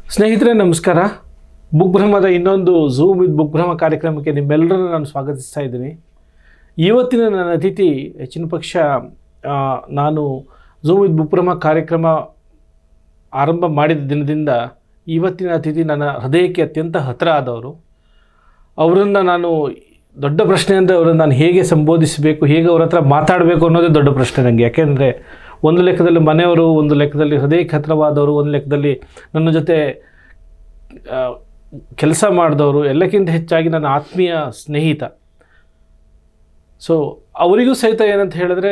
ಸ್ನೇಹಿತರೆ ನಮಸ್ಕಾರ ಬುಕ್ಭ್ರಮದ ಇನ್ನೊಂದು ಝೂಮ್ ವಿತ್ ಬುಕ್ಭ್ರಮ ಕಾರ್ಯಕ್ರಮಕ್ಕೆ ನಿಮ್ಮೆಲ್ಲರನ್ನು ನಾನು ಸ್ವಾಗತಿಸ್ತಾ ಇದ್ದೀನಿ ಇವತ್ತಿನ ನನ್ನ ಅತಿಥಿ ಹೆಚ್ಚಿನ ಪಕ್ಷ ಆ, ನಾನು ಝೂಮ್ ವಿತ್ ಬುಕ್ಭ್ರಮ ಕಾರ್ಯಕ್ರಮ ಆರಂಭ ಮಾಡಿದ ದಿನದಿಂದ ಇವತ್ತಿನ ಅತಿಥಿ ನನ್ನ ಹೃದಯಕ್ಕೆ ಅತ್ಯಂತ ಹತ್ತಿರ ಆದವರು ಅವರನ್ನು ನಾನು ದೊಡ್ಡ ಪ್ರಶ್ನೆ ಅಂದರೆ ಅವರನ್ನು ನಾನು ಹೇಗೆ ಸಂಬೋಧಿಸಬೇಕು ಹೇಗೆ ಅವ್ರ ಹತ್ರ ಮಾತಾಡಬೇಕು ಅನ್ನೋದೇ ದೊಡ್ಡ ಪ್ರಶ್ನೆ ನನಗೆ ಯಾಕೆಂದರೆ ಒಂದು ಲೆಕ್ಕದಲ್ಲಿ ಮನೆಯವರು ಒಂದು ಲೆಕ್ಕದಲ್ಲಿ ಹೃದಯಕ್ಕೆ ಹತ್ತಿರವಾದವರು ಒಂದು ಲೆಕ್ಕದಲ್ಲಿ ನನ್ನ ಜೊತೆ ಕೆಲಸ ಮಾಡಿದವರು ಎಲ್ಲಕ್ಕಿಂತ ಹೆಚ್ಚಾಗಿ ನನ್ನ ಆತ್ಮೀಯ ಸ್ನೇಹಿತ ಸೊ ಅವರಿಗೂ ಸಹಿತ ಏನಂತ ಹೇಳಿದ್ರೆ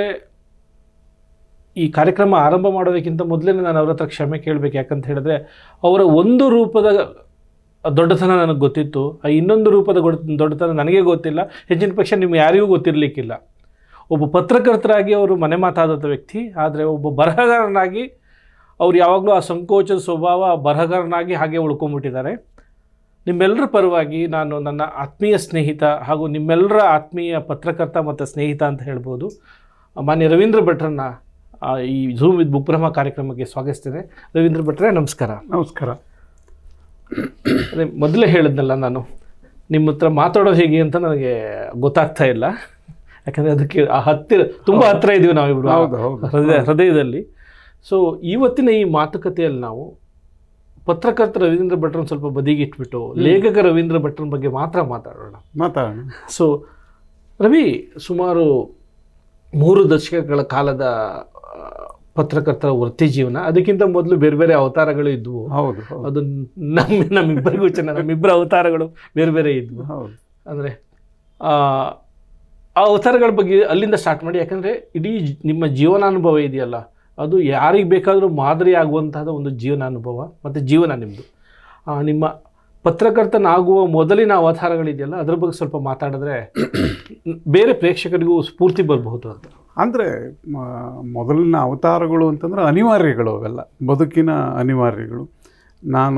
ಈ ಕಾರ್ಯಕ್ರಮ ಆರಂಭ ಮಾಡೋದಕ್ಕಿಂತ ಮೊದಲೇ ನಾನು ಅವ್ರ ಹತ್ರ ಕ್ಷಮೆ ಕೇಳಬೇಕು ಯಾಕಂತ ಹೇಳಿದ್ರೆ ಅವರ ಒಂದು ರೂಪದ ದೊಡ್ಡತನ ನನಗೆ ಗೊತ್ತಿತ್ತು ಆ ಇನ್ನೊಂದು ರೂಪದ ಗೊಡ್ ದೊಡ್ಡತನ ನನಗೆ ಗೊತ್ತಿಲ್ಲ ಹೆಚ್ಚಿನ ಪಕ್ಷ ನಿಮ್ಗೆ ಯಾರಿಗೂ ಗೊತ್ತಿರಲಿಕ್ಕಿಲ್ಲ ಒಬ್ಬ ಪತ್ರಕರ್ತರಾಗಿ ಅವರು ಮನೆ ಮಾತಾದಂಥ ವ್ಯಕ್ತಿ ಆದರೆ ಒಬ್ಬ ಬರಹಗಾರನಾಗಿ ಅವ್ರು ಯಾವಾಗಲೂ ಆ ಸಂಕೋಚದ ಸ್ವಭಾವ ಬರಹಗಾರನಾಗಿ ಹಾಗೆ ಉಳ್ಕೊಂಡ್ಬಿಟ್ಟಿದ್ದಾರೆ ನಿಮ್ಮೆಲ್ಲರ ಪರವಾಗಿ ನಾನು ನನ್ನ ಆತ್ಮೀಯ ಸ್ನೇಹಿತ ಹಾಗೂ ನಿಮ್ಮೆಲ್ಲರ ಆತ್ಮೀಯ ಪತ್ರಕರ್ತ ಮತ್ತು ಸ್ನೇಹಿತ ಅಂತ ಹೇಳ್ಬೋದು ಮಾನ್ಯ ರವೀಂದ್ರ ಭಟ್ರನ್ನ ಆ, ಈ ಝೂಮ್ ವಿತ್ ಬುಕ್ಬ್ರಹ್ಮ ಕಾರ್ಯಕ್ರಮಕ್ಕೆ ಸ್ವಾಗತಿಸ್ತೇನೆ ರವೀಂದ್ರ ಭಟ್ರೆ ನಮಸ್ಕಾರ ನಮಸ್ಕಾರ ಅದೇ ಮೊದಲೇ ಹೇಳಿದ್ನಲ್ಲ ನಾನು ನಿಮ್ಮ ಹತ್ರ ಮಾತಾಡೋದು ಹೇಗೆ ಅಂತ ನನಗೆ ಗೊತ್ತಾಗ್ತಾ ಇಲ್ಲ ಯಾಕಂದರೆ ಅದಕ್ಕೆ ಆ ಹತ್ತಿರ ತುಂಬ ಹತ್ತಿರ ಇದ್ದೀವಿ ನಾವಿಬ್ರು ಆ ಹೌದು ಹೌದು ಹೃದಯ ಹೃದಯದಲ್ಲಿ ಸೊ ಇವತ್ತಿನ ಈ ಮಾತುಕತೆಯಲ್ಲಿ ನಾವು ಪತ್ರಕರ್ತ ರವೀಂದ್ರ ಭಟ್ರನ್ನ ಸ್ವಲ್ಪ ಬದಿಗಿಟ್ಬಿಟ್ಟು ಲೇಖಕ ರವೀಂದ್ರ ಭಟ್ರನ ಬಗ್ಗೆ ಮಾತ್ರ ಮಾತಾಡೋಣ ಮಾತಾಡೋಣ ಸೊ ರವಿ ಸುಮಾರು ಮೂರು ದಶಕಗಳ ಕಾಲದ ಆ, ಪತ್ರಕರ್ತರ ವೃತ್ತಿ ಜೀವನ ಅದಕ್ಕಿಂತ ಮೊದಲು ಬೇರೆ ಬೇರೆ ಅವತಾರಗಳು ಇದ್ವು ಹೌದು ಹೌದು ಅದು ನಮ್ಮ ನಮ್ಮಿಬ್ಬರಿಗೂ ಚೆನ್ನಾಗಿ ನಮ್ಮಿಬ್ಬರ ಅವತಾರಗಳು ಬೇರೆ ಬೇರೆ ಇದ್ವು ಹೌದು ಅಂದರೆ ಆ ಅವತಾರಗಳ ಬಗ್ಗೆ ಅಲ್ಲಿಂದ ಸ್ಟಾರ್ಟ್ ಮಾಡಿ ಯಾಕಂದರೆ ಇಡೀ ಜ್- ನಿಮ್ಮ ಜೀವನಾನುಭವ ಇದೆಯಲ್ಲ ಅದು ಯಾರಿಗೆ ಬೇಕಾದರೂ ಮಾದರಿ ಆಗುವಂತಹ ಒಂದು ಜೀವನಾನುಭವ ಮತ್ತು ಜೀವನ ನಿಮ್ಮದು ನಿಮ್ಮ ಪತ್ರಕರ್ತನಾಗುವ ಮೊದಲಿನ ಅವತಾರಗಳಿದೆಯಲ್ಲ ಅದ್ರ ಬಗ್ಗೆ ಸ್ವಲ್ಪ ಮಾತಾಡಿದ್ರೆ ಬೇರೆ ಪ್ರೇಕ್ಷಕರಿಗೂ ಸ್ಫೂರ್ತಿ ಬರಬಹುದು ಅಂತ ಅಂದರೆ ಮೊದಲಿನ ಅವತಾರಗಳು ಅಂತಂದ್ರೆ ಅನಿವಾರ್ಯಗಳು ಅವೆಲ್ಲ ಬದುಕಿನ ಅನಿವಾರ್ಯಗಳು ನಾನು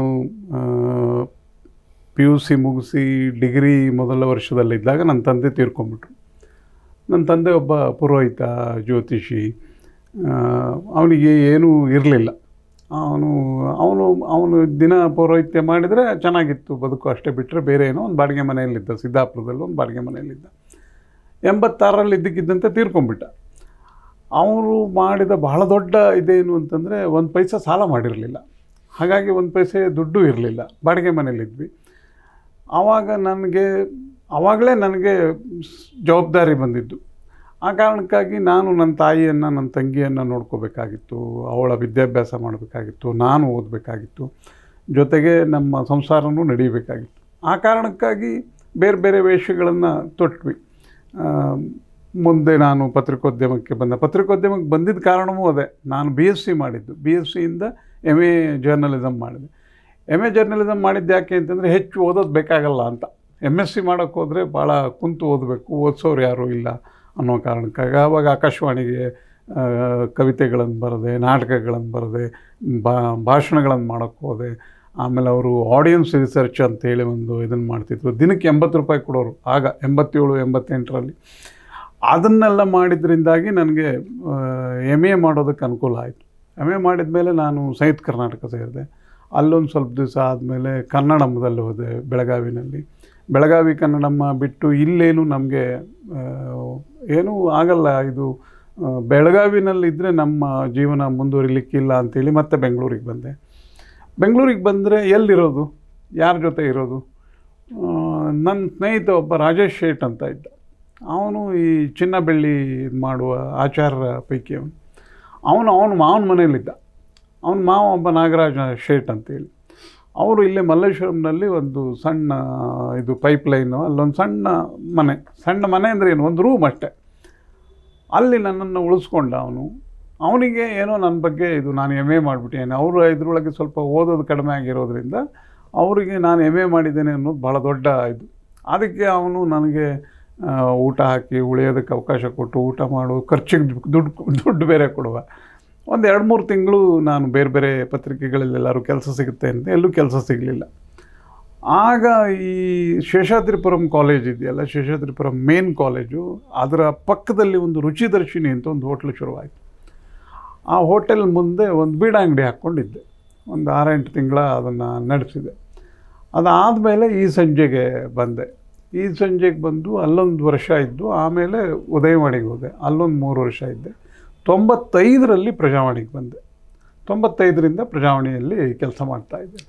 ಪಿ ಯು ಸಿ ಮುಗಿಸಿ ಡಿಗ್ರಿ ಮೊದಲ ವರ್ಷದಲ್ಲಿದ್ದಾಗ ನನ್ನ ತಂದೆ ತೀರ್ಕೊಂಬಿಟ್ರು ನನ್ನ ತಂದೆ ಒಬ್ಬ ಪುರೋಹಿತ ಜ್ಯೋತಿಷಿ ಅವನಿಗೆ ಏನೂ ಇರಲಿಲ್ಲ ಅವನು ಅವನು ಅವನು ದಿನ ಪೌರೋಹಿತ್ಯ ಮಾಡಿದರೆ ಚೆನ್ನಾಗಿತ್ತು ಬದುಕು ಅಷ್ಟೇ ಬಿಟ್ಟರೆ ಬೇರೆ ಏನೋ ಒಂದು ಬಾಡಿಗೆ ಮನೆಯಲ್ಲಿದ್ದ ಸಿದ್ದಾಪುರದಲ್ಲಿ ಒಂದು ಬಾಡಿಗೆ ಮನೆಯಲ್ಲಿದ್ದ ಎಂಬತ್ತಾರರಲ್ಲಿ ಇದ್ದಕ್ಕಿದ್ದಂತೆ ತೀರ್ಕೊಂಡ್ಬಿಟ್ಟ ಅವರು ಮಾಡಿದ ಬಹಳ ದೊಡ್ಡ ಇದೇನು ಅಂತಂದರೆ ಒಂದು ಪೈಸೆ ಸಾಲ ಮಾಡಿರಲಿಲ್ಲ ಹಾಗಾಗಿ ಒಂದು ಪೈಸೆ ದುಡ್ಡು ಇರಲಿಲ್ಲ ಬಾಡಿಗೆ ಮನೇಲಿದ್ವಿ ಆವಾಗ ನನಗೆ ಆವಾಗಲೇ ನನಗೆ ಸ್- ಜವಾಬ್ದಾರಿ ಬಂದಿದ್ದು ಆ ಕಾರಣಕ್ಕಾಗಿ ನಾನು ನನ್ನ ತಾಯಿಯನ್ನು ನನ್ನ ತಂಗಿಯನ್ನು ನೋಡ್ಕೋಬೇಕಾಗಿತ್ತು ಅವಳ ವಿದ್ಯಾಭ್ಯಾಸ ಮಾಡಬೇಕಾಗಿತ್ತು ನಾನು ಓದಬೇಕಾಗಿತ್ತು ಜೊತೆಗೆ ನಮ್ಮ ಸಂಸಾರನೂ ನಡೀಬೇಕಾಗಿತ್ತು ಆ ಕಾರಣಕ್ಕಾಗಿ ಬೇರೆ ಬೇರೆ ವೇಷಗಳನ್ನು ತೊಟ್ವಿ ಆ, ಮುಂದೆ ನಾನು ಪತ್ರಿಕೋದ್ಯಮಕ್ಕೆ ಬಂದ ಪತ್ರಿಕೋದ್ಯಮಕ್ಕೆ ಬಂದಿದ್ದ ಕಾರಣವೂ ಅದೇ ನಾನು ಬಿ ಎಸ್ ಸಿ ಮಾಡಿದ್ದು ಬಿ ಎಸ್ ಸಿಯಿಂದ ಎಮ್ ಎ ಜರ್ನಲಿಸಮ್ ಮಾಡಿದೆ ಎಮ್ ಎ ಜರ್ನಲಿಸಮ್ ಮಾಡಿದ್ದು ಯಾಕೆ ಅಂತಂದರೆ ಹೆಚ್ಚು ಓದೋದು ಬೇಕಾಗಲ್ಲ ಅಂತ ಎಮ್ ಎಸ್ ಸಿ ಮಾಡೋಕ್ಕೆ ಹೋದರೆ ಭಾಳ ಕುಂತು ಓದಬೇಕು ಓದಿಸೋರು ಯಾರೂ ಇಲ್ಲ ಅನ್ನೋ ಕಾರಣಕ್ಕಾಗಿ ಆವಾಗ ಆಕಾಶವಾಣಿಗೆ ಆ, ಕವಿತೆಗಳನ್ನು ಬರೆದೆ ನಾಟಕಗಳನ್ನು ಬರೆದೆ ಬಾ ಭಾಷಣಗಳನ್ನು ಮಾಡೋಕ್ಕೆ ಹೋದೆ ಆಮೇಲೆ ಅವರು ಆಡಿಯನ್ಸ್ ರಿಸರ್ಚ್ ಅಂತೇಳಿ ಒಂದು ಇದನ್ನು ಮಾಡ್ತಿದ್ರು ದಿನಕ್ಕೆ ಎಂಬತ್ತು ರೂಪಾಯಿ ಕೊಡೋರು ಆಗ ಎಂಬತ್ತೇಳು ಎಂಬತ್ತೆಂಟರಲ್ಲಿ ಅದನ್ನೆಲ್ಲ ಮಾಡಿದ್ರಿಂದಾಗಿ ನನಗೆ ಎಮ್ ಎ ಮಾಡೋದಕ್ಕೆ ಅನುಕೂಲ ಆಯಿತು ಎಮ್ ಎ ಮಾಡಿದ ಮೇಲೆ ನಾನು ಸಂಯುಕ್ತ ಕರ್ನಾಟಕ ಸೇರಿದೆ ಅಲ್ಲೊಂದು ಸ್ವಲ್ಪ ದಿವಸ ಆದಮೇಲೆ ಕನ್ನಡಮದಲ್ಲಿ ಹೋದೆ ಬೆಳಗಾವಿನಲ್ಲಿ ಬೆಳಗಾವಿ ಕನ್ನಡಮ್ಮ ಬಿಟ್ಟು ಇಲ್ಲೇನು ನಮಗೆ ಏನೂ ಆಗಲ್ಲ ಇದು ಆ, ಬೆಳಗಾವಿನಲ್ಲಿದ್ದರೆ ನಮ್ಮ ಜೀವನ ಮುಂದುವರಿಲಿಕ್ಕಿಲ್ಲ ಅಂತೇಳಿ ಮತ್ತೆ ಬೆಂಗಳೂರಿಗೆ ಬಂದೆ ಬೆಂಗಳೂರಿಗೆ ಬಂದರೆ ಎಲ್ಲಿರೋದು ಯಾರ ಜೊತೆ ಇರೋದು ಆ, ನನ್ನ ಸ್ನೇಹಿತ ಒಬ್ಬ ರಾಜೇಶ್ ಶೇಟ್ ಅಂತ ಇದ್ದ ಅವನು ಈ ಚಿನ್ನ ಬೆಳ್ಳಿ ಇದ್ ಮಾಡುವ ಆಚಾರ್ಯರ ಪೈಕಿ ಅವನು ಅವನು ಅವನು ಮಾವನ ಮನೇಲಿದ್ದ ಅವನ ಮಾವ ಒಬ್ಬ ನಾಗರಾಜ ಶೇಟ್ ಅಂತೇಳಿ ಅವರು ಇಲ್ಲೇ ಮಲ್ಲೇಶ್ವರಂನಲ್ಲಿ ಒಂದು ಸಣ್ಣ ಇದು ಪೈಪ್ ಲೈನು ಅಲ್ಲೊಂದು ಸಣ್ಣ ಮನೆ ಸಣ್ಣ ಮನೆ ಅಂದರೆ ಏನು ಒಂದು ರೂಮ್ ಅಷ್ಟೇ ಅಲ್ಲಿ ನನ್ನನ್ನು ಉಳಿಸ್ಕೊಂಡ ಅವನು ಅವನಿಗೆ ಏನೋ ನನ್ನ ಬಗ್ಗೆ ಇದು ನಾನು ಎಮ್ ಎ ಮಾಡಿಬಿಟ್ಟೇನೆ ಅವರು ಇದ್ರೊಳಗೆ ಸ್ವಲ್ಪ ಓದೋದು ಕಡಿಮೆ ಆಗಿರೋದ್ರಿಂದ ಅವರಿಗೆ ನಾನು ಎಮ್ ಎ ಮಾಡಿದ್ದೇನೆ ಅನ್ನೋದು ಭಾಳ ದೊಡ್ಡ ಇದು ಅದಕ್ಕೆ ಅವನು ನನಗೆ ಆ, ಊಟ ಹಾಕಿ ಉಳಿಯೋದಕ್ಕೆ ಅವಕಾಶ ಕೊಟ್ಟು ಊಟ ಮಾಡು ಖರ್ಚಿಗೆ ದುಡ್ಡು ದುಡ್ಡು ಬೇರೆ ಕೊಡುವ ಒಂದು ಎರಡು ಮೂರು ತಿಂಗಳು ನಾನು ಬೇರೆ ಬೇರೆ ಪತ್ರಿಕೆಗಳಲ್ಲೆಲ್ಲರೂ ಕೆಲಸ ಸಿಗುತ್ತೆ ಅಂತ ಎಲ್ಲೂ ಕೆಲಸ ಸಿಗಲಿಲ್ಲ ಆಗ ಈ ಶೇಷಾದ್ರಿಪುರಂ ಕಾಲೇಜ್ ಇದೆಯಲ್ಲ ಶೇಷಾದ್ರಿಪುರಂ ಮೇನ್ ಕಾಲೇಜು ಅದರ ಪಕ್ಕದಲ್ಲಿ ಒಂದು ರುಚಿದರ್ಶಿನಿ ಅಂತ ಒಂದು ಹೋಟ್ಲು ಶುರುವಾಯಿತು ಆ ಹೋಟೆಲ್ ಮುಂದೆ ಒಂದು ಬೀಡ ಅಂಗಡಿ ಹಾಕ್ಕೊಂಡಿದ್ದೆ ಒಂದು ಆರೆಂಟು ತಿಂಗಳ ಅದನ್ನು ನಡೆಸಿದೆ ಅದಾದಮೇಲೆ ಈ ಸಂಜೆಗೆ ಬಂದೆ ಈ ಸಂಜೆಗೆ ಬಂದು ಅಲ್ಲೊಂದು ವರ್ಷ ಇದ್ದು ಆಮೇಲೆ ಉದಯವಾಣಿಗೆ ಹೋದೆ ಅಲ್ಲೊಂದು ಮೂರು ವರ್ಷ ಇದ್ದೆ ತೊಂಬತ್ತೈದರಲ್ಲಿ ಪ್ರಜಾವಾಣಿಗೆ ಬಂದೆ ತೊಂಬತ್ತೈದರಿಂದ ಪ್ರಜಾವಾಣಿಯಲ್ಲಿ ಕೆಲಸ ಮಾಡ್ತಾ ಇದ್ದೆ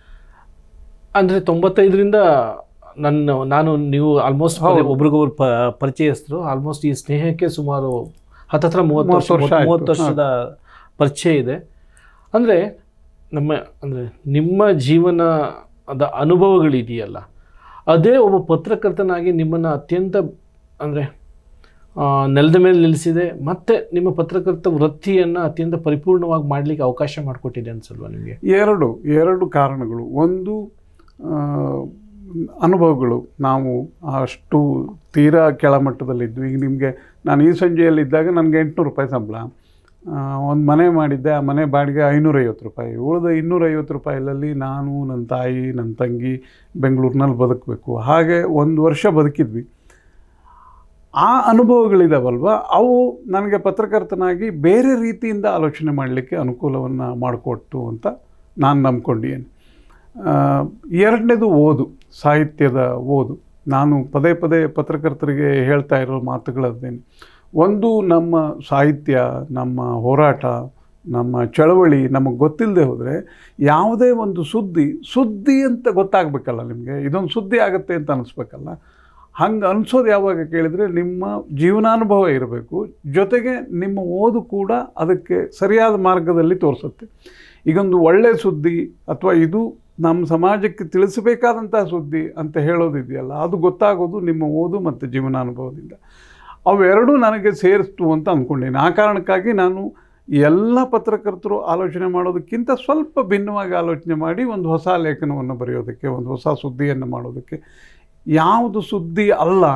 ಅಂದರೆ ತೊಂಬತ್ತೈದರಿಂದ ನನ್ನ ನಾನು ನೀವು ಆಲ್ಮೋಸ್ಟ್ ಹೌದು. ಒಬ್ರಿಗೊಬ್ರು ಪ ಪರಿಚಯಸ್ಥರು ಆಲ್ಮೋಸ್ಟ್ ಈ ಸ್ನೇಹಕ್ಕೆ ಸುಮಾರು ಹತ್ತತ್ರ ಮೂವತ್ತು ವರ್ಷ ಮೂವತ್ತು ವರ್ಷ ಆಯ್ತು. ಮೂವತ್ತು ವರ್ಷದ ಪರಿಚಯ ಇದೆ ಅಂದರೆ ನಮ್ಮ ಅಂದರೆ ನಿಮ್ಮ ಜೀವನದ ಅನುಭವಗಳಿದೆಯಲ್ಲ ಅದೇ ಒಬ್ಬ ಪತ್ರಕರ್ತನಾಗಿ ನಿಮ್ಮನ್ನು ಅತ್ಯಂತ ಅಂದರೆ ನೆಲದ ಮೇಲೆ ನಿಲ್ಲಿಸಿದೆ ಮತ್ತು ನಿಮ್ಮ ಪತ್ರಕರ್ತ ವೃತ್ತಿಯನ್ನು ಅತ್ಯಂತ ಪರಿಪೂರ್ಣವಾಗಿ ಮಾಡಲಿಕ್ಕೆ ಅವಕಾಶ ಮಾಡಿಕೊಟ್ಟಿದೆ ಅನ್ಸಲ್ವಾ ನಿಮಗೆ ಎರಡು ಎರಡು ಕಾರಣಗಳು ಒಂದು ಆ, ಅನುಭವಗಳು ನಾವು ಅಷ್ಟು ತೀರಾ ಕೆಳಮಟ್ಟದಲ್ಲಿದ್ವಿ ಈಗ ನಿಮಗೆ ನಾನು ಈ ಸಂಜೆಯಲ್ಲಿದ್ದಾಗ ನನಗೆ ಎಂಟುನೂರು ರೂಪಾಯಿ ಸಂಬಳ ಒಂದು ಮನೆ ಮಾಡಿದ್ದೆ ಆ ಮನೆ ಬಾಡಿಗೆ ಐನೂರೈವತ್ತು ರೂಪಾಯಿ ಉಳಿದ ಇನ್ನೂರೈವತ್ತು ರೂಪಾಯಿಲಲ್ಲಿ ನಾನು ನನ್ನ ತಾಯಿ ನನ್ನ ತಂಗಿ ಬೆಂಗಳೂರಿನಲ್ಲಿ ಬದುಕಬೇಕು ಹಾಗೆ ಒಂದು ವರ್ಷ ಬದುಕಿದ್ವಿ ಆ ಅನುಭವಗಳಿದಾವಲ್ವ ಅವು ನನಗೆ ಪತ್ರಕರ್ತನಾಗಿ ಬೇರೆ ರೀತಿಯಿಂದ ಆಲೋಚನೆ ಮಾಡಲಿಕ್ಕೆ ಅನುಕೂಲವನ್ನು ಮಾಡಿಕೊಟ್ಟು ಅಂತ ನಾನು ನಂಬ್ಕೊಂಡಿದ್ದೇನೆ ಆ, ಎರಡನೇದು ಓದು ಸಾಹಿತ್ಯದ ಓದು ನಾನು ಪದೇ ಪದೇ ಪತ್ರಕರ್ತರಿಗೆ ಹೇಳ್ತಾ ಇರೋ ಮಾತುಗಳದ್ದೇನೆ ಒಂದು ನಮ್ಮ ಸಾಹಿತ್ಯ ನಮ್ಮ ಹೋರಾಟ ನಮ್ಮ ಚಳವಳಿ ನಮಗೆ ಗೊತ್ತಿಲ್ಲದೆ ಹೋದರೆ ಯಾವುದೇ ಒಂದು ಸುದ್ದಿ ಸುದ್ದಿ ಅಂತ ಗೊತ್ತಾಗಬೇಕಲ್ಲ ನಿಮಗೆ ಇದೊಂದು ಸುದ್ದಿ ಆಗುತ್ತೆ ಅಂತ ಅನಿಸ್ಬೇಕಲ್ಲ ಹಂಗೆ ಅನಿಸೋದು ಯಾವಾಗ ಕೇಳಿದರೆ ನಿಮ್ಮ ಜೀವನಾನುಭವ ಇರಬೇಕು ಜೊತೆಗೆ ನಿಮ್ಮ ಓದು ಕೂಡ ಅದಕ್ಕೆ ಸರಿಯಾದ ಮಾರ್ಗದಲ್ಲಿ ತೋರಿಸುತ್ತೆ ಈಗೊಂದು ಒಳ್ಳೆಯ ಸುದ್ದಿ ಅಥವಾ ಇದು ನಮ್ಮ ಸಮಾಜಕ್ಕೆ ತಿಳಿಸಬೇಕಾದಂಥ ಸುದ್ದಿ ಅಂತ ಹೇಳೋದಿದೆಯಲ್ಲ ಅದು ಗೊತ್ತಾಗೋದು ನಿಮ್ಮ ಓದು ಮತ್ತು ಜೀವನಾನುಭವದಿಂದ ಅವೆರಡೂ ನನಗೆ ಸೇರಿಸ್ತು ಅಂತ ಅಂದ್ಕೊಂಡೇನೆ ಆ ಕಾರಣಕ್ಕಾಗಿ ನಾನು ಎಲ್ಲ ಪತ್ರಕರ್ತರು ಆಲೋಚನೆ ಮಾಡೋದಕ್ಕಿಂತ ಸ್ವಲ್ಪ ಭಿನ್ನವಾಗಿ ಆಲೋಚನೆ ಮಾಡಿ ಒಂದು ಹೊಸ ಲೇಖನವನ್ನು ಬರೆಯೋದಕ್ಕೆ ಒಂದು ಹೊಸ ಸುದ್ದಿಯನ್ನು ಮಾಡೋದಕ್ಕೆ ಯಾವುದು ಸುದ್ದಿ ಅಲ್ಲ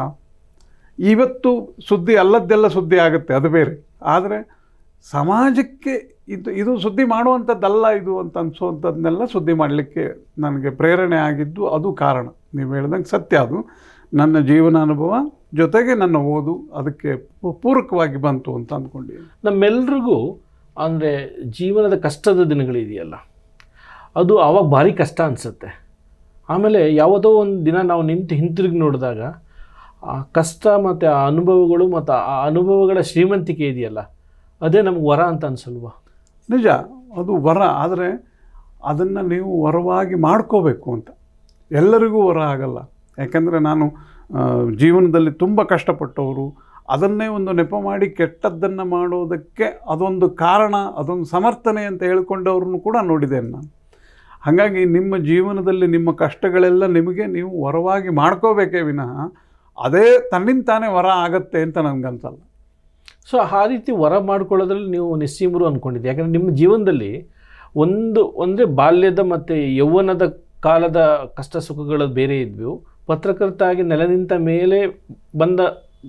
ಇವತ್ತು ಸುದ್ದಿ ಅಲ್ಲದ್ದೆಲ್ಲ ಸುದ್ದಿ ಆಗುತ್ತೆ ಅದು ಬೇರೆ ಆದರೆ ಸಮಾಜಕ್ಕೆ ಇದು ಇದು ಸುದ್ದಿ ಮಾಡುವಂಥದ್ದಲ್ಲ ಇದು ಅಂತ ಅನಿಸೋವಂಥದ್ದನ್ನೆಲ್ಲ ಸುದ್ದಿ ಮಾಡಲಿಕ್ಕೆ ನನಗೆ ಪ್ರೇರಣೆ ಆಗಿದ್ದು ಅದು ಕಾರಣ ನೀವು ಹೇಳ್ದಂಗೆ ಸತ್ಯ ಅದು ನನ್ನ ಜೀವನಾನುಭವ ಜೊತೆಗೆ ನನ್ನ ಓದು ಅದಕ್ಕೆ ಪೂ- ಪೂರಕವಾಗಿ ಬಂತು ಅಂತ ಅಂದ್ಕೊಂಡಿದ್ದೀನಿ ನಮ್ಮೆಲ್ರಿಗೂ ಅಂದರೆ ಜೀವನದ ಕಷ್ಟದ ದಿನಗಳಿದೆಯಲ್ಲ ಅದು ಆವಾಗ ಭಾರಿ ಕಷ್ಟ ಅನಿಸುತ್ತೆ ಆಮೇಲೆ ಯಾವುದೋ ಒಂದು ದಿನ ನಾವು ನಿಂತು ಹಿಂತಿರುಗಿ ನೋಡಿದಾಗ ಆ ಕಷ್ಟ ಮತ್ತು ಆ ಅನುಭವಗಳು ಮತ್ತು ಆ ಅನುಭವಗಳ ಶ್ರೀಮಂತಿಕೆ ಇದೆಯಲ್ಲ ಅದೇ ನಮ್ಗೆ ವರ ಅಂತ ಅನ್ಸಲ್ವಾ ನಿಜ ಅದು ವರ ಆದರೆ ಅದನ್ನು ನೀವು ವರವಾಗಿ ಮಾಡ್ಕೋಬೇಕು ಅಂತ ಎಲ್ಲರಿಗೂ ವರ ಆಗಲ್ಲ ಯಾಕಂದರೆ ನಾನು ಆ, ಜೀವನದಲ್ಲಿ ತುಂಬ ಕಷ್ಟಪಟ್ಟವರು ಅದನ್ನೇ ಒಂದು ನೆಪ ಮಾಡಿ ಕೆಟ್ಟದ್ದನ್ನು ಮಾಡೋದಕ್ಕೆ ಅದೊಂದು ಕಾರಣ ಅದೊಂದು ಸಮರ್ಥನೆ ಅಂತ ಹೇಳ್ಕೊಂಡವ್ರನ್ನು ಕೂಡ ನೋಡಿದ್ದೇನೆ ನಾನು ಹಾಗಾಗಿ ನಿಮ್ಮ ಜೀವನದಲ್ಲಿ ನಿಮ್ಮ ಕಷ್ಟಗಳೆಲ್ಲ ನಿಮಗೆ ನೀವು ವರವಾಗಿ ಮಾಡ್ಕೋಬೇಕೇ ವಿನಃ ಅದೇ ತನ್ನಿಂದ ತಾನೇ ವರ ಆಗತ್ತೆ ಅಂತ ನನಗನ್ಸಲ್ಲ ಸೊ ಆ ರೀತಿ ವರ ಮಾಡ್ಕೊಳ್ಳೋದ್ರಲ್ಲಿ ನೀವು ನಿಸ್ಸೀಮರು ಅಂದ್ಕೊಂಡಿದ್ದೆ ಯಾಕಂದರೆ ನಿಮ್ಮ ಜೀವನದಲ್ಲಿ ಒಂದು ಅಂದರೆ ಬಾಲ್ಯದ ಮತ್ತು ಯೌವನದ ಕಾಲದ ಕಷ್ಟ ಸುಖಗಳು ಬೇರೆ ಇದ್ವು ಪತ್ರಕರ್ತ ಆಗಿ ನೆಲೆ ನಿಂತ ಮೇಲೆ ಬಂದ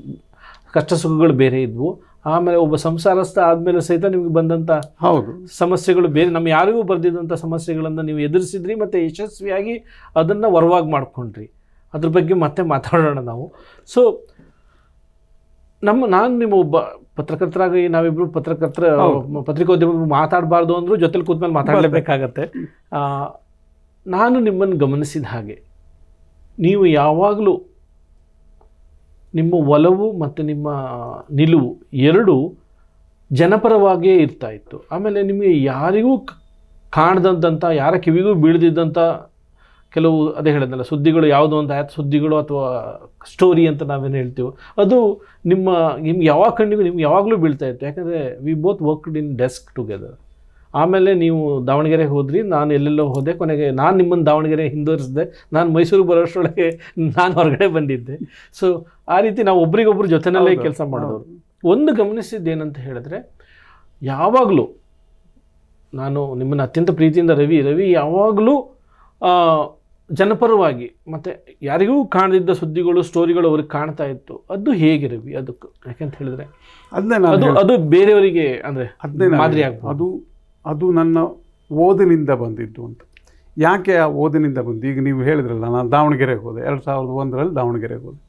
ಕಷ್ಟ ಸುಖಗಳು ಬೇರೆ ಇದ್ವು ಆಮೇಲೆ ಒಬ್ಬ ಸಂಸಾರಸ್ಥ ಆದಮೇಲೆ ಸಹಿತ ನಿಮಗೆ ಬಂದಂಥ ಹೌದು ಸಮಸ್ಯೆಗಳು ಬೇರೆ ನಮ್ಮ ಯಾರಿಗೂ ಬರ್ದಿದ್ದಂಥ ಸಮಸ್ಯೆಗಳನ್ನು ನೀವು ಎದುರಿಸಿದ್ರಿ ಮತ್ತು ಯಶಸ್ವಿಯಾಗಿ ಅದನ್ನು ವರವಾಗಿ ಮಾಡ್ಕೊಂಡ್ರಿ ಅದ್ರ ಬಗ್ಗೆ ಮತ್ತೆ ಮಾತಾಡೋಣ ನಾವು ಸೊ ನಮ್ಮ ನಾನು ನಿಮ್ಮ ಒಬ್ಬ ಪತ್ರಕರ್ತರಾಗಿ ನಾವಿಬ್ರು ಪತ್ರಕರ್ತರ ಹೌದು. ಪತ್ರಿಕೋದ್ಯಮ ಮಾತಾಡಬಾರ್ದು ಅಂದರೂ ಜೊತೆಲಿ ಕೂತ್ಮೇಲೆ ಮಾತಾಡಲೇಬೇಕಾಗತ್ತೆ ಆ, ನಾನು ನಿಮ್ಮನ್ನು ಗಮನಿಸಿದ ಹಾಗೆ ನೀವು ಯಾವಾಗಲೂ ನಿಮ್ಮ ಒಲವು ಮತ್ತು ನಿಮ್ಮ ನಿಲುವು ಎರಡೂ ಜನಪರವಾಗಿಯೇ ಇರ್ತಾ ಇತ್ತು ಆಮೇಲೆ ನಿಮಗೆ ಯಾರಿಗೂ ಕ- ಕಾಣದಂಥ ಯಾರ ಕಿವಿಗೂ ಬೀಳದಿದ್ದಂಥ ಕೆಲವು ಅದೇ ಹೇಳಿದ್ನಲ್ಲ ಸುದ್ದಿಗಳು ಯಾವುದೋ ಒಂದು ಆಯ್ತು ಸುದ್ದಿಗಳು ಅಥವಾ ಸ್ಟೋರಿ ಅಂತ ನಾವೇನು ಹೇಳ್ತೀವೋ ಅದು ನಿಮ್ಮ ನಿಮ್ಗೆ ಯಾವಾಗ ಕಣ್ಣಿಗೂ ನಿಮ್ಗೆ ಯಾವಾಗಲೂ ಬೀಳ್ತಾ ಇತ್ತು ಯಾಕಂದರೆ we both worked in desk together ಆಮೇಲೆ ನೀವು ದಾವಣಗೆರೆಗೆ ಹೋದ್ರಿ ನಾನು ಎಲ್ಲೆಲ್ಲೋ ಹೋದೆ ಕೊನೆಗೆ ನಾನು ನಿಮ್ಮನ್ನು ದಾವಣಗೆರೆ ಹಿಂದುವರಿಸಿದೆ ನಾನು ಮೈಸೂರು ಬರೋಷ್ಟರೊಳಗೆ ನಾನು ಹೊರಗಡೆ ಬಂದಿದ್ದೆ ಸೊ ಆ ರೀತಿ ನಾವು ಒಬ್ರಿಗೊಬ್ರು ಜೊತೆನಲ್ಲೇ ಹೌದು, ಕೆಲಸ ಮಾಡಿದವರು ಹೌದು. ಒಂದು ಗಮನಿಸಿದ್ದೇನಂತ ಹೇಳಿದ್ರೆ ಯಾವಾಗಲೂ ನಾನು ನಿಮ್ಮನ್ನು ಅತ್ಯಂತ ಪ್ರೀತಿಯಿಂದ ರವಿ ರವಿ ಯಾವಾಗಲೂ ಆ, ಜನಪರವಾಗಿ ಮತ್ತು ಯಾರಿಗೂ ಕಾಣದಿದ್ದ ಸುದ್ದಿಗಳು ಸ್ಟೋರಿಗಳು ಅವ್ರಿಗೆ ಕಾಣ್ತಾ ಇತ್ತು ಅದು ಹೇಗೆ ರವಿ ಅದಕ್ಕೆ ಯಾಕೆಂತ ಹೇಳಿದ್ರೆ ಅದನ್ನೇ ನಾನು ಅದು ಅದು ಬೇರೆಯವರಿಗೆ ಅಂದರೆ ಅದನ್ನೇ ನಾನು ಮಾದರಿ ಹೇಳಿದ್ದು. ಆಗ್ಬೋದು ಅದು ಅದು ನನ್ನ ಓದಿನಿಂದ ಬಂದಿದ್ದು ಅಂತ ಯಾಕೆ ಆ ಓದಿನಿಂದ ಬಂದು ಈಗ ನೀವು ಹೇಳಿದ್ರಲ್ಲ ನಾನು ದಾವಣಗೆರೆಗೆ ಹೋದೆ ಎರಡು ಸಾವಿರದ ಒಂದರಲ್ಲಿ ದಾವಣಗೆರೆಗೆ ಹೋದೆ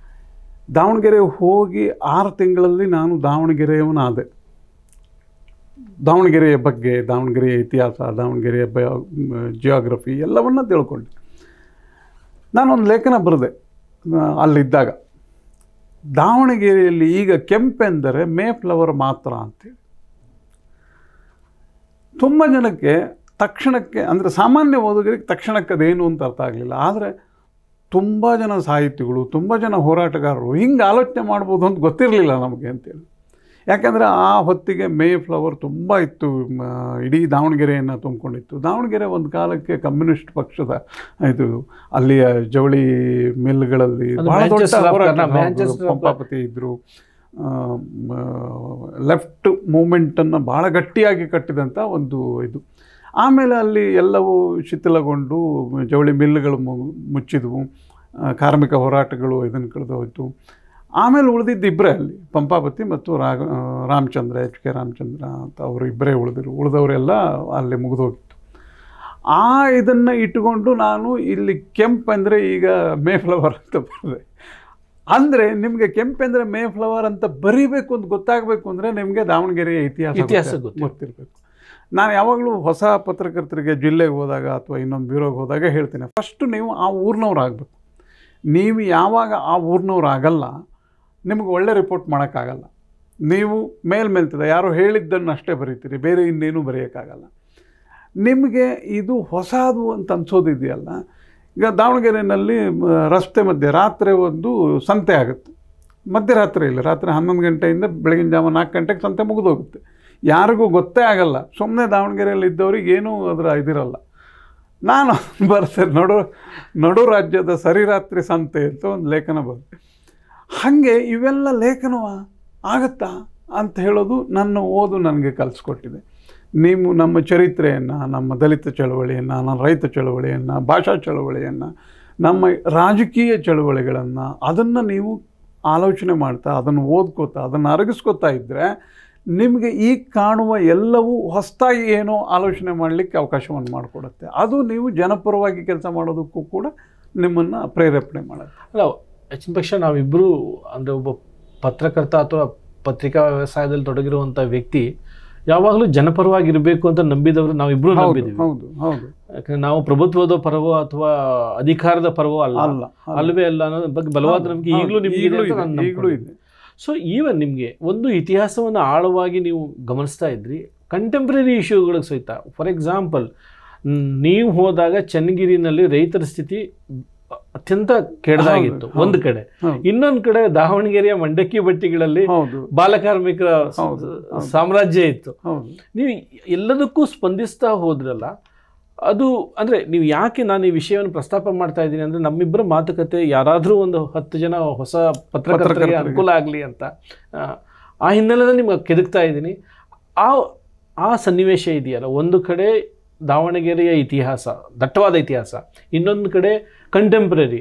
ದಾವಣಗೆರೆಗೆ ಹೋಗಿ ಆರು ತಿಂಗಳಲ್ಲಿ ನಾನು ದಾವಣಗೆರೆಯವನಾದೆ ದಾವಣಗೆರೆಯ ಬಗ್ಗೆ ದಾವಣಗೆರೆಯ ಇತಿಹಾಸ ದಾವಣಗೆರೆಯ ಬ ಜಿಯೋಗ್ರಫಿ ಎಲ್ಲವನ್ನ ತಿಳ್ಕೊಂಡೆ ನಾನೊಂದು ಲೇಖನ ಬರೆದೆ ಆ, ಅಲ್ಲಿದ್ದಾಗ ದಾವಣಗೆರೆಯಲ್ಲಿ ಈಗ ಕೆಂಪೆಂದರೆ ಮೇ ಫ್ಲವರ್ ಮಾತ್ರ ಅಂತೇಳಿ ತುಂಬ ಜನಕ್ಕೆ ತಕ್ಷಣಕ್ಕೆ ಅಂದರೆ ಸಾಮಾನ್ಯ ಓದುಗರಿಗೆ ತಕ್ಷಣಕ್ಕೆ ಅದೇನು ಅಂತ ಅರ್ಥ ಆಗಲಿಲ್ಲ ಆದರೆ ತುಂಬ ಜನ ಸಾಹಿತಿಗಳು ತುಂಬ ಜನ ಹೋರಾಟಗಾರರು ಹಿಂಗೆ ಆಲೋಚನೆ ಮಾಡ್ಬೋದು ಅಂತ ಗೊತ್ತಿರಲಿಲ್ಲ ನಮಗೆ ಅಂತೇಳಿ ಯಾಕಂದರೆ ಆ ಹೊತ್ತಿಗೆ ಮೇ ಫ್ಲವರ್ ತುಂಬ ಇತ್ತು ಮ, ಇಡೀ ದಾವಣಗೆರೆಯನ್ನು ತುಂಬಿಕೊಂಡಿತ್ತು ದಾವಣಗೆರೆ ಒಂದು ಕಾಲಕ್ಕೆ ಕಮ್ಯುನಿಸ್ಟ್ ಪಕ್ಷದ ಇದು ಅಲ್ಲಿಯ ಜವಳಿ ಮಿಲ್ಗಳಲ್ಲಿ ಅದು ಬಹಳ ದೊಡ್ಡ Manchester of ಹೋರಾಟ. Karna- ಹೌದು, Manchester of- ಪಂಪಾಪತಿ ಇದ್ದರು ಲೆಫ್ಟ್ ಮೂಮೆಂಟನ್ನು ಭಾಳ ಗಟ್ಟಿಯಾಗಿ ಕಟ್ಟಿದಂಥ ಒಂದು ಇದು ಆಮೇಲೆ ಅಲ್ಲಿ ಎಲ್ಲವೂ ಶಿಥಿಲಗೊಂಡು ಜವಳಿ ಮಿಲ್ಗಳು ಮು- ಮುಚ್ಚಿದವು ಆ, ಕಾರ್ಮಿಕ ಹೋರಾಟಗಳು ಇದನ್ನು ಕಳೆದು ಹೋಯಿತು ಆಮೇಲೆ ಉಳಿದಿದ್ದು ಇಬ್ಬರೇ ಅಲ್ಲಿ ಪಂಪಾಪತಿ ಮತ್ತು ರಾಗ ಆ, ರಾಮಚಂದ್ರ ಎಚ್ ಕೆ ರಾಮಚಂದ್ರ ಅಂತ ಅವರು ಇಬ್ಬರೇ ಉಳಿದಿರು ಉಳಿದವರೆಲ್ಲ ಅಲ್ಲಿ ಮುಗಿದೋಗಿತ್ತು ಆ ಇದನ್ನು ಇಟ್ಟುಕೊಂಡು ನಾನು ಇಲ್ಲಿ ಕೆಂಪು ಅಂದರೆ ಈಗ ಮೇ ಫ್ಲವರ್ ಅಂತ ಬರೆದೆ ಅಂದರೆ ನಿಮಗೆ ಕೆಂಪೆಂದರೆ ಮೇ ಫ್ಲವರ್ ಅಂತ ಬರೀಬೇಕು ಅಂತ ಗೊತ್ತಾಗಬೇಕು ಅಂದರೆ ನಿಮಗೆ ದಾವಣಗೆರೆಯ ಇತಿಹಾಸ ಇತಿಹಾಸ ಗೊತ್ತಿ- ಗೊತ್ತಿರ್ಬೇಕು. ಗೊತ್ತಿರಬೇಕು ನಾನು ಯಾವಾಗಲೂ ಹೊಸ ಪತ್ರಕರ್ತರಿಗೆ ಜಿಲ್ಲೆಗೆ ಹೋದಾಗ ಅಥವಾ ಇನ್ನೊಂದು ಬ್ಯೂರೋಗೆ ಹೋದಾಗ ಹೇಳ್ತೀನಿ ಫಸ್ಟು ನೀವು ಆ ಊರಿನವ್ರು ಆಗಬೇಕು ನೀವು ಯಾವಾಗ ಆ ಊರಿನವ್ರು ಆಗಲ್ಲ ನಿಮಗೆ ಒಳ್ಳೆ ರಿಪೋರ್ಟ್ ಮಾಡೋಕ್ಕಾಗಲ್ಲ ನೀವು ಮೇಲ್ಮೇಲ್ತದೆ ಯಾರೋ ಹೇಳಿದ್ದನ್ನು ಅಷ್ಟೇ ಬರೀತೀರಿ ಬೇರೆ ಇನ್ನೇನು ಬರೆಯೋಕ್ಕಾಗಲ್ಲ ನಿಮಗೆ ಇದು ಹೊಸದು ಅಂತ ಅನ್ಸೋದಿದೆಯಲ್ಲ ಈಗ ದಾವಣಗೆರೆಯಲ್ಲಿ ಮ, ರಸ್ತೆ ಮಧ್ಯೆ ರಾತ್ರಿ ಒಂದು ಸಂತೆ ಆಗುತ್ತೆ ಮಧ್ಯರಾತ್ರಿ ಇಲ್ಲ ರಾತ್ರಿ ಹನ್ನೊಂದು ಗಂಟೆಯಿಂದ ಬೆಳಗಿನ ಜಾವ ನಾಲ್ಕು ಗಂಟೆಗೆ ಸಂತೆ ಮುಗಿದೋಗುತ್ತೆ ಯಾರಿಗೂ ಗೊತ್ತೇ ಆಗಲ್ಲ ಸುಮ್ಮನೆ ದಾವಣಗೆರೆಯಲ್ಲಿ ಇದ್ದವ್ರಿಗೆ ಏನೂ ಅದರ ಇದಿರಲ್ಲ ನಾನು ಬರ್ತೆ ನಡು ನಡು ರಾಜ್ಯದ ಸರಿರಾತ್ರಿ ಸಂತೆ ಅಂತ ಒಂದು ಲೇಖನ ಬರುತ್ತೆ ಹಾಗೆ ಇವೆಲ್ಲ ಲೇಖನವ ಆಗತ್ತಾ ಅಂತ ಹೇಳೋದು ನನ್ನ ಓದು ನನಗೆ ಕಲಿಸ್ಕೊಟ್ಟಿದೆ ನೀವು ನಮ್ಮ ಚರಿತ್ರೆಯನ್ನು ನಮ್ಮ ದಲಿತ ಚಳವಳಿಯನ್ನು ನಮ್ಮ ರೈತ ಚಳವಳಿಯನ್ನು ಭಾಷಾ ಚಳವಳಿಯನ್ನು ನಮ್ಮ ರಾಜಕೀಯ ಚಳವಳಿಗಳನ್ನು ಅದನ್ನು ನೀವು ಆಲೋಚನೆ ಮಾಡ್ತಾ ಅದನ್ನು ಓದ್ಕೋತಾ ಅದನ್ನು ಅರಗಿಸ್ಕೋತಾ ಇದ್ದರೆ ನಿಮಗೆ ಈಗ ಕಾಣುವ ಎಲ್ಲವೂ ಹೊಸದಾಗಿ ಏನೋ ಆಲೋಚನೆ ಮಾಡಲಿಕ್ಕೆ ಅವಕಾಶವನ್ನು ಮಾಡಿಕೊಡುತ್ತೆ ಅದು ನೀವು ಜನಪರವಾಗಿ ಕೆಲಸ ಮಾಡೋದಕ್ಕೂ ಕೂಡ ನಿಮ್ಮನ್ನು ಪ್ರೇರೇಪಣೆ ಮಾಡುತ್ತೆ ಅಲ್ಲ ಹೆಚ್ಚಿನ ಪಕ್ಷ ನಾವಿಬ್ಬರು ಅಂದರೆ ಒಬ್ಬ ಪತ್ರಕರ್ತ ಅಥವಾ ಪತ್ರಿಕಾ ವ್ಯವಸಾಯದಲ್ಲಿ ತೊಡಗಿರುವಂಥ ವ್ಯಕ್ತಿ ಯಾವಾಗಲೂ ಜನಪರವಾಗಿರಬೇಕು ಅಂತ ನಂಬಿದವರು ನಾವಿಬ್ಬರು ಹೌದು ನಂಬಿದ್ದೀವಿ ಹೌದು ಹೌದು ಯಾಕಂದ್ರೆ ನಾವು ಪ್ರಭುತ್ವದ ಪರವೋ ಅಥವಾ ಅಧಿಕಾರದ ಪರವೋ ಅಲ್ಲ ಅಲ್ಲ ಅಲ್ಲ. ಅಲ್ವೇ ಅಲ್ಲ ಅನ್ನೋದ್ರ ಬಗ್ಗೆ ಬಲವಾದ ನಂಬಿಕೆ ಹೌದು, ಈಗಲೂ ನಿಮ್ಗೆ ಇದೆ ಈಗಲೂ ಅಂತ ಇದೆ, ನಾನು ಈಗಲೂ ನಂಬ್ಕೊಂಡಿದ್ದೀನಿ. ಇದೆ ಸೊ ಈವನ್ ನಿಮಗೆ ಒಂದು ಇತಿಹಾಸವನ್ನು ಆಳವಾಗಿ ನೀವು ಗಮನಿಸ್ತಾ ಇದ್ರಿ ಕಂಟೆಂಪ್ರರಿ ಇಶ್ಯೂಗಳಿಗೆ ಸಹಿತ ಫಾರ್ ಎಕ್ಸಾಂಪಲ್ ನೀವು ಹೋದಾಗ ಚನ್ನಗಿರಿನಲ್ಲಿ ರೈತರ ಸ್ಥಿತಿ ಅತ್ಯಂತ ಕೆಡದಾಗಿತ್ತು ಹೌದು, ಒಂದು ಕಡೆ ಹೌದು. ಇನ್ನೊಂದು ಕಡೆ ದಾವಣಗೆರೆಯ ಮಂಡಕ್ಕಿ ಬಟ್ಟಿಗಳಲ್ಲಿ ಹೌದು ಬಾಲಕಾರ್ಮಿಕರ ಸ- ಹೌದು, ಹೌದು. ಸಾಮ್ರಾಜ್ಯ ಇತ್ತು ಹೌದು ನೀವು ಎಲ್ಲದಕ್ಕೂ ಸ್ಪಂದಿಸ್ತಾ ಹೋದ್ರಲ್ಲ ಅದು ಅಂದರೆ ನೀವು ಯಾಕೆ ನಾನು ಈ ವಿಷಯವನ್ನು ಪ್ರಸ್ತಾಪ ಮಾಡ್ತಾ ಇದ್ದೀನಿ ಅಂದರೆ ನಮ್ಮಿಬ್ಬರ ಮಾತುಕತೆ ಯಾರಾದರೂ ಒಂದು ಹತ್ತು ಜನ ಹೊಸ ಪತ್ರಕರ್ತರಿಗೆ ಪತ್ರಕರ್ತರಿಗೆ. ಅನುಕೂಲ ಆಗಲಿ ಅಂತ ಆ, ಆ ಹಿನ್ನೆಲೆಯಲ್ಲಿ ನಿಮ್ಗೆ ಕೆದಕ್ತಾ ಇದ್ದೀನಿ ಆ ಆ ಸನ್ನಿವೇಶ ಇದೆಯಲ್ಲ ಒಂದು ಕಡೆ ದಾವಣಗೆರೆಯ ಇತಿಹಾಸ ದಟ್ಟವಾದ ಇತಿಹಾಸ ಇನ್ನೊಂದು ಕಡೆ ಕಂಟೆಂಪ್ರರಿ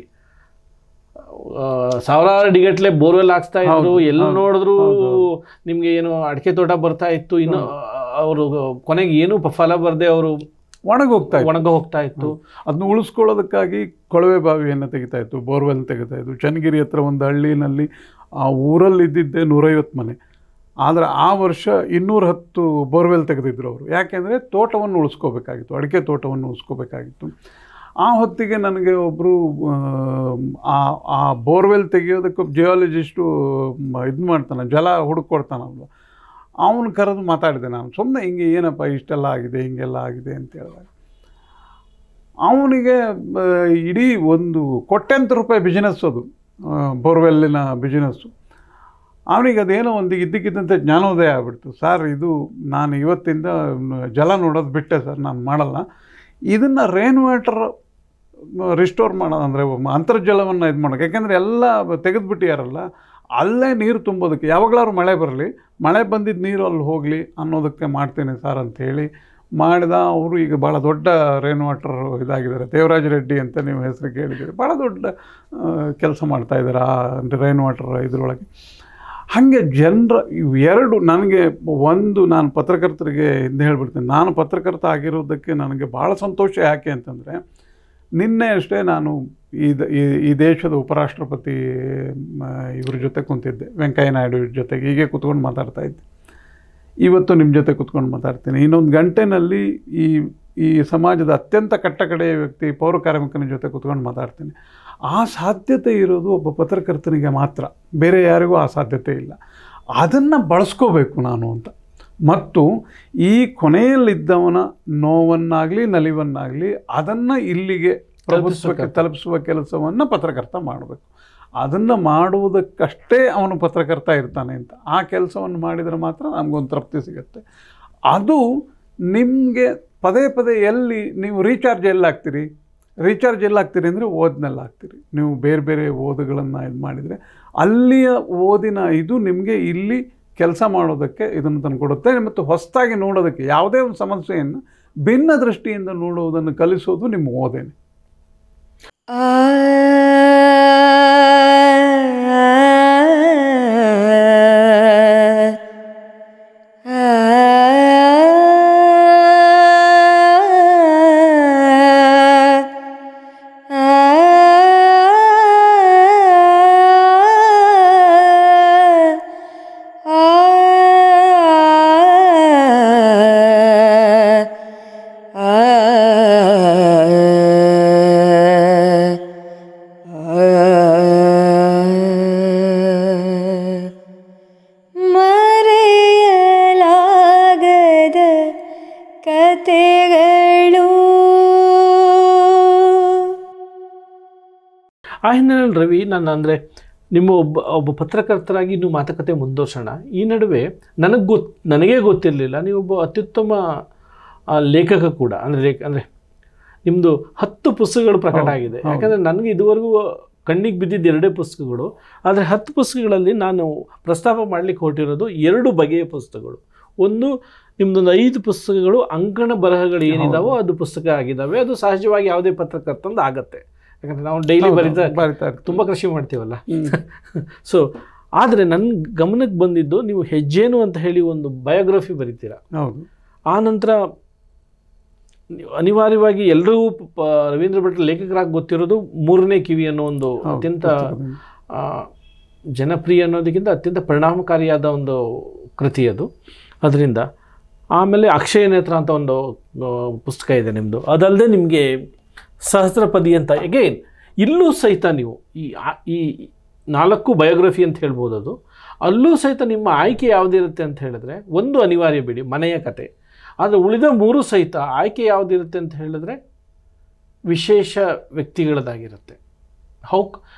ಸಾವಿರಾರು ಡಿಗಟ್ಲೆ ಬೋರ್ವೆಲ್ ಹಾಕ್ಸ್ತಾ ಇದ್ರು ಹೌದು, ಎಲ್ಲಿ ಹೌದು, ನೋಡಿದ್ರು ಹೌದು, ನಿಮ್ಗೆ ಏನು ಅಡಿಕೆ ತೋಟ ಬರ್ತಾ ಇತ್ತು ಇನ್ನು ಅವರು ಕೊನೆಗೆ ಏನು ಪ- ಫಲ ಬರದೆ ಅವರು ಒಣಗೋಗ್ತಾ ಇತ್ತು ಒಣಗ ಹೋಗ್ತಾ ಇತ್ತು ಅದನ್ನ ಉಳಿಸ್ಕೊಳ್ಳೋದಕ್ಕಾಗಿ ಕೊಳವೆ ಬಾವಿಯನ್ನು ತೆಗಿತಾ ಇತ್ತು ಬೋರ್ವೆಲ್ ತೆಗಿತಾ ಇತ್ತು ಚನ್ನಗಿರಿ ಹತ್ರ ಒಂದು ಹಳ್ಳಿನಲ್ಲಿ ಆ ಊರಲ್ಲಿ ಇದ್ದಿದ್ದೆ ನೂರೈವತ್ತು ಮನೆ ಆದರೆ ಆ ವರ್ಷ ಇನ್ನೂರ ಹತ್ತು ಬೋರ್ವೆಲ್ ತೆಗೆದಿದ್ರು ಅವರು ಯಾಕೆಂದರೆ ತೋಟವನ್ನು ಉಳಿಸ್ಕೋಬೇಕಾಗಿತ್ತು ಅಡಿಕೆ ತೋಟವನ್ನು ಉಳಿಸ್ಕೋಬೇಕಾಗಿತ್ತು ಆ ಹೊತ್ತಿಗೆ ನನಗೆ ಒಬ್ಬರು ಆ ಆ ಬೋರ್ವೆಲ್ ತೆಗೆಯೋದಕ್ಕೆ ಜಿಯಾಲಜಿಸ್ಟು ಇದು ಮಾಡ್ತಾನೆ ಜಲ ಹುಡುಕೊಡ್ತಾನಲ್ವ ಅವನು ಕರೆದು ಮಾತಾಡಿದೆ ನಾನು ಸುಮ್ಮನೆ ಹಿಂಗೆ ಏನಪ್ಪ ಇಷ್ಟೆಲ್ಲ ಆಗಿದೆ ಹಿಂಗೆಲ್ಲ ಆಗಿದೆ ಅಂತ ಹೇಳಿದಾಗ ಅವನಿಗೆ ಆ, ಇಡೀ ಒಂದು ಕೋಟ್ಯಂತರ ರೂಪಾಯಿ ಬಿಸ್ನೆಸ್ ಅದು ಆ, ಬೋರ್ವೆಲ್ಲಿನ ಬಿಸ್ನೆಸ್ಸು ಅವನಿಗೆ ಅದೇನೋ ಒಂದು ಇದ್ದಕ್ಕಿದ್ದಂತೆ ಜ್ಞಾನೋದಯ ಆಗ್ಬಿಡ್ತು ಸರ್ ಇದು ನಾನು ಇವತ್ತಿಂದ ಜಲ ನೋಡೋದು ಬಿಟ್ಟೆ ಸರ್ ನಾನು ಮಾಡಲ್ಲ ಇದನ್ನು ರೈನ್ ವಾಟರ್ ರಿಸ್ಟೋರ್ ಮಾಡೋದು ಅಂದರೆ ಅಂತರ್ಜಲವನ್ನು ಇದು ಮಾಡೋಕೆ ಯಾಕೆಂದರೆ ಎಲ್ಲ ತೆಗೆದುಬಿಟ್ಟಿಯಾರಲ್ಲ ಅಲ್ಲೇ ನೀರು ತುಂಬೋದಕ್ಕೆ ಯಾವಾಗಲಾದ್ರು ಮಳೆ ಬರಲಿ ಮಳೆ ಬಂದಿದ್ದ ನೀರು ಅಲ್ಲಿ ಹೋಗಲಿ ಅನ್ನೋದಕ್ಕೆ ಮಾಡ್ತೀನಿ ಸರ್ ಅಂತ ಹೇಳಿ ಮಾಡಿದ ಅವರು ಈಗ ಭಾಳ ದೊಡ್ಡ ರೈನ್ ವಾಟರ್ ಇದಾಗಿದ್ದಾರೆ ದೇವರಾಜ ರೆಡ್ಡಿ ಅಂತ ನೀವು ಹೆಸರು ಕೇಳಿದ್ದೀರಿ ಭಾಳ ದೊಡ್ಡ ಕೆಲಸ ಮಾಡ್ತಾ ಇದ್ದಾರೆ ಆ ರೈನ್ ವಾಟರ್ ಇದರೊಳಗೆ ಹಾಗೆ ಜನರ ಇವು ಎರಡು ನನಗೆ ಒಂದು ನಾನು ಪತ್ರಕರ್ತರಿಗೆ ಹಿಂದೆ ಹೇಳ್ಬಿಡ್ತೀನಿ ನಾನು ಪತ್ರಕರ್ತ ಆಗಿರೋದಕ್ಕೆ ನನಗೆ ಭಾಳ ಸಂತೋಷ ಯಾಕೆ ಅಂತಂದರೆ ನಿನ್ನೆ ಅಷ್ಟೇ ನಾನು ಈ ದ- ಈ- ಈ ದೇಶದ ಉಪರಾಷ್ಟ್ರಪತಿ ಮ, ಇವ್ರ ಜೊತೆ ಕುಂತಿದ್ದೆ ವೆಂಕಯ್ಯ ನಾಯ್ಡು ಇವ್ರ ಜೊತೆಗೆ ಹೀಗೆ ಕೂತ್ಕೊಂಡು ಮಾತಾಡ್ತಾ ಇದ್ದೆ ಇವತ್ತು ನಿಮ್ಮ ಜೊತೆ ಕುತ್ಕೊಂಡು ಮಾತಾಡ್ತೀನಿ ಇನ್ನೊಂದು ಗಂಟೆನಲ್ಲಿ ಈ ಈ ಸಮಾಜದ ಅತ್ಯಂತ ಕಟ್ಟಕಡೆಯ ವ್ಯಕ್ತಿ ಪೌರ ಕಾರ್ಮಿಕನ ಜೊತೆ ಕುತ್ಕೊಂಡು ಮಾತಾಡ್ತೀನಿ ಆ ಸಾಧ್ಯತೆ ಇರೋದು ಒಬ್ಬ ಪತ್ರಕರ್ತನಿಗೆ ಮಾತ್ರ ಬೇರೆ ಯಾರಿಗೂ ಆ ಸಾಧ್ಯತೆ ಇಲ್ಲ ಅದನ್ನು ಬಳಸ್ಕೋಬೇಕು ನಾನು ಅಂತ ಮತ್ತು ಈ ಕೊನೆಯಲ್ಲಿದ್ದವನ ನೋವನ್ನಾಗಲಿ ನಲಿವನ್ನಾಗಲಿ ಅದನ್ನು ಇಲ್ಲಿಗೆ ಪ್ರಭುತ್ವಕ್ಕೆ ತಲುಪಿಸುವ ಕೆಲಸವನ್ನು ಪತ್ರಕರ್ತ ಮಾಡಬೇಕು ಅದನ್ನು ಮಾಡುವುದಕ್ಕಷ್ಟೇ ಅವನು ಪತ್ರಕರ್ತ ಇರ್ತಾನೆ ಅಂತ ಆ ಕೆಲಸವನ್ನು ಮಾಡಿದರೆ ಮಾತ್ರ ನಮಗೊಂದು ತೃಪ್ತಿ ಸಿಗುತ್ತೆ ಅದು ನಿಮಗೆ ಪದೇ ಪದೇ ಎಲ್ಲಿ ನೀವು ರೀಚಾರ್ಜ್ ಎಲ್ಲಿ ಆಗ್ತೀರಿ ರೀಚಾರ್ಜ್ ಎಲ್ಲಿ ಆಗ್ತೀರಿ ಅಂದರೆ ಓದಿನಲ್ಲಿ ಆಗ್ತೀರಿ ನೀವು ಬೇರೆ ಬೇರೆ ಓದುಗಳನ್ನು ಇದು ಮಾಡಿದರೆ ಅಲ್ಲಿಯ ಓದಿನ ಇದು ನಿಮಗೆ ಇಲ್ಲಿ ಕೆಲಸ ಮಾಡೋದಕ್ಕೆ ಇದನ್ನು ತಂದು ಕೊಡುತ್ತೆ ಮತ್ತು ಹೊಸದಾಗಿ ನೋಡೋದಕ್ಕೆ ಯಾವುದೇ ಒಂದು ಸಮಸ್ಯೆಯನ್ನು ಭಿನ್ನ ದೃಷ್ಟಿಯಿಂದ ನೋಡುವುದನ್ನು ಕಲಿಸೋದು ನಿಮ್ಮ ಓದೇನೆ ಮರೆಯಲಾಗದ ಕತೆಗಳು ಆ ಹಿನ್ನೆಲೆಯಲ್ಲಿ ರವಿ ನಾನು ಅಂದರೆ ನಿಮ್ಮ ಒಬ್ಬ ಒಬ್ಬ ಪತ್ರಕರ್ತರಾಗಿ ನೀವು ಮಾತುಕತೆ ಮುಂದುವರ್ಸೋಣ ಈ ನಡುವೆ ನನಗೆ ಗೊತ್ತು ನನಗೇ ಗೊತ್ತಿರಲಿಲ್ಲ ನೀವೊಬ್ಬ ಅತ್ಯುತ್ತಮ ಆ, ಲೇಖಕ ಕೂಡ ಅಂದರೆ ಲೇಖ ಅಂದರೆ ನಿಮ್ಮದು ಹತ್ತು ಪುಸ್ತಕಗಳು ಪ್ರಕಟ ಹೌದು, ಆಗಿದೆ ಹೌದು. ಯಾಕಂದರೆ ನನಗೆ ಇದುವರೆಗೂ ಕಣ್ಣಿಗೆ ಬಿದ್ದಿದ್ದು ಎರಡೇ ಪುಸ್ತಕಗಳು ಆದರೆ ಹತ್ತು ಪುಸ್ತಕಗಳಲ್ಲಿ ನಾನು ಪ್ರಸ್ತಾಪ ಮಾಡಲಿಕ್ಕೆ ಹೊರಟಿರೋದು ಎರಡು ಬಗೆಯ ಪುಸ್ತಕಗಳು ಒಂದು ನಿಮ್ಮದೊಂದು ಐದು ಪುಸ್ತಕಗಳು ಅಂಕಣ ಬರಹಗಳು ಏನಿದಾವೋ ಅದು ಪುಸ್ತಕ ಆಗಿದ್ದಾವೆ ಅದು ಸಹಜವಾಗಿ ಯಾವುದೇ ಪತ್ರಕರ್ತಂದು ಆಗತ್ತೆ ಯಾಕಂದರೆ ನಾವು ಡೈಲಿ ಹೌದು, ಬರೀತಾ ಬರಿತಾ ಇರ್ತೀನಿ. ತುಂಬ ಕೃಷಿ ಮಾಡ್ತೀವಲ್ಲ ಹ್ಮ್. ಸೊ ಆದರೆ ನನ್ನ ಗಮನಕ್ಕೆ ಬಂದಿದ್ದು ನೀವು ಹೆಜ್ಜೇನು ಅಂತ ಹೇಳಿ ಒಂದು ಬಯೋಗ್ರಫಿ ಬರಿತೀರಾ ಹೌದು ಆ ನಂತರ ನೀವು ಅನಿವಾರ್ಯವಾಗಿ ಎಲ್ಲರಿಗೂ ಪ- ರವೀಂದ್ರ ಭಟ್ರ ಲೇಖಕರಾಗಿ ಗೊತ್ತಿರೋದು ಮೂರನೇ ಕಿವಿ ಅನ್ನೋ ಒಂದು ಹೌದು, ಅತ್ಯಂತ ಪುಸ್ತಕದಿಂದ. ಆ, ಜನಪ್ರಿಯ ಅನ್ನೋದಕ್ಕಿಂತ ಅತ್ಯಂತ ಪರಿಣಾಮಕಾರಿಯಾದ ಒಂದು ಕೃತಿ ಅದು ಅದರಿಂದ ಆಮೇಲೆ ಅಕ್ಷಯ ನೇತ್ರ ಅಂತ ಒಂದು ಆ, ಪುಸ್ತಕ ಇದೆ ನಿಮ್ಮದು ಅದಲ್ಲದೆ ನಿಮಗೆ ಸಹಸ್ರಪದಿ ಅಂತ ಎಗೈನ್ ಇಲ್ಲೂ ಸಹಿತ ನೀವು ಈ ಆ- ಈ ನಾಲ್ಕು ಬಯೋಗ್ರಫಿ ಅಂತ ಹೇಳ್ಬೋದು ಅದು ಅಲ್ಲೂ ಸಹಿತ ನಿಮ್ಮ ಆಯ್ಕೆ ಯಾವುದಿರುತ್ತೆ ಅಂತ ಹೇಳಿದ್ರೆ ಒಂದು ಅನಿವಾರ್ಯ ಬಿಡಿ ಮನೆಯ ಕತೆ ಆದರೆ ಉಳಿದ ಮೂರು ಸಹಿತ ಆಯ್ಕೆ ಯಾವುದಿರುತ್ತೆ ಅಂತ ಹೇಳಿದ್ರೆ ವಿಶೇಷ ವ್ಯಕ್ತಿಗಳದಾಗಿರುತ್ತೆ ಹೌ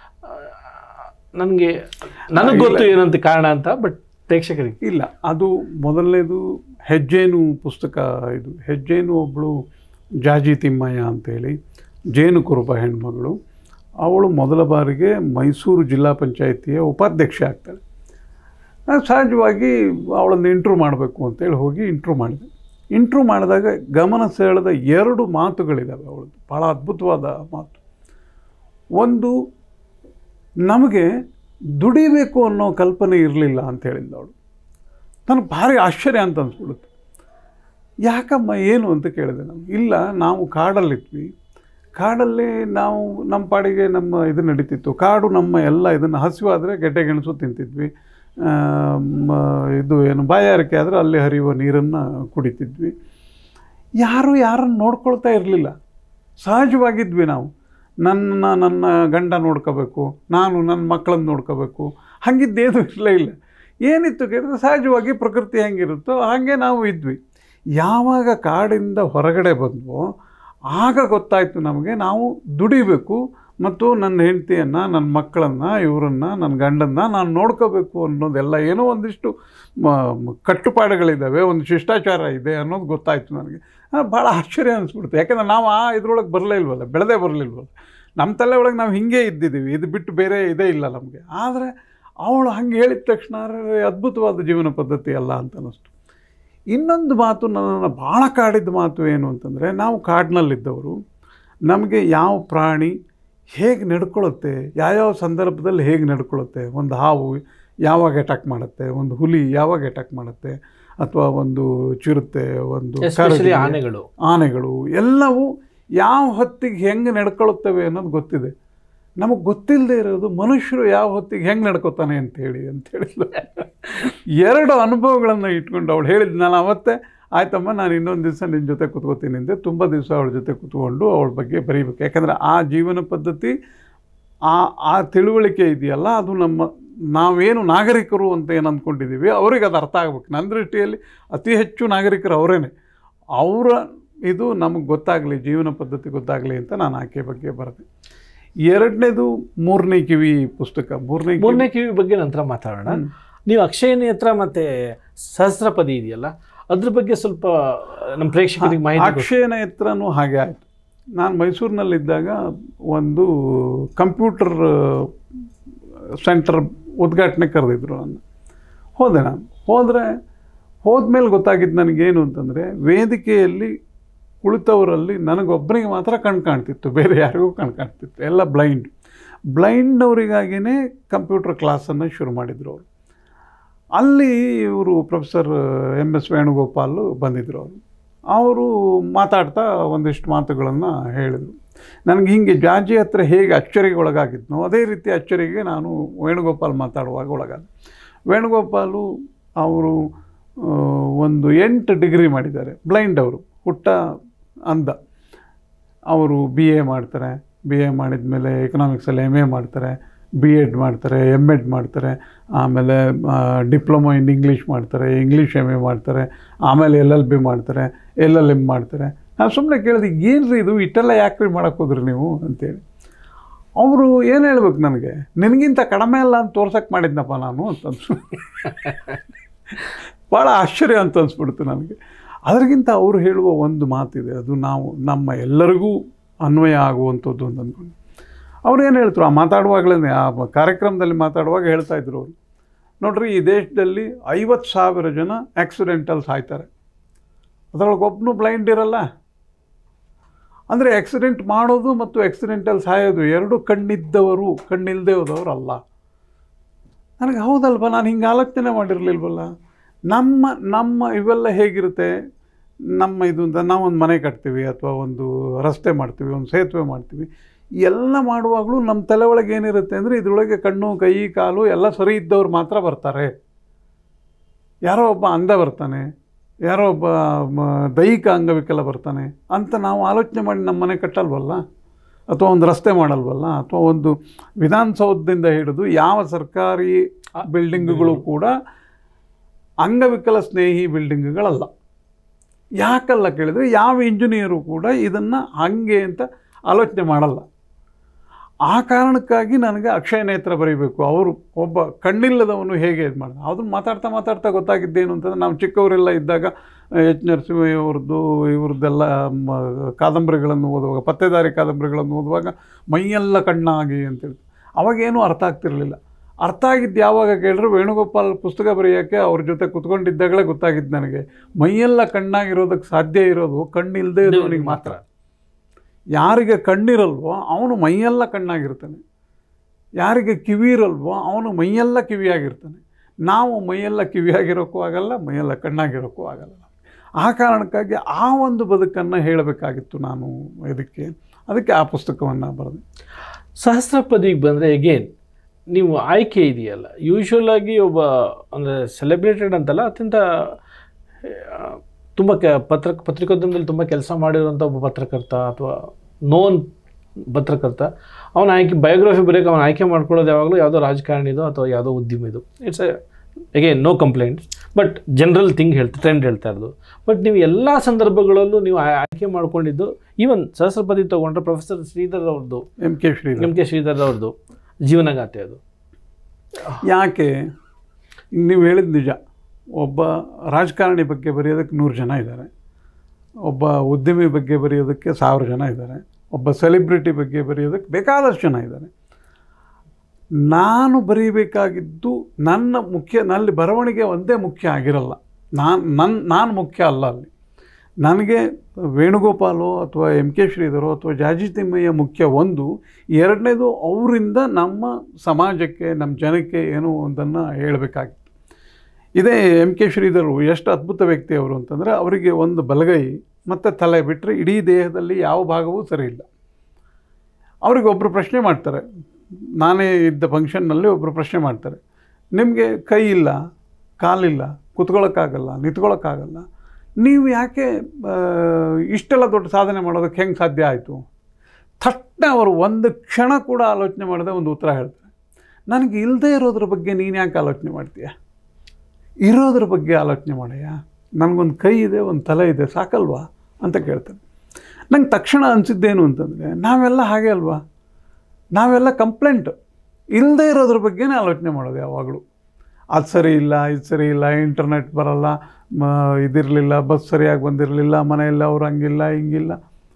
ನನಗೆ ನನಗೆ ಗೊತ್ತು ಏನಂತ ಕಾರಣ ಅಂತ ಬಟ್ ಪ್ರೇಕ್ಷಕರಿಗೆ ಇಲ್ಲ ಅದು ಮೊದಲನೇದು ಹೆಜ್ಜೇನು ಪುಸ್ತಕ ಇದು ಹೆಜ್ಜೇನು ಒಬ್ಬಳು ಜಾಜಿ ತಿಮ್ಮಯ್ಯ ಅಂತೇಳಿ ಜೇನು ಕುರುಬ ಹೆಣ್ಮಗಳು ಅವಳು ಮೊದಲ ಬಾರಿಗೆ ಮೈಸೂರು ಜಿಲ್ಲಾ ಪಂಚಾಯಿತಿಯ ಉಪಾಧ್ಯಕ್ಷೆ ಆಗ್ತಾಳೆ ನಾನು ಸಹಜವಾಗಿ ಅವಳನ್ನು ಇಂಟ್ರೂ ಮಾಡಬೇಕು ಅಂತೇಳಿ ಹೋಗಿ ಇಂಟ್ರೂ ಮಾಡಿದೆ ಇಂಟ್ರೂ ಮಾಡಿದಾಗ ಗಮನ ಸೆಳೆದ ಎರಡು ಮಾತುಗಳಿದ್ದಾವೆ ಅವಳದ್ದು ಭಾಳ ಅದ್ಭುತವಾದ ಮಾತು ಒಂದು ನಮಗೆ ದುಡಿಬೇಕು ಅನ್ನೋ ಕಲ್ಪನೆ ಇರಲಿಲ್ಲ ಅಂತ ಹೇಳಿದ್ದ ಅವಳು ನನಗೆ ಭಾರಿ ಆಶ್ಚರ್ಯ ಅಂತ ಅನ್ಸ್ಬಿಡುತ್ತೆ ಯಾಕಮ್ಮ ಏನು ಅಂತ ಕೇಳಿದೆ ನಾನು ಇಲ್ಲ ನಾವು ಕಾಡಲ್ಲಿದ್ವಿ ಕಾಡಲ್ಲಿ ನಾವು ನಮ್ಮ ಪಾಡಿಗೆ ನಮ್ಮ ಇದು ನಡೀತಿತ್ತು ಕಾಡು ನಮ್ಮ ಎಲ್ಲ ಇದನ್ನು ಹಸಿವಾದರೆ ಗೆಡ್ಡೆ ಗೆಣಸು ತಿಂತಿದ್ವಿ ಆ, ಮ- ಇದು ಏನು ಬಾಯಾರಿಕೆ ಆದರೆ ಅಲ್ಲಿ ಹರಿಯುವ ನೀರನ್ನು ಕುಡಿತಿದ್ವಿ ಯಾರು ಯಾರನ್ನು ನೋಡ್ಕೊಳ್ತಾ ಇರಲಿಲ್ಲ ಸಹಜವಾಗಿದ್ವಿ ನಾವು ನನ್ನ ನನ್ನ ಗಂಡ ನೋಡ್ಕೋಬೇಕು ನಾನು ನನ್ನ ಮಕ್ಕಳನ್ನ ನೋಡ್ಕೋಬೇಕು ಹಾಗಿದ್ದೇನು ಇರಲೇ ಇಲ್ಲ ಏನಿತ್ತು ಕೇಳಿದ್ರೆ ಸಹಜವಾಗಿ ಪ್ರಕೃತಿ ಹೆಂಗಿರುತ್ತೋ ಹಾಗೆ ನಾವು ಇದ್ವಿ ಯಾವಾಗ ಕಾಡಿಂದ ಹೊರಗಡೆ ಬಂದ್ವೋ ಆಗ ಗೊತ್ತಾಯಿತು ನಮಗೆ ನಾವು ದುಡಿಬೇಕು ಮತ್ತು ನನ್ನ ಹೆಂಡತಿಯನ್ನು ನನ್ನ ಮಕ್ಕಳನ್ನು ಇವರನ್ನು ನನ್ನ ಗಂಡನ್ನ ನಾನು ನೋಡ್ಕೋಬೇಕು ಅನ್ನೋದೆಲ್ಲ ಏನೋ ಒಂದಿಷ್ಟು ಮ- ಮ- ಕಟ್ಟುಪಾಡುಗಳಿದ್ದಾವೆ ಒಂದು ಶಿಷ್ಟಾಚಾರ ಇದೆ ಅನ್ನೋದು ಗೊತ್ತಾಯಿತು ನನಗೆ ಭಾಳ ಆಶ್ಚರ್ಯ ಅನಿಸ್ಬಿಡುತ್ತೆ ಯಾಕಂದರೆ ನಾವು ಆ ಇದ್ರೊಳಗೆ ಬರಲೇ ಇಲ್ವಲ್ಲ ಬೆಳೆದೇ ಬರಲಿಲ್ವಲ್ಲ ನಮ್ಮ ತಲೆ ಒಳಗೆ ನಾವು ಹಿಂಗೆ ಇದ್ದಿದ್ದೀವಿ ಇದು ಬಿಟ್ಟು ಬೇರೆ ಇದೇ ಇಲ್ಲ ನಮಗೆ ಆದರೆ ಅವಳು ಹಂಗೆ ಹೇಳಿದ ತಕ್ಷಣ ಅರೆ, ಅದ್ಭುತವಾದ ಜೀವನ ಪದ್ಧತಿ ಅಲ್ಲ ಅಂತ ಅನ್ನಿಸ್ತು ಇನ್ನೊಂದು ಮಾತು ನನ್ನನ್ನು ಭಾಳ ಕಾಡಿದ ಮಾತು ಏನು ಅಂತಂದರೆ ನಾವು ಕಾಡಿನಲ್ಲಿದ್ದವರು ನಮಗೆ ಯಾವ ಪ್ರಾಣಿ ಹೇಗೆ ನಡ್ಕೊಳ್ಳುತ್ತೆ ಯಾವ್ಯಾವ ಸಂದರ್ಭದಲ್ಲಿ ಹೇಗೆ ನಡ್ಕೊಳ್ಳುತ್ತೆ ಒಂದು ಹಾವು ಯಾವಾಗ ಅಟ್ಯಾಕ್ ಮಾಡುತ್ತೆ ಒಂದು ಹುಲಿ ಯಾವಾಗ ಅಟ್ಯಾಕ್ ಮಾಡುತ್ತೆ ಅಥವಾ ಒಂದು ಚಿರತೆ ಒಂದು ಎಸ್ಪೆಷಲಿ ಕರಡಿ, ಆನೆಗಳು ಆನೆಗಳು ಎಲ್ಲವೂ ಯಾವ ಹೊತ್ತಿಗೆ ಹೆಂಗೆ ನಡ್ಕೊಳ್ಳುತ್ತವೆ ಅನ್ನೋದು ಗೊತ್ತಿದೆ ನಮಗೆ ಗೊತ್ತಿಲ್ಲದೆ ಇರೋದು ಮನುಷ್ಯರು ಯಾವ ಹೊತ್ತಿಗೆ ಹೆಂಗೆ ನಡ್ಕೋತಾನೆ ಅಂತೇಳಿ ಅಂತ ಹೇಳಿದ್ಲು ಎರಡು ಅನುಭವಗಳನ್ನು ಇಟ್ಕೊಂಡು ಅವಳು ಹೇಳಿದ್ದು ನಾನು ಅವತ್ತೇ ಆಯ್ತಮ್ಮ ನಾನು ಇನ್ನೊಂದು ದಿವಸ ನಿನ್ನ ಜೊತೆ ಕೂತ್ಕೋತೀನಿ ಅಂದೆ ತುಂಬ ದಿವಸ ಅವಳ ಜೊತೆ ಕೂತ್ಕೊಂಡು ಅವಳ ಬಗ್ಗೆ ಬರೀಬೇಕು ಯಾಕಂದರೆ ಆ ಜೀವನ ಪದ್ಧತಿ ಆ ಆ ತಿಳುವಳಿಕೆ ಇದೆಯಲ್ಲ ಅದು ನಮ್ಮ ನಾವೇನು ನಾಗರಿಕರು ಅಂತ ಏನು ಅಂದ್ಕೊಂಡಿದ್ದೀವಿ ಅವ್ರಿಗೆ ಅದು ಅರ್ಥ ಆಗ್ಬೇಕು ನನ್ನ ದೃಷ್ಟಿಯಲ್ಲಿ ಅತಿ ಹೆಚ್ಚು ನಾಗರಿಕರು ಅವರೇನೆ ಅವರ ಇದು ನಮಗೆ ಗೊತ್ತಾಗಲಿ ಜೀವನ ಪದ್ಧತಿ ಗೊತ್ತಾಗಲಿ ಅಂತ ನಾನು ಆಕೆ ಬಗ್ಗೆ ಬರೆದೆ ಎರಡನೇದು ಮೂರನೇ ಕಿವಿ ಪುಸ್ತಕ ಮೂರನೇ ಕಿವಿ ಮೂರನೇ ಕಿವಿ ಬಗ್ಗೆ ನಂತರ ಮಾತಾಡೋಣ ಹ್ಮ್. ನೀವು ಅಕ್ಷಯ ನೇತ್ರ ಮತ್ತೆ ಸಹಸ್ರಪದಿ ಇದೆಯಲ್ಲ ಅದ್ರ ಬಗ್ಗೆ ಸ್ವಲ್ಪ ನಮ್ಮ ಪ್ರೇಕ್ಷಕರಿಗೆ ಮಾಹಿತಿ ಕೊಡಿ. ಅಕ್ಷಯನ ಎತ್ತರನೂ ಹಾಗೆ ಆಯಿತು ನಾನು ಮೈಸೂರಿನಲ್ಲಿದ್ದಾಗ ಒಂದು ಕಂಪ್ಯೂಟರ್ ಸೆಂಟರ್ ಉದ್ಘಾಟನೆ ಕರೆದಿದ್ರು ನನ್ನ ಹೋದೆ ನಾನು ಹೋದರೆ ಹೋದ್ಮೇಲೆ ಗೊತ್ತಾಗಿದ್ದು ನನಗೇನು ಅಂತಂದರೆ ವೇದಿಕೆಯಲ್ಲಿ ಕುಳಿತವರಲ್ಲಿ ನನಗೊಬ್ಬನಿಗೆ ಮಾತ್ರ ಕಣ್ ಕಾಣ್ತಿತ್ತು ಬೇರೆ ಯಾರಿಗೂ ಕಣ್ ಕಾಣ್ತಿತ್ತು ಎಲ್ಲ ಬ್ಲೈಂಡ್ ಬ್ಲೈಂಡ್ನವರಿಗಾಗಿಯೇ ಕಂಪ್ಯೂಟರ್ ಕ್ಲಾಸನ್ನು ಶುರು ಮಾಡಿದರು ಅವರು ಅಲ್ಲಿ ಇವರು ಪ್ರೊಫೆಸರ್ ಎಮ್ ಎಸ್ ವೇಣುಗೋಪಾಲ್ ಬಂದಿದ್ದರು ಅವರು ಅವರು ಮಾತಾಡ್ತಾ ಒಂದಿಷ್ಟು ಮಾತುಗಳನ್ನು ಹೇಳಿದರು ನನಗೆ ಹೀಗೆ ಜಾಜಿ ಹತ್ರ ಹೇಗೆ ಅಚ್ಚರಿಗೆ ಒಳಗಾಗಿದ್ನೋ ಅದೇ ರೀತಿ ಅಚ್ಚರಿಗೆ ನಾನು ವೇಣುಗೋಪಾಲ್ ಮಾತಾಡುವಾಗ ಒಳಗಾದ ವೇಣುಗೋಪಾಲು ಅವರು ಆ, ಒಂದು ಎಂಟು ಡಿಗ್ರಿ ಮಾಡಿದ್ದಾರೆ ಬ್ಲೈಂಡ್ ಅವರು ಹುಟ್ಟ ಅಂದ ಅವರು ಬಿ ಎ ಮಾಡ್ತಾರೆ ಬಿ ಎ ಮಾಡಿದ ಮೇಲೆ ಎಕನಾಮಿಕ್ಸಲ್ಲಿ ಎಮ್ ಎ ಮಾಡ್ತಾರೆ ಬಿ ಎಡ್ ಮಾಡ್ತಾರೆ ಎಮ್ ಎಡ್ ಮಾಡ್ತಾರೆ ಆಮೇಲೆ ಡಿಪ್ಲೊಮೊ ಇನ್ ಇಂಗ್ಲೀಷ್ ಮಾಡ್ತಾರೆ ಇಂಗ್ಲೀಷ್ ಎಮ್ ಎ ಮಾಡ್ತಾರೆ ಆಮೇಲೆ ಎಲ್ ಎಲ್ ಬಿ ಮಾಡ್ತಾರೆ ಎಲ್ ಎಲ್ ಎಮ್ ಮಾಡ್ತಾರೆ ನಾನು ಸುಮ್ಮನೆ ಕೇಳಿದೆ ಏನು ರೀ ಇದು ಇಟ್ಟೆಲ್ಲ ಯಾಕೆ ರೀ ಮಾಡಕ್ಕೆ ಹೋದ್ರಿ ನೀವು ಅಂತೇಳಿ ಅವರು ಏನು ಹೇಳ್ಬೇಕು ನನಗೆ ನಿನಗಿಂತ ಕಡಿಮೆ ಅಲ್ಲ ಅಂತ ತೋರ್ಸಕ್ಕೆ ಮಾಡಿದ್ನಪ್ಪ ನಾನು ಅಂತ ಅನ್ಸು ಭಾಳ ಆಶ್ಚರ್ಯ ಅಂತ ಅನ್ಸ್ಬಿಡ್ತು ನನಗೆ ಅದರಿಗಿಂತ ಅವರು ಹೇಳುವ ಒಂದು ಮಾತಿದೆ ಅದು ನಾವು ನಮ್ಮ ಎಲ್ಲರಿಗೂ ಅನ್ವಯ ಆಗುವಂಥದ್ದು ಅಂತ ಅಂದ್ಕೊಂಡು ಅವ್ರು ಏನು ಹೇಳ್ತಾರೆ ಆ ಮಾತಾಡುವಾಗಲೇ ಆ ಕಾರ್ಯಕ್ರಮದಲ್ಲಿ ಮಾತಾಡುವಾಗ ಹೇಳ್ತಾ ಇದ್ರು ಅವರು ನೋಡ್ರಿ ಈ ದೇಶದಲ್ಲಿ ಐವತ್ತು ಸಾವಿರ ಜನ ಆಕ್ಸಿಡೆಂಟಲ್ ಸಾಯ್ತಾರೆ ಅದರೊಳಗೆ ಒಬ್ಬನು ಬ್ಲೈಂಡ್ ಇರಲ್ಲ ಅಂದರೆ ಆಕ್ಸಿಡೆಂಟ್ ಮಾಡೋದು ಮತ್ತು ಆಕ್ಸಿಡೆಂಟಲ್ಲಿ ಸಾಯೋದು ಎರಡು ಕಣ್ಣಿದ್ದವರು ಕಣ್ಣಿಲ್ಲದೆ ಹೋದವರು ಅಲ್ಲ ನನಗೆ ಹೌದಲ್ವ ನಾನು ಹಿಂಗೆ ಆಲೋಚನೆ ಮಾಡಿರಲಿಲ್ವಲ್ಲ ನಮ್ಮ ನಮ್ಮ ಇವೆಲ್ಲ ಹೇಗಿರುತ್ತೆ ನಮ್ಮ ಇದು ಅಂತ ನಾವೊಂದು ಮನೆ ಕಟ್ತೀವಿ ಅಥವಾ ಒಂದು ರಸ್ತೆ ಮಾಡ್ತೀವಿ ಒಂದು ಸೇತುವೆ ಮಾಡ್ತೀವಿ ಎಲ್ಲ ಮಾಡುವಾಗಲೂ ನಮ್ಮ ತಲೆ ಒಳಗೆ ಏನಿರುತ್ತೆ ಅಂದರೆ ಇದರೊಳಗೆ ಕಣ್ಣು ಕೈ ಕಾಲು ಎಲ್ಲ ಸರಿ ಇದ್ದವ್ರು ಮಾತ್ರ ಬರ್ತಾರೆ ಯಾರೋ ಒಬ್ಬ ಅಂಧ ಬರ್ತಾನೆ ಯಾರೋ ಒಬ್ಬ ಮ- ದೈಹಿಕ ಅಂಗವಿಕಲ ಬರ್ತಾನೆ ಅಂತ ನಾವು ಆಲೋಚನೆ ಮಾಡಿ ನಮ್ಮ ಮನೆ ಕಟ್ಟಲ್ವಲ್ಲ ಅಥವಾ ಒಂದು ರಸ್ತೆ ಮಾಡಲ್ವಲ್ಲ ಅಥವಾ ಒಂದು ವಿಧಾನಸೌಧದಿಂದ ಹಿಡಿದು ಯಾವ ಸರ್ಕಾರಿ ಬಿಲ್ಡಿಂಗ್ಗಳು ಕೂಡ ಅಂಗವಿಕಲ ಸ್ನೇಹಿ ಬಿಲ್ಡಿಂಗ್ಗಳಲ್ಲ ಯಾಕಲ್ಲ ಕೇಳಿದರೆ ಯಾವ ಇಂಜಿನಿಯರು ಕೂಡ ಇದನ್ನು ಹಾಗೆ ಅಂತ ಆಲೋಚನೆ ಮಾಡಲ್ಲ ಆ ಕಾರಣಕ್ಕಾಗಿ ನನಗೆ ಅಕ್ಷಯ ನೇತ್ರ ಬರೀಬೇಕು ಅವರು ಒಬ್ಬ ಕಣ್ಣಿಲ್ಲದವನು ಹೇಗೆ ಇದು ಮಾಡಿದ ಅದನ್ನು ಮಾತಾಡ್ತಾ ಮಾತಾಡ್ತಾ ಗೊತ್ತಾಗಿದ್ದೇನು ಅಂತಂದ್ರೆ ನಾವು ಚಿಕ್ಕವರೆಲ್ಲ ಇದ್ದಾಗ ಎಚ್ ನರಸಿಂಹಯ್ಯವ್ರದ್ದು ಇವ್ರದ್ದೆಲ್ಲ ಮ ಕಾದಂಬರಿಗಳನ್ನು ಓದುವಾಗ ಪತ್ತೆದಾರಿ ಕಾದಂಬರಿಗಳನ್ನು ಓದುವಾಗ ಮೈಯೆಲ್ಲ ಕಣ್ಣಾಗಿ ಅಂತೇಳಿ ಅವಾಗೇನೂ ಅರ್ಥ ಆಗ್ತಿರಲಿಲ್ಲ ಅರ್ಥ ಆಗಿದ್ದು ಯಾವಾಗ ಕೇಳಿದ್ರೆ ವೇಣುಗೋಪಾಲ್ ಪುಸ್ತಕ ಬರೆಯೋಕ್ಕೆ ಅವ್ರ ಜೊತೆ ಕುತ್ಕೊಂಡಿದ್ದಾಗಲೇ ಗೊತ್ತಾಗಿದ್ದು ನನಗೆ ಮೈಯೆಲ್ಲ ಕಣ್ಣಾಗಿರೋದಕ್ಕೆ ಸಾಧ್ಯ ಇರೋದು ಕಣ್ಣಿಲ್ಲದೆ ಇರೋನಿಗೆ ಮಾತ್ರ ಯಾರಿಗೆ ಕಣ್ಣಿರಲ್ವೋ ಅವನು ಮೈಯೆಲ್ಲ ಕಣ್ಣಾಗಿರ್ತಾನೆ ಯಾರಿಗೆ ಕಿವಿ ಇರಲ್ವೋ ಅವನು ಮೈಯೆಲ್ಲ ಕಿವಿಯಾಗಿರ್ತಾನೆ ನಾವು ಮೈಯೆಲ್ಲ ಕಿವಿಯಾಗಿರೋಕ್ಕೂ ಆಗಲ್ಲ ಮೈಯೆಲ್ಲ ಕಣ್ಣಾಗಿರೋಕ್ಕೂ ಆಗಲ್ಲ ಆ ಕಾರಣಕ್ಕಾಗಿ ಆ ಒಂದು ಬದುಕನ್ನು ಹೇಳಬೇಕಾಗಿತ್ತು ನಾನು ಇದಕ್ಕೆ ಅದಕ್ಕೆ ಆ ಪುಸ್ತಕವನ್ನು ಬರೆದೆ ಸಹಸ್ರಪದಿಗೆ ಬಂದರೆ ಎಗೇನ್ ನೀವು ಆಯ್ಕೆ ಇದೆಯಲ್ಲ ಯೂಶ್ವಲ್ ಆಗಿ ಒಬ್ಬ ಅಂದರೆ ಸೆಲೆಬ್ರೇಟೆಡ್ ಅಂತಲ್ಲ ಅತ್ಯಂತ ತುಂಬ ಕೆ ಪತ್ರ ಪತ್ರಿಕೋದ್ಯಮದಲ್ಲಿ ತುಂಬ ಕೆಲಸ ಮಾಡಿರುವಂಥ ಒಬ್ಬ ಪತ್ರಕರ್ತ ಅಥವಾ ನೋನ್ ಪತ್ರಕರ್ತ ಅವನ ಆಯ್ಕೆ ಬಯೋಗ್ರಫಿ ಬರೆಯೋಕೆ ಅವನ ಆಯ್ಕೆ ಮಾಡ್ಕೊಳ್ಳೋದು ಯಾವಾಗಲೂ ಯಾವುದೋ ರಾಜಕಾರಣಿದು ಅಥವಾ ಯಾವುದೋ ಉದ್ಯಮಿದು it's a again no complaints but general thing ಹೇಳ್ತಾ ಟ್ರೆಂಡ್ ಹೇಳ್ತಾ ಇರೋದು ಬಟ್ ನೀವು ಎಲ್ಲ ಸಂದರ್ಭಗಳಲ್ಲೂ ನೀವು ಆಯ್- ಆಯ್ಕೆ ಮಾಡ್ಕೊಂಡಿದ್ದು ಈವನ್ ಸಹಸ್ರಪದಿ ತೊಗೊಂಡ್ರೆ ಪ್ರೊಫೆಸರ್ ಶ್ರೀಧರ್ ಅವ್ರದ್ದು M K Sridhar M K Sridhar ಅವ್ರದ್ದು ಜೀವನಗಾಥೆ ಅದು ಯಾಕೆ ನೀವು ಹೇಳಿದ ನಿಜ ಒಬ್ಬ ರಾಜಕಾರಣಿ ಬಗ್ಗೆ ಬರೆಯೋದಕ್ಕೆ ನೂರು ಜನ ಇದ್ದಾರೆ ಒಬ್ಬ ಉದ್ಯಮಿ ಬಗ್ಗೆ ಬರೆಯೋದಕ್ಕೆ ಸಾವಿರ ಜನ ಇದ್ದಾರೆ ಒಬ್ಬ ಸೆಲೆಬ್ರಿಟಿ ಬಗ್ಗೆ ಬರೆಯೋದಕ್ಕೆ ಬೇಕಾದಷ್ಟು ಜನ ಇದ್ದಾರೆ ನಾನು ಬರೀಬೇಕಾಗಿದ್ದು ನನ್ನ ಮುಖ್ಯ ನಲ್ಲಿ ಬರವಣಿಗೆ ಒಂದೇ ಮುಖ್ಯ ಆಗಿರಲ್ಲ ನಾನು ನನ್ನ ನಾನು ಮುಖ್ಯ ಅಲ್ಲ ಅಲ್ಲಿ ನನಗೆ ವೇಣುಗೋಪಾಲೋ ಅಥವಾ ಎಂ ಕೆ ಶ್ರೀಧರೋ ಅಥವಾ ಜಾಜಿ ತಿಮ್ಮಯ್ಯ ಮುಖ್ಯ ಒಂದು ಎರಡನೇದು ಅವರಿಂದ ನಮ್ಮ ಸಮಾಜಕ್ಕೆ ನಮ್ಮ ಜನಕ್ಕೆ ಏನೋ ಒಂದನ್ನು ಹೇಳಬೇಕಾಗಿತ್ತು ಇದೇ ಎಂ ಕೆ ಶ್ರೀಧರು ಎಷ್ಟು ಅದ್ಭುತ ವ್ಯಕ್ತಿ ಅವರು ಅಂತಂದರೆ ಅವರಿಗೆ ಒಂದು ಬಲಗೈ ಮತ್ತು ತಲೆ ಬಿಟ್ಟರೆ ಇಡೀ ದೇಹದಲ್ಲಿ ಯಾವ ಭಾಗವೂ ಸರಿ ಇಲ್ಲ ಅವ್ರಿಗೆ ಒಬ್ಬರು ಪ್ರಶ್ನೆ ಮಾಡ್ತಾರೆ ನಾನೇ ಇದ್ದ ಫಂಕ್ಷನ್ನಲ್ಲಿ ಒಬ್ಬರು ಪ್ರಶ್ನೆ ಮಾಡ್ತಾರೆ ನಿಮಗೆ ಕೈ ಇಲ್ಲ ಕಾಲಿಲ್ಲ ಕುತ್ಕೊಳ್ಳೋಕ್ಕಾಗಲ್ಲ ನಿಂತ್ಕೊಳ್ಳೋಕ್ಕಾಗಲ್ಲ ನೀವು ಯಾಕೆ ಆ, ಇಷ್ಟೆಲ್ಲ ದೊಡ್ಡ ಸಾಧನೆ ಮಾಡೋದಕ್ಕೆ ಹೆಂಗೆ ಸಾಧ್ಯ ಆಯಿತು ಥಟ್ಟನೆ ಅವರು ಒಂದು ಕ್ಷಣ ಕೂಡ ಆಲೋಚನೆ ಮಾಡದೆ ಒಂದು ಉತ್ತರ ಹೇಳ್ತಾರೆ ನನಗೆ ಇಲ್ಲದೆ ಇರೋದ್ರ ಬಗ್ಗೆ ನೀನು ಯಾಕೆ ಆಲೋಚನೆ ಮಾಡ್ತೀಯ ಇರೋದ್ರ ಬಗ್ಗೆ ಆಲೋಚನೆ ಮಾಡಯ್ಯ ನನಗೊಂದು ಕೈ ಇದೆ ಒಂದು ತಲೆ ಇದೆ ಸಾಕಲ್ವಾ ಅಂತ ಕೇಳ್ತಾನೆ ನಂಗೆ ತಕ್ಷಣ ಅನಿಸಿದ್ದೇನು ಅಂತಂದರೆ ನಾವೆಲ್ಲ ಹಾಗೆ ಅಲ್ವಾ ನಾವೆಲ್ಲ ಕಂಪ್ಲೇಂಟ್ ಇಲ್ಲದೆ ಇರೋದ್ರ ಬಗ್ಗೆನೇ ಆಲೋಚನೆ ಮಾಡೋದು ಯಾವಾಗಲೂ ಅದು ಸರಿ ಇಲ್ಲ ಇದು ಸರಿ ಇಲ್ಲ ಇಂಟರ್ನೆಟ್ ಬರಲ್ಲ ಮ ಇದಿರಲಿಲ್ಲ ಬಸ್ ಸರಿಯಾಗಿ ಬಂದಿರಲಿಲ್ಲ ಮನೆಯಲ್ಲಿ ಅವ್ರು ಹಂಗಿಲ್ಲ ಹಿಂಗಿಲ್ಲ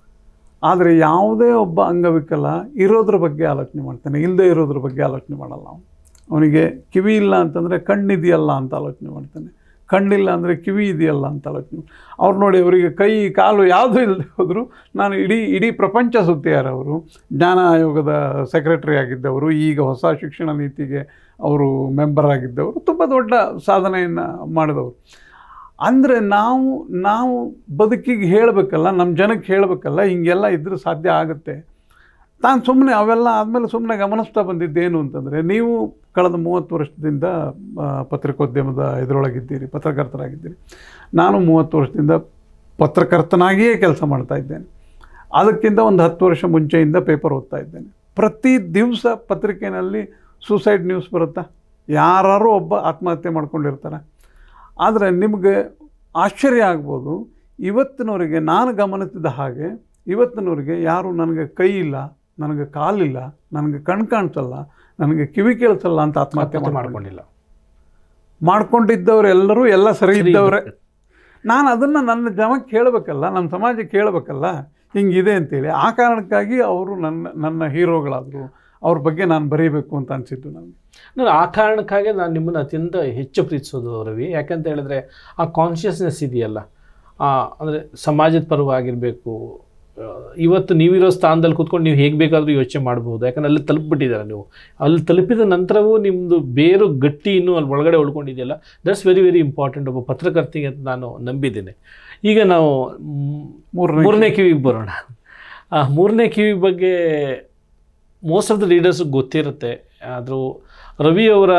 ಆದರೆ ಯಾವುದೇ ಒಬ್ಬ ಅಂಗವಿಕಲ ಇರೋದ್ರ ಬಗ್ಗೆ ಆಲೋಚನೆ ಮಾಡ್ತಾನೆ ಇಲ್ಲದೆ ಇರೋದ್ರ ಬಗ್ಗೆ ಆಲೋಚನೆ ಮಾಡಲ್ಲ ಅವನು ಅವನಿಗೆ ಕಿವಿ ಇಲ್ಲ ಅಂತಂದರೆ ಕಣ್ಣಿದೆಯಲ್ಲ ಅಂತ ಆಲೋಚನೆ ಮಾಡ್ತಾನೆ ಕಣ್ಣಿಲ್ಲ ಅಂದರೆ ಕಿವಿ ಇದೆಯಲ್ಲ ಅಂತ ಆಲೋಚನೆ ಅವ್ರು ನೋಡಿ ಅವರಿಗೆ ಕೈ ಕಾಲು ಯಾವುದೂ ಇಲ್ಲದೆ ಹೋದರೂ ನಾನು ಇಡೀ ಇಡೀ ಪ್ರಪಂಚ ಸುತ್ತಿದ್ದಾರೆ ಅವರು ಜ್ಞಾನ ಆಯೋಗದ ಸೆಕ್ರೆಟರಿ ಆಗಿದ್ದವರು ಈಗ ಹೊಸ ಶಿಕ್ಷಣ ನೀತಿಗೆ ಅವರು ಮೆಂಬರ್ ಆಗಿದ್ದವರು ತುಂಬ ದೊಡ್ಡ ಸಾಧನೆಯನ್ನು ಮಾಡಿದವರು ಅಂದರೆ ನಾವು ನಾವು ಬದುಕಿಗೆ ಹೇಳಬೇಕಲ್ಲ ನಮ್ಮ ಜನಕ್ಕೆ ಹೇಳಬೇಕಲ್ಲ ಹಿಂಗೆಲ್ಲ ಇದ್ರೆ ಸಾಧ್ಯ ಆಗುತ್ತೆ ನಾನು ಸುಮ್ಮನೆ ಅವೆಲ್ಲ ಆದಮೇಲೆ ಸುಮ್ಮನೆ ಗಮನಿಸ್ತಾ ಬಂದಿದ್ದೇನು ಅಂತಂದರೆ ನೀವು ಕಳೆದ ಮೂವತ್ತು ವರ್ಷದಿಂದ ಆ, ಪತ್ರಿಕೋದ್ಯಮದ ಇದರೊಳಗಿದ್ದೀರಿ ಪತ್ರಕರ್ತರಾಗಿದ್ದೀರಿ ನಾನು ಮೂವತ್ತು ವರ್ಷದಿಂದ ಪತ್ರಕರ್ತನಾಗಿಯೇ ಕೆಲಸ ಮಾಡ್ತಾ ಇದ್ದೇನೆ ಅದಕ್ಕಿಂತ ಒಂದು ಹತ್ತು ವರ್ಷ ಮುಂಚೆಯಿಂದ ಪೇಪರ್ ಓದ್ತಾ ಇದ್ದೇನೆ ಪ್ರತಿ ದಿವಸ ಪತ್ರಿಕೆಯಲ್ಲಿ ಸೂಸೈಡ್ ನ್ಯೂಸ್ ಬರುತ್ತಾ ಯಾರು ಒಬ್ಬ ಆತ್ಮಹತ್ಯೆ ಮಾಡ್ಕೊಂಡಿರ್ತಾರೆ ಆದರೆ ನಿಮಗೆ ಆಶ್ಚರ್ಯ ಆಗ್ಬೋದು ಇವತ್ತಿನವರೆಗೆ ನಾನು ಗಮನಿಸಿದ ಹಾಗೆ ಇವತ್ತಿನವರೆಗೆ ಯಾರು ನನಗೆ ಕೈ ಇಲ್ಲ ನನಗೆ ಕಾಲಿಲ್ಲ ನನಗೆ ಕಣ್ ಕಾಣಿಸಲ್ಲ ನನಗೆ ಕಿವಿ ಕೇಳಿಸಲ್ಲ ಅಂತ ಆತ್ಮಹತ್ಯೆ ಆತ್ಮಹತ್ಯೆ ಮಾಡ್ಕೊಂಡಿಲ್ಲ ಮಾಡ್ಕೊಂಡಿಲ್ಲ ಮಾಡ್ಕೊಂಡಿದ್ದವರೆಲ್ಲರೂ ಎಲ್ಲ ಸರಿ ಸರಿ ಇದ್ದವರೇ ಇದ್ದವ್ರೆ. ನಾನು ಅದನ್ನು ನನ್ನ ಜನಕ್ಕೆ ಹೇಳಬೇಕಲ್ಲ ನಮ್ಮ ಸಮಾಜಕ್ಕೆ ಹೇಳಬೇಕಲ್ಲ ಹಿಂಗಿದೆ ಅಂತೇಳಿ ಆ ಕಾರಣಕ್ಕಾಗಿ ಅವರು ನನ್ನ ನನ್ನ ಹೀರೋಗಳಾದರು ಅವ್ರ ಬಗ್ಗೆ ನಾನು ಬರೀಬೇಕು ಅಂತ ಅನಿಸಿದ್ದು ನನಗೆ ನಾನು ಆ ಕಾರಣಕ್ಕಾಗಿ ನಾನು ನಿಮ್ಮನ್ನು ಅತ್ಯಂತ ಹೆಚ್ಚು ಪ್ರೀತಿಸೋದು ರವಿ ಯಾಕಂತ ಹೇಳಿದ್ರೆ ಆ ಕಾನ್ಷಿಯಸ್ನೆಸ್ ಇದೆಯಲ್ಲ ಆ ಅಂದರೆ ಸಮಾಜದ ಪರವಾಗಿರಬೇಕು ಇವತ್ತು ನೀವಿರೋ ಸ್ಥಾನದಲ್ಲಿ ಕೂತ್ಕೊಂಡು ನೀವು ಹೇಗೆ ಬೇಕಾದರೂ ಯೋಚನೆ ಮಾಡ್ಬೋದು ಯಾಕಂದ್ರೆ ಅಲ್ಲಿ ತಲುಪಿಬಿಟ್ಟಿದ್ದಾರೆ ನೀವು ಅಲ್ಲಿ ತಲುಪಿದ ನಂತರವೂ ನಿಮ್ಮದು ಬೇರು ಗಟ್ಟಿ ಇನ್ನೂ ಅಲ್ಲಿ ಒಳಗಡೆ ಉಳ್ಕೊಂಡಿದೆಯಲ್ಲ ದಟ್ಸ್ ವೆರಿ ವೆರಿ ಇಂಪಾರ್ಟೆಂಟ್ ಒಬ್ಬ ಪತ್ರಕರ್ತಿಗೆ ಅಂತ ನಾನು ನಂಬಿದ್ದೇನೆ ಈಗ ನಾವು ಮ್, ಮೂರನೇ ಮೂರನೇ ಕಿವಿಗೆ ಬರೋಣ ಆ ಮೂರನೇ ಕಿವಿ ಬಗ್ಗೆ ಮೋಸ್ಟ್ ಆಫ್ ದ ಲೀಡರ್ಸ್ ಗೊತ್ತಿರುತ್ತೆ ಆದರೂ ರವಿ ಅವರ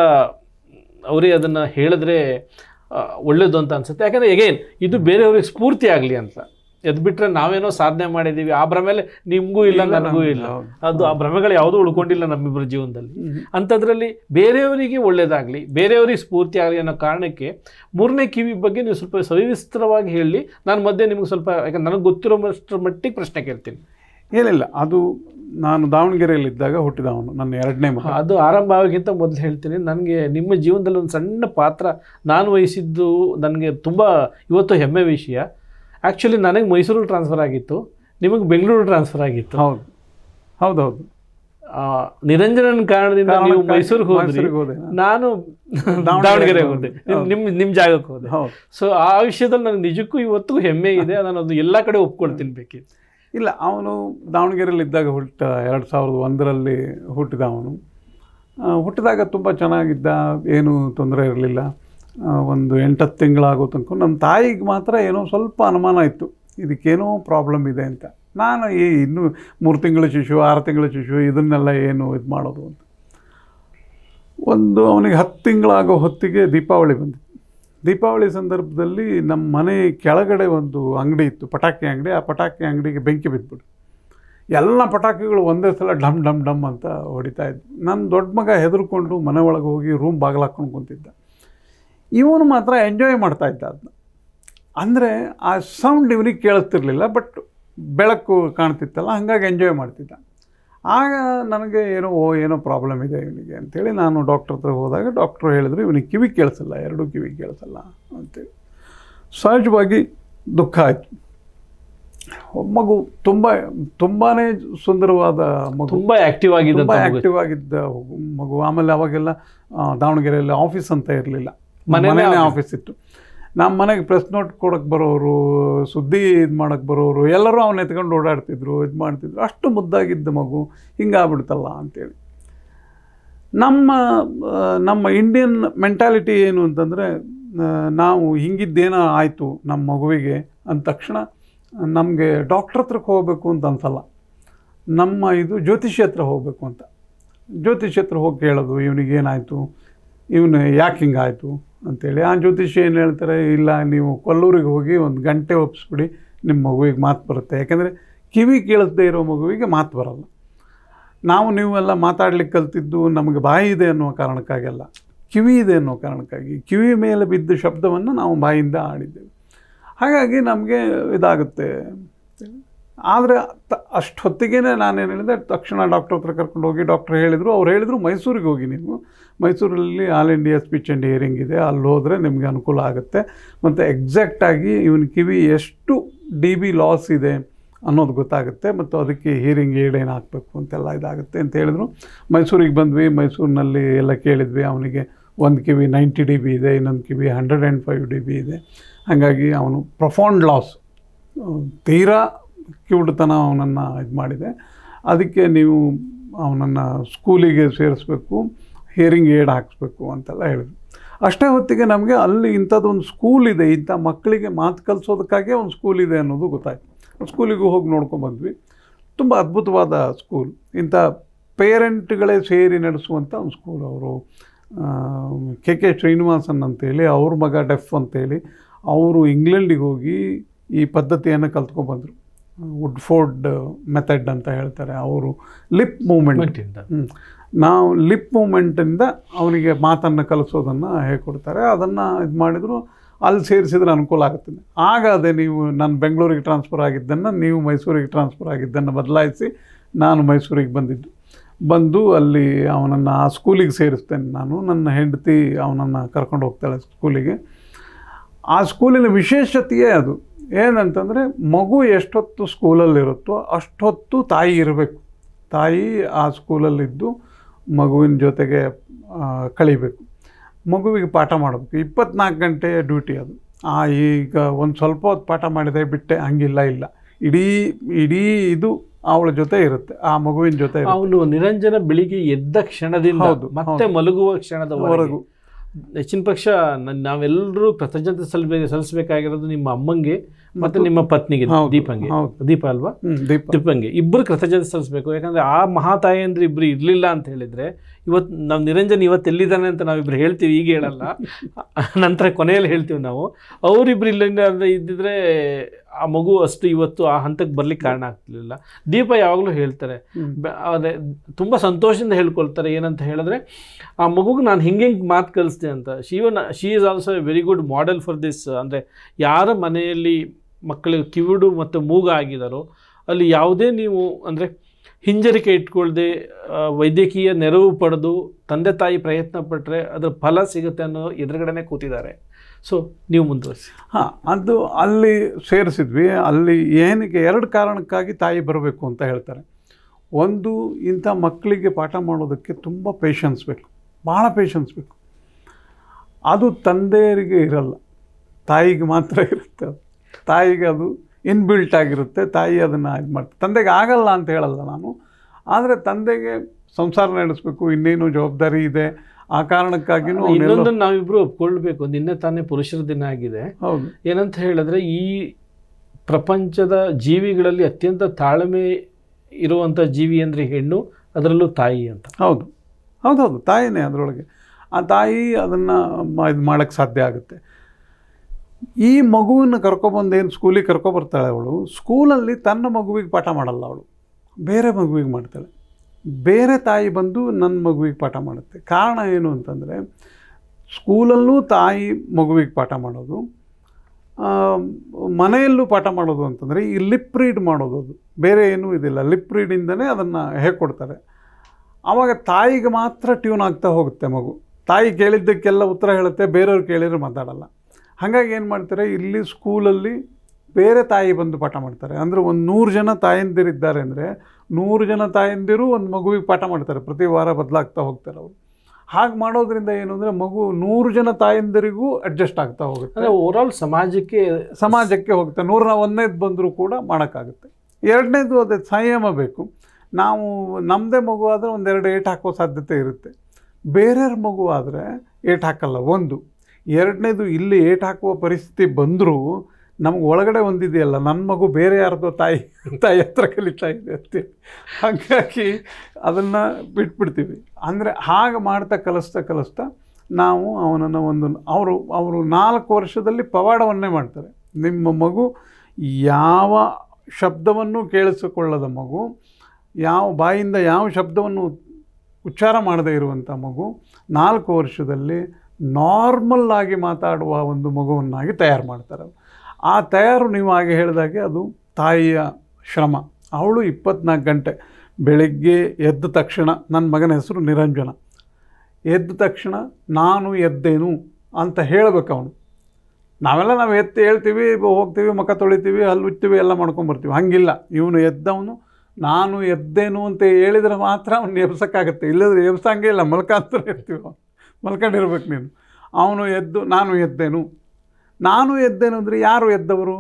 ಅವರೇ ಅದನ್ನು ಹೇಳಿದ್ರೆ ಆ, ಒಳ್ಳೇದು ಅಂತ ಅನ್ಸುತ್ತೆ ಯಾಕಂದರೆ ಎಗೇನ್ ಇದು ಬೇರೆಯವ್ರಿಗೆ ಸ್ಫೂರ್ತಿ ಆಗಲಿ ಅಂತ ಎದ್ದು ಬಿಟ್ಟರೆ ನಾವೇನೋ ಸಾಧನೆ ಮಾಡಿದ್ದೀವಿ ಆ ಭ್ರಮೆಲೆ ನಿಮಗೂ ಇಲ್ಲ ಇಲ್ಲ, ನನಗೂ ನಮ್ಗೂ ಇಲ್ಲ ಹೌದು. ಅದು ಆ ಭ್ರಮೆಗಳು ಯಾವುದೂ ಉಳ್ಕೊಂಡಿಲ್ಲ ನಮ್ಮಿಬ್ಬರ ಜೀವನದಲ್ಲಿ ಹ್ಮ್. ಅಂಥದ್ರಲ್ಲಿ ಬೇರೆಯವರಿಗೆ ಒಳ್ಳೇದಾಗಲಿ ಬೇರೆಯವರಿಗೆ ಸ್ಫೂರ್ತಿ ಆಗಲಿ ಅನ್ನೋ ಕಾರಣಕ್ಕೆ ಮೂರನೇ ಕಿವಿ ಬಗ್ಗೆ ನೀವು ಸ್ವಲ್ಪ ಸವಿಸ್ತರವಾಗಿ ಹೇಳಿ ನಾನು ಮಧ್ಯೆ ನಿಮ್ಗೆ ಸ್ವಲ್ಪ ಯಾಕಂದ್ರೆ ನನಗೆ ಗೊತ್ತಿರೋಷ್ಟರ ಮಟ್ಟಿಗೆ ಪ್ರಶ್ನೆ ಕೇಳ್ತೀನಿ ಏನಿಲ್ಲ ಅದು ನಾನು ದಾವಣಗೆರೆಯಲ್ಲಿದ್ದಾಗ ಹುಟ್ಟಿದವನು ನನ್ನ ಎರಡನೇ ಮಗ ಅದು ಆರಂಭ ಆಗೋಕ್ಕಿಂತ ಮೊದಲು ಹೇಳ್ತೀನಿ ನನಗೆ ನಿಮ್ಮ ಜೀವನದಲ್ಲಿ ಒಂದು ಸಣ್ಣ ಪಾತ್ರ ನಾನು ವಹಿಸಿದ್ದು ನನಗೆ ತುಂಬ ಇವತ್ತು ಹೆಮ್ಮೆ ವಿಷಯ ಆ್ಯಕ್ಚುಲಿ ನನಗೆ ಮೈಸೂರು ಟ್ರಾನ್ಸ್ಫರ್ ಆಗಿತ್ತು ನಿಮಗೆ ಬೆಂಗಳೂರು ಟ್ರಾನ್ಸ್ಫರ್ ಆಗಿತ್ತು ಹೌದು ಹೌದೌದು ಆ, ನಿರಂಜನನ ಕಾರಣದಿಂದ ನೀವು ಕಾರಣಕ್ಕಾಗಿ ಮೈಸೂರಿಗೆ ಹೋದ್ರಿ ಮೈಸೂರಿಗೆ ಹೋದೆ ನಾನು. ನಾನು ದಾವಣಗೆರೆಗೆ ದಾವಣಗೆರೆಗೆ ಹೋದೆ. ಹೋದೆ ನಿಮ್- ನಿಮ್ಮ ನಿಮ್ಮ ಜಾಗಕ್ಕೆ ಹೋದೆ ಹೌದು ಸೊ ಆ ವಿಷಯದಲ್ಲಿ ನನಗೆ ನಿಜಕ್ಕೂ ಇವತ್ತು ಹೆಮ್ಮೆ ಇದೆ ನಾನು ಅದು ಎಲ್ಲ ಕಡೆ ಒಪ್ಕೊಳ್ತೀನಿ ಬೇಕಿತ್ತು ಇಲ್ಲ ಅವನು ದಾವಣಗೆರೆಯಲ್ಲಿದ್ದಾಗ ಹುಟ್ಟ ಎರಡು ಸಾವಿರದ ಒಂದರಲ್ಲಿ ಹುಟ್ಟಿದ ಅವನು ಆ, ಹುಟ್ಟಿದಾಗ ತುಂಬ ಚೆನ್ನಾಗಿದ್ದ ಏನೂ ತೊಂದರೆ ಇರಲಿಲ್ಲ ಒಂದು ಎಂಟತ್ತು ತಿಂಗಳಾಗೋ ತನಕ ನಮ್ಮ ತಾಯಿಗೆ ಮಾತ್ರ ಏನೋ ಸ್ವಲ್ಪ ಅನುಮಾನ ಇತ್ತು ಇದಕ್ಕೇನೋ ಪ್ರಾಬ್ಲಮ್ ಇದೆ ಅಂತ ನಾನು ಈ ಇನ್ನೂ ಮೂರು ತಿಂಗಳ ಶಿಶು ಆರು ತಿಂಗಳ ಶಿಶು ಇದನ್ನೆಲ್ಲ ಏನು ಇದು ಮಾಡೋದು ಅಂತ ಒಂದು ಅವನಿಗೆ ಹತ್ತು ತಿಂಗಳಾಗೋ ಹೊತ್ತಿಗೆ ದೀಪಾವಳಿ ಬಂದಿತ್ತು ದೀಪಾವಳಿ ಸಂದರ್ಭದಲ್ಲಿ ನಮ್ಮ ಮನೆ ಕೆಳಗಡೆ ಒಂದು ಅಂಗಡಿ ಇತ್ತು ಪಟಾಕಿ ಅಂಗಡಿ ಆ ಪಟಾಕಿ ಅಂಗಡಿಗೆ ಬೆಂಕಿ ಬಿದ್ದುಬಿಟ್ಟು ಎಲ್ಲ ಪಟಾಕಿಗಳು ಒಂದೇ ಸಲ ಡಮ್ ಡಮ್ ಡಮ್ ಅಂತ ಹೊಡಿತಾ ಇದ್ವು ನನ್ನ ದೊಡ್ಡ ಮಗ ಹೆದರ್ಕೊಂಡು ಮನೆ ಒಳಗೆ ಹೋಗಿ ರೂಮ್ ಬಾಗಿಲು ಹಾಕ್ಕೊಂಡು ಕುಂತಿದ್ದ ಇವನು ಮಾತ್ರ ಎಂಜಾಯ್ ಮಾಡ್ತಾ ಇದ್ದ ಅದನ್ನ ಅಂದರೆ ಆ ಸೌಂಡ್ ಇವನಿಗೆ ಕೇಳಿಸ್ತಿರ್ಲಿಲ್ಲ ಬಟ್ ಬೆಳಕು ಕಾಣ್ತಿತ್ತಲ್ಲ ಹಾಗಾಗಿ ಎಂಜಾಯ್ ಮಾಡ್ತಿದ್ದ ಆಗ ನನಗೆ ಏನೋ ಓ ಏನೋ ಪ್ರಾಬ್ಲಮ್ ಇದೆ ಇವನಿಗೆ ಅಂತೇಳಿ ನಾನು ಡಾಕ್ಟ್ರ್ ಹತ್ರ ಹೋದಾಗ ಡಾಕ್ಟ್ರು ಹೇಳಿದ್ರು ಇವನಿಗೆ ಕಿವಿ ಕೇಳಿಸಲ್ಲ ಎರಡೂ ಕಿವಿ ಕೇಳಿಸಲ್ಲ ಅಂತೇಳಿ ಸಹಜವಾಗಿ ದುಃಖ ಆಯಿತು ಮಗು ತುಂಬ ತುಂಬಾ ಸುಂದರವಾದ ಮಗು ತುಂಬಾ ಆಕ್ಟಿವ್ ತುಂಬ ಆಗಿದ್ದಂಥ ಮಗು. ಆಕ್ಟಿವ್ ಆಗಿದ್ದ ಮಗು ಆಮೇಲೆ ಅವಾಗೆಲ್ಲ ಆ, ದಾವಣಗೆರೆಯಲ್ಲಿ ಆಫೀಸ್ ಅಂತ ಇರಲಿಲ್ಲ ಮನೆನೇ ಮನೆಯೇ office. ಆಫೀಸ್ ಇತ್ತು ನಮ್ಮ ಮನೆಗೆ ಪ್ರೆಸ್ ನೋಟ್ ಕೊಡಕ್ಕೆ ಬರೋರು ಸುದ್ದಿ ಇದು ಮಾಡಕ್ಕೆ ಬರೋರು ಎಲ್ಲರೂ ಅವನ್ನ ಎತ್ಕೊಂಡು ಓಡಾಡ್ತಿದ್ರು ಇದು ಮಾಡ್ತಿದ್ರು ಅಷ್ಟು ಮುದ್ದಾಗಿದ್ದ ಮಗು ಹಿಂಗಾಗ್ಬಿಡ್ತಲ್ಲ ಅಂತೇಳಿ ನಮ್ಮ ಆ, ನಮ್ಮ ಇಂಡಿಯನ್ ಮೆಂಟಾಲಿಟಿ ಏನು ಅಂತಂದರೆ ನಾವು ಹಿಂಗಿದ್ದೇನೋ ಆಯಿತು ನಮ್ಮ ಮಗುವಿಗೆ ಅಂದ ತಕ್ಷಣ ನಮಗೆ ಡಾಕ್ಟ್ರ್ ಹತ್ರಕ್ಕೆ ಹೋಗಬೇಕು ಅಂತ ಅನ್ಸಲ್ಲ ನಮ್ಮ ಇದು ಜ್ಯೋತಿಷಿ ಹತ್ರ ಹೋಗಬೇಕು ಅಂತ ಜ್ಯೋತಿಷಿ ಹತ್ರ ಹೋಗಿ ಕೇಳೋದು ಇವನಿಗೆ ಏನಾಯಿತು ಇವನು ಯಾಕೆ ಹಿಂಗಾಯಿತು ಅಂತೇಳಿ ಆ ಜ್ಯೋತಿಷಿ ಏನು ಹೇಳ್ತಾರೆ ಇಲ್ಲ ನೀವು ಕೊಲ್ಲೂರಿಗೆ ಹೋಗಿ ಒಂದು ಗಂಟೆ ಒಪ್ಪಿಸ್ಬಿಡಿ ನಿಮ್ಮ ಮಗುವಿಗೆ ಮಾತು ಬರುತ್ತೆ ಯಾಕೆಂದರೆ ಕಿವಿ ಕೇಳಿಸದೇ ಇರೋ ಮಗುವಿಗೆ ಮಾತು ಬರಲ್ಲ ನಾವು ನೀವೆಲ್ಲ ಮಾತಾಡ್ಲಿಕ್ಕೆ ಕಲ್ತಿದ್ದು ನಮಗೆ ಬಾಯಿ ಇದೆ ಅನ್ನುವ ಕಾರಣಕ್ಕಾಗಲ್ಲ ಕಿವಿ ಇದೆ ಅನ್ನೋ ಕಾರಣಕ್ಕಾಗಿ ಕಿವಿ ಮೇಲೆ ಬಿದ್ದ ಶಬ್ದವನ್ನು ನಾವು ಬಾಯಿಂದ ಆಡಿದ್ದೇವೆ ಹಾಗಾಗಿ ನಮಗೆ ಇದಾಗುತ್ತೆ ಆದರೆ ತ ಅಷ್ಟೊತ್ತಿಗೆ ನಾನೇನು ಹೇಳಿದೆ ತಕ್ಷಣ ಡಾಕ್ಟ್ರ್ ಹತ್ರ ಕರ್ಕೊಂಡು ಹೋಗಿ ಡಾಕ್ಟ್ರ್ ಹೇಳಿದರು ಅವ್ರು ಹೇಳಿದರು ಮೈಸೂರಿಗೆ ಹೋಗಿ ನೀವು ಮೈಸೂರಲ್ಲಿ All India Speech and Hearing ಇದೆ ಅಲ್ಲಿ ಹೋದರೆ ನಿಮಗೆ ಅನುಕೂಲ ಆಗುತ್ತೆ ಮತ್ತು ಎಕ್ಸಾಕ್ಟಾಗಿ ಇವನ ಕಿವಿ ಎಷ್ಟು ಡಿ ಬಿ ಲಾಸ್ ಇದೆ ಅನ್ನೋದು ಗೊತ್ತಾಗುತ್ತೆ ಮತ್ತು ಅದಕ್ಕೆ ಹಿಯರಿಂಗ್ ಏಡ್ ಏನು ಹಾಕಬೇಕು ಅಂತೆಲ್ಲ ಇದಾಗುತ್ತೆ ಅಂತ ಹೇಳಿದ್ರು ಮೈಸೂರಿಗೆ ಬಂದ್ವಿ ಮೈಸೂರಿನಲ್ಲಿ ಎಲ್ಲ ಕೇಳಿದ್ವಿ ಅವನಿಗೆ ಒಂದು ಕಿವಿ ನೈಂಟಿ ಡಿ ಬಿ ಇದೆ ಇನ್ನೊಂದು ಕಿವಿ hundred and five D B ಇದೆ ಹಾಗಾಗಿ ಅವನು ಪ್ರೊಫೌಂಡ್ ಲಾಸ್ ತೀರಾ ಕಿವುಡುತನ ಅವನನ್ನು ಇದು ಮಾಡಿದೆ ಅದಕ್ಕೆ ನೀವು ಅವನನ್ನು ಸ್ಕೂಲಿಗೆ ಸೇರಿಸ್ಬೇಕು ಹಿಯರಿಂಗ್ ಏಡ್ ಹಾಕಿಸ್ಬೇಕು ಅಂತೆಲ್ಲ ಹೇಳಿದ್ರು ಅಷ್ಟೇ ಹೊತ್ತಿಗೆ ನಮಗೆ ಅಲ್ಲಿ ಇಂಥದ್ದೊಂದು ಸ್ಕೂಲ್ ಇದೆ ಇಂಥ ಮಕ್ಕಳಿಗೆ ಮಾತು ಕಲಿಸೋದಕ್ಕಾಗೇ ಒಂದು ಸ್ಕೂಲ್ ಇದೆ ಅನ್ನೋದು ಗೊತ್ತಾಯ್ತು ಸ್ಕೂಲಿಗೂ ಹೋಗಿ ನೋಡ್ಕೊಂಬಂದ್ವಿ ತುಂಬ ಅದ್ಭುತವಾದ ಸ್ಕೂಲ್ ಇಂಥ ಪೇರೆಂಟ್ಗಳೇ ಸೇರಿ ನಡೆಸುವಂಥ ಒಂದು ಸ್ಕೂಲ್ ಅವರು ಕೆ ಕೆ ಶ್ರೀನಿವಾಸನ್ ಅಂತೇಳಿ ಅವ್ರ ಮಗ ಡೆಫ್ ಅಂತೇಳಿ ಅವರು ಇಂಗ್ಲೆಂಡಿಗೆ ಹೋಗಿ ಈ ಪದ್ಧತಿಯನ್ನು ಕಲ್ತ್ಕೊಂಡ್ಬಂದರು ವುಡ್ಫೋರ್ಡ್ ಮೆಥಡ್ ಅಂತ ಹೇಳ್ತಾರೆ ಅವರು ಲಿಪ್ ಮೂಮೆಂಟ್ ಮಟ್ಟಿಂದ ಹ್ಮ್. ನಾವು ಲಿಪ್ ಮೂಮೆಂಟಿಂದ ಅವನಿಗೆ ಮಾತನ್ನು ಕಲಿಸೋದನ್ನು ಹೇಳ್ಕೊಡ್ತಾರೆ ಅದನ್ನು ಇದು ಮಾಡಿದ್ರು ಅಲ್ಲಿ ಸೇರಿಸಿದ್ರೆ ಅನುಕೂಲ ಆಗುತ್ತದೆ ಆಗ ಅದೇ ನೀವು ನಾನು ಬೆಂಗಳೂರಿಗೆ ಟ್ರಾನ್ಸ್ಫರ್ ಆಗಿದ್ದನ್ನು ನೀವು ಮೈಸೂರಿಗೆ ಟ್ರಾನ್ಸ್ಫರ್ ಆಗಿದ್ದನ್ನು ಬದಲಾಯಿಸಿ ನಾನು ಮೈಸೂರಿಗೆ ಬಂದಿದ್ದು ಬಂದು ಅಲ್ಲಿ ಅವನನ್ನು ಆ ಸ್ಕೂಲಿಗೆ ಸೇರಿಸ್ತೇನೆ ನಾನು ನನ್ನ ಹೆಂಡತಿ ಅವನನ್ನು ಕರ್ಕೊಂಡು ಹೋಗ್ತಾಳೆ ಸ್ಕೂಲಿಗೆ ಆ ಸ್ಕೂಲಿನ ವಿಶೇಷತೆಯೇ ಅದು ಏನಂತಂದರೆ ಮಗು ಎಷ್ಟೊತ್ತು ಸ್ಕೂಲಲ್ಲಿರುತ್ತೋ ಅಷ್ಟೊತ್ತು ತಾಯಿ ಇರಬೇಕು ತಾಯಿ ಆ ಸ್ಕೂಲಲ್ಲಿದ್ದು ಮಗುವಿನ ಜೊತೆಗೆ ಆ, ಕಳಿಬೇಕು ಮಗುವಿಗೆ ಪಾಠ ಮಾಡಬೇಕು ಇಪ್ಪತ್ನಾಲ್ಕು ಗಂಟೆ ಡ್ಯೂಟಿ ಅದು ಆ ಈಗ ಒಂದು ಸ್ವಲ್ಪ ಹೊತ್ತು ಪಾಠ ಮಾಡಿದೆ ಬಿಟ್ಟೆ ಹಂಗಿಲ್ಲ ಇಲ್ಲ ಇಡೀ ಇಡೀ ಇದು ಅವಳ ಜೊತೆ ಇರುತ್ತೆ ಆ ಮಗುವಿನ ಜೊತೆ ಇರುತ್ತೆ ಅವನು ನಿರಂಜನ ಬೆಳಿಗ್ಗೆ ಎದ್ದ ಕ್ಷಣದಿಂದ ಹೌದು, ಮತ್ತೆ ಹೌದು. ಮಲಗುವ ಕ್ಷಣದವರೆಗೂ ವರೆಗೂ. ಹೆಚ್ಚಿನ ಪಕ್ಷ ನ- ನಾವೆಲ್ಲರೂ ಕೃತಜ್ಞತೆ ಸಲ್ಲಿಸಬೇಕು ಸಲ್ಲಿಸಬೇಕಾಗಿರೋದು ನಿಮ್ಮ ಅಮ್ಮಂಗೆ ಮತ್ತೆ ಮತ್ತು- ನಿಮ್ಮ ಪತ್ನಿಗೆ ಹೌದು, ದೀಪಂಗೆ ಹೌದು. ದೀಪ ಅಲ್ವಾ ಹ್ಮ್, ದೀಪ ದೀಪಂಗೆ ಇಬ್ಬರು ಕೃತಜ್ಞತೆ ಸಲ್ಲಿಸಬೇಕು ಯಾಕಂದ್ರೆ ಆ ಮಹಾತಾಯಂದ್ರೆ ಇಬ್ರು ಇರ್ಲಿಲ್ಲ ಅಂತ ಹೇಳಿದ್ರೆ ಇವತ್ತು ನಾವು ನಿರಂಜನ್ ಇವತ್ತು ಎಲ್ಲಿದ್ದಾನೆ ಅಂತ ನಾವಿಬ್ರು ಹೇಳ್ತೀವಿ ಈಗ ಹೇಳಲ್ಲ ನಂತರ ಕೊನೆಯಲ್ಲಿ ಹೇಳ್ತೀವಿ ನಾವು ಅವರಿಬ್ರು ಇಲ್ಲಿಂದ ಅಂದ್ರೆ ಇದ್ದಿದ್ರೆ ಆ ಮಗು ಅಷ್ಟು ಇವತ್ತು ಆ ಹಂತಕ್ಕೆ ಬರ್ಲಿಕ್ಕೆ ಕಾರಣ ಆಗ್ತಿರ್ಲಿಲ್ಲ ದೀಪ ಯಾವಾಗಲೂ ಹೇಳ್ತಾರೆ ಹ್ಮ್. ಬ- ಅದೇ ತುಂಬ ಸಂತೋಷದಿಂದ ಹೇಳ್ಕೊಳ್ತಾರೆ ಏನಂತ ಹೇಳಿದ್ರೆ ಆ ಮಗುಗೆ ನಾನು ಹಿಂಗೆ ಹಿಂಗೆ ಮಾತು ಕಲಿಸ್ದೆ ಅಂತ ಶಿವನ she is also a very good model for this ಅಂದರೆ ಯಾರ ಮನೆಯಲ್ಲಿ ಮಕ್ಕಳಿಗೆ ಕಿವಿಡು ಮತ್ತು ಮೂಗ ಆಗಿದಾರೋ ಅಲ್ಲಿ ಯಾವುದೇ ನೀವು ಅಂದರೆ ಹಿಂಜರಿಕೆ ಇಟ್ಕೊಳ್ದೆ ಆ, ವೈದ್ಯಕೀಯ ನೆರವು ಪಡೆದು ತಂದೆ ತಾಯಿ ಪ್ರಯತ್ನ ಪಟ್ಟರೆ ಅದರ ಫಲ ಸಿಗುತ್ತೆ ಅನ್ನೋ ಎದುರುಗಡೆನೆ ಕೂತಿದ್ದಾರೆ ಸೊ ನೀವು ಮುಂದುವರಿಸಿ ಹಾಂ ಅದು ಅಲ್ಲಿ ಸೇರಿಸಿದ್ವಿ ಅಲ್ಲಿ ಏನಕ್ಕೆ ಎರಡು ಕಾರಣಕ್ಕಾಗಿ ತಾಯಿ ಬರಬೇಕು ಅಂತ ಹೇಳ್ತಾರೆ ಒಂದು ಇಂಥ ಮಕ್ಕಳಿಗೆ ಪಾಠ ಮಾಡೋದಕ್ಕೆ ತುಂಬ ಪೇಷನ್ಸ್ ಬೇಕು ಭಾಳ ಪೇಷನ್ಸ್ ಬೇಕು ಅದು ತಂದೆಯರಿಗೆ ಇರಲ್ಲ ತಾಯಿಗೆ ಮಾತ್ರ ಇರುತ್ತೆ ಅದು ತಾಯಿಗೆ ಅದು ಇನ್ಬಿಲ್ಟ್ ಆಗಿರುತ್ತೆ ತಾಯಿ ಅದನ್ನು ಇದು ಮಾಡ್ತಾರೆ ತಂದೆಗೆ ಆಗಲ್ಲ ಅಂತ ಹೇಳಲ್ಲ ನಾನು ಆದರೆ ತಂದೆಗೆ ಸಂಸಾರ ನಡೆಸಬೇಕು ಇನ್ನೇನು ಜವಾಬ್ದಾರಿ ಇದೆ ಆ ಕಾರಣಕ್ಕಾಗಿನೂ ಅವನ್ನೆಲ್ಲ ಇನ್ನೊಂದು ನಾವಿಬ್ರು ಒಪ್ಕೊಳ್ಬೇಕು ನಿನ್ನೆ ತಾನೇ ಪುರುಷರ ದಿನ ಆಗಿದೆ ಹೌದು ಏನಂತ ಹೇಳಿದ್ರೆ ಈ ಪ್ರಪಂಚದ ಜೀವಿಗಳಲ್ಲಿ ಅತ್ಯಂತ ತಾಳ್ಮೆ ಇರುವಂಥ ಜೀವಿ ಅಂದರೆ ಹೆಣ್ಣು ಅದರಲ್ಲೂ ತಾಯಿ ಅಂತ ಹೌದು ಹೌದೌದು ತಾಯಿನೇ ಅದರೊಳಗೆ ಆ ತಾಯಿ ಅದನ್ನು ಇದು ಮಾಡೋಕ್ಕೆ ಸಾಧ್ಯ ಆಗುತ್ತೆ ಈ ಮಗುವನ್ನು ಕರ್ಕೊಬಂದು ಏನು ಸ್ಕೂಲಿಗೆ ಕರ್ಕೊಬರ್ತಾಳೆ ಅವಳು ಸ್ಕೂಲಲ್ಲಿ ತನ್ನ ಮಗುವಿಗೆ ಪಾಠ ಮಾಡಲ್ಲ ಅವಳು ಬೇರೆ ಮಗುವಿಗೆ ಮಾಡ್ತಾಳೆ ಬೇರೆ ತಾಯಿ ಬಂದು ನನ್ನ ಮಗುವಿಗೆ ಪಾಠ ಮಾಡುತ್ತೆ ಕಾರಣ ಏನು ಅಂತಂದರೆ ಸ್ಕೂಲಲ್ಲೂ ತಾಯಿ ಮಗುವಿಗೆ ಪಾಠ ಮಾಡೋದು ಆ, ಮನೆಯಲ್ಲೂ ಪಾಠ ಮಾಡೋದು ಅಂತಂದರೆ ಈ ಲಿಪ್ ರೀಡ್ ಮಾಡೋದು ಅದು ಬೇರೆ ಏನೂ ಇದಿಲ್ಲ ಲಿಪ್ ರೀಡಿಂದನೇ ಅದನ್ನು ಹೇಳ್ಕೊಡ್ತಾರೆ ಆವಾಗ ತಾಯಿಗೆ ಮಾತ್ರ ಟ್ಯೂನ್ ಆಗ್ತಾ ಹೋಗುತ್ತೆ ಮಗು ತಾಯಿ ಕೇಳಿದ್ದಕ್ಕೆಲ್ಲ ಉತ್ತರ ಹೇಳುತ್ತೆ ಬೇರೆಯವ್ರು ಕೇಳಿದ್ರೆ ಮಾತಾಡಲ್ಲ ಹಾಗಾಗಿ ಏನು ಮಾಡ್ತಾರೆ ಇಲ್ಲಿ ಸ್ಕೂಲಲ್ಲಿ ಬೇರೆ ತಾಯಿ ಬಂದು ಪಾಠ ಮಾಡ್ತಾರೆ ಅಂದರೆ ಒಂದು ನೂರು ಜನ ತಾಯಂದಿರಿದ್ದಾರೆ ಅಂದರೆ ನೂರು ಜನ ತಾಯಂದಿರು ಒಂದು ಮಗುವಿಗೆ ಪಾಠ ಮಾಡ್ತಾರೆ ಪ್ರತಿ ವಾರ ಬದಲಾಗ್ತಾ ಹೋಗ್ತಾರೆ ಅವರು ಹಾಗೆ ಮಾಡೋದ್ರಿಂದ ಏನು ಅಂದರೆ ಮಗು ನೂರು ಜನ ತಾಯಂದಿರಿಗೂ ಅಡ್ಜಸ್ಟ್ ಆಗ್ತಾ ಹೋಗುತ್ತೆ ಅಂದರೆ ಓವರಾಲ್ ಸಮಾಜಕ್ಕೆ ಸಮಾಜಕ್ಕೆ ಹೋಗುತ್ತೆ ನೂರ ಒಂದನೇದು ಬಂದರೂ ಕೂಡ ಮಾಡೋಕ್ಕಾಗುತ್ತೆ ಎರಡನೇದು ಅದೇ ಸಂಯಮ ಬೇಕು ನಾವು ನಮ್ಮದೇ ಮಗು ಆದರೆ ಒಂದೆರಡು ಏಟ್ ಹಾಕೋ ಸಾಧ್ಯತೆ ಇರುತ್ತೆ ಬೇರೆಯವ್ರ ಮಗು ಆದರೆ ಏಟ್ ಹಾಕಲ್ಲ ಒಂದು ಎರಡನೇದು ಇಲ್ಲಿ ಏಟ್ ಹಾಕುವ ಪರಿಸ್ಥಿತಿ ಬಂದರೂ ನಮ್ಗೆ ಒಳಗಡೆ ಒಂದಿದೆಯಲ್ಲ ನನ್ನ ಮಗು ಬೇರೆ ಯಾರ್ದೋ ತಾಯಿ ತಾಯಿ ಹತ್ರ ಕಲಿತಾ ಇದೆ ಅಂತೇಳಿ ಹಾಗಾಗಿ ಅದನ್ನು ಬಿಟ್ಬಿಡ್ತೀವಿ ಅಂದರೆ ಹಾಗೆ ಮಾಡ್ತಾ ಕಲಿಸ್ತಾ ಕಲಿಸ್ತಾ ನಾವು ಅವನನ್ನು ಒಂದು ಅವರು ಅವರು ನಾಲ್ಕು ವರ್ಷದಲ್ಲಿ ಪವಾಡವನ್ನೇ ಮಾಡ್ತಾರೆ ನಿಮ್ಮ ಮಗು ಯಾವ ಶಬ್ದವನ್ನು ಕೇಳಿಸಿಕೊಳ್ಳದ ಮಗು ಯಾವ ಬಾಯಿಂದ ಯಾವ ಶಬ್ದವನ್ನು ಉಚ್ಚಾರ ಮಾಡದೇ ಇರುವಂಥ ಮಗು ನಾಲ್ಕು ವರ್ಷದಲ್ಲಿ ನಾರ್ಮಲ್ ಆಗಿ ಮಾತಾಡುವ ಒಂದು ಮಗುವನ್ನಾಗಿ ತಯಾರು ಮಾಡ್ತಾರೆ ಆ ತಯಾರು ನೀವು ಹಾಗೆ ಹೇಳಿದಾಗೆ ಅದು ತಾಯಿಯ ಶ್ರಮ ಅವಳು ಇಪ್ಪತ್ನಾಲ್ಕು ಗಂಟೆ ಬೆಳಗ್ಗೆ ಎದ್ದ ತಕ್ಷಣ ನನ್ನ ಮಗನ ಹೆಸರು ನಿರಂಜನ ಎದ್ದ ತಕ್ಷಣ ನಾನು ಎದ್ದೇನು ಅಂತ ಹೇಳಬೇಕು ಅವನು ನಾವೆಲ್ಲ ನಾವು ಎತ್ತಿ ಹೇಳ್ತೀವಿ ಬ- ಹೋಗ್ತೀವಿ ಮುಖ ತೊಳಿತೀವಿ ಹಲ್ಲು ಉಜ್ತೀವಿ ಎಲ್ಲ ಮಾಡ್ಕೊಂಬರ್ತೀವಿ ಹಂಗಿಲ್ಲ ಇವನು ಎದ್ದವನು ನಾನು ಎದ್ದೇನು ಅಂತ ಹೇಳಿದರೆ ಮಾತ್ರ ಅವ್ನು ಎಬ್ಸೋಕ್ಕಾಗತ್ತೆ ಇಲ್ಲದ್ರೆ ಎಬ್ಸಂಗೆ ಇಲ್ಲ ಮಲ್ಕಾಂತರ ಇರ್ತೀವಿ ಅವ್ನು. ಮಲ್ಕೊಂಡಿರ್ಬೇಕು ನೀನು ಅವನು ಎದ್ದು ನಾನು ಎದ್ದೇನು ನಾನು ಎದ್ದೇನು ಅಂದರೆ ಯಾರು ಎದ್ದವರು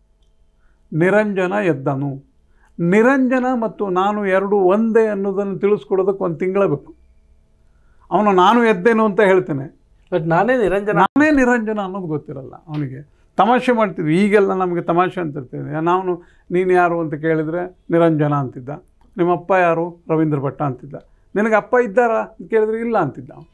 ನಿರಂಜನ ಎದ್ದನು ನಿರಂಜನ ಮತ್ತು ನಾನು ಎರಡು ಒಂದೇ ಅನ್ನೋದನ್ನು ತಿಳಿಸ್ಕೊಡೋದಕ್ಕೆ ಒಂದು ತಿಂಗಳ ಬೇಕು ಅವನು ನಾನು ಎದ್ದೇನು ಅಂತ ಹೇಳ್ತೇನೆ ಬಟ್ ನಾನೇ ನಿರಂಜನ ನಾನೇ ನಿರಂಜನ ಅನ್ನೋದು ಗೊತ್ತಿರಲ್ಲ ಅವನಿಗೆ ತಮಾಷೆ ಮಾಡ್ತಿದ್ವಿ ಈಗೆಲ್ಲ ನಮಗೆ ತಮಾಷೆ ಅಂತ ಇರ್ತದೆ ನಾನು ನೀನು ಯಾರು ಅಂತ ಕೇಳಿದರೆ ನಿರಂಜನ ಅಂತಿದ್ದ ನಿಮ್ಮಪ್ಪ ಯಾರು ರವೀಂದ್ರ ಭಟ್ಟ ಅಂತಿದ್ದ ನಿನಗೆ ಅಪ್ಪ ಇದ್ದಾರಾ ಅಂತ ಕೇಳಿದ್ರೆ ಇಲ್ಲ ಅಂತಿದ್ದ ಅವ್ನು.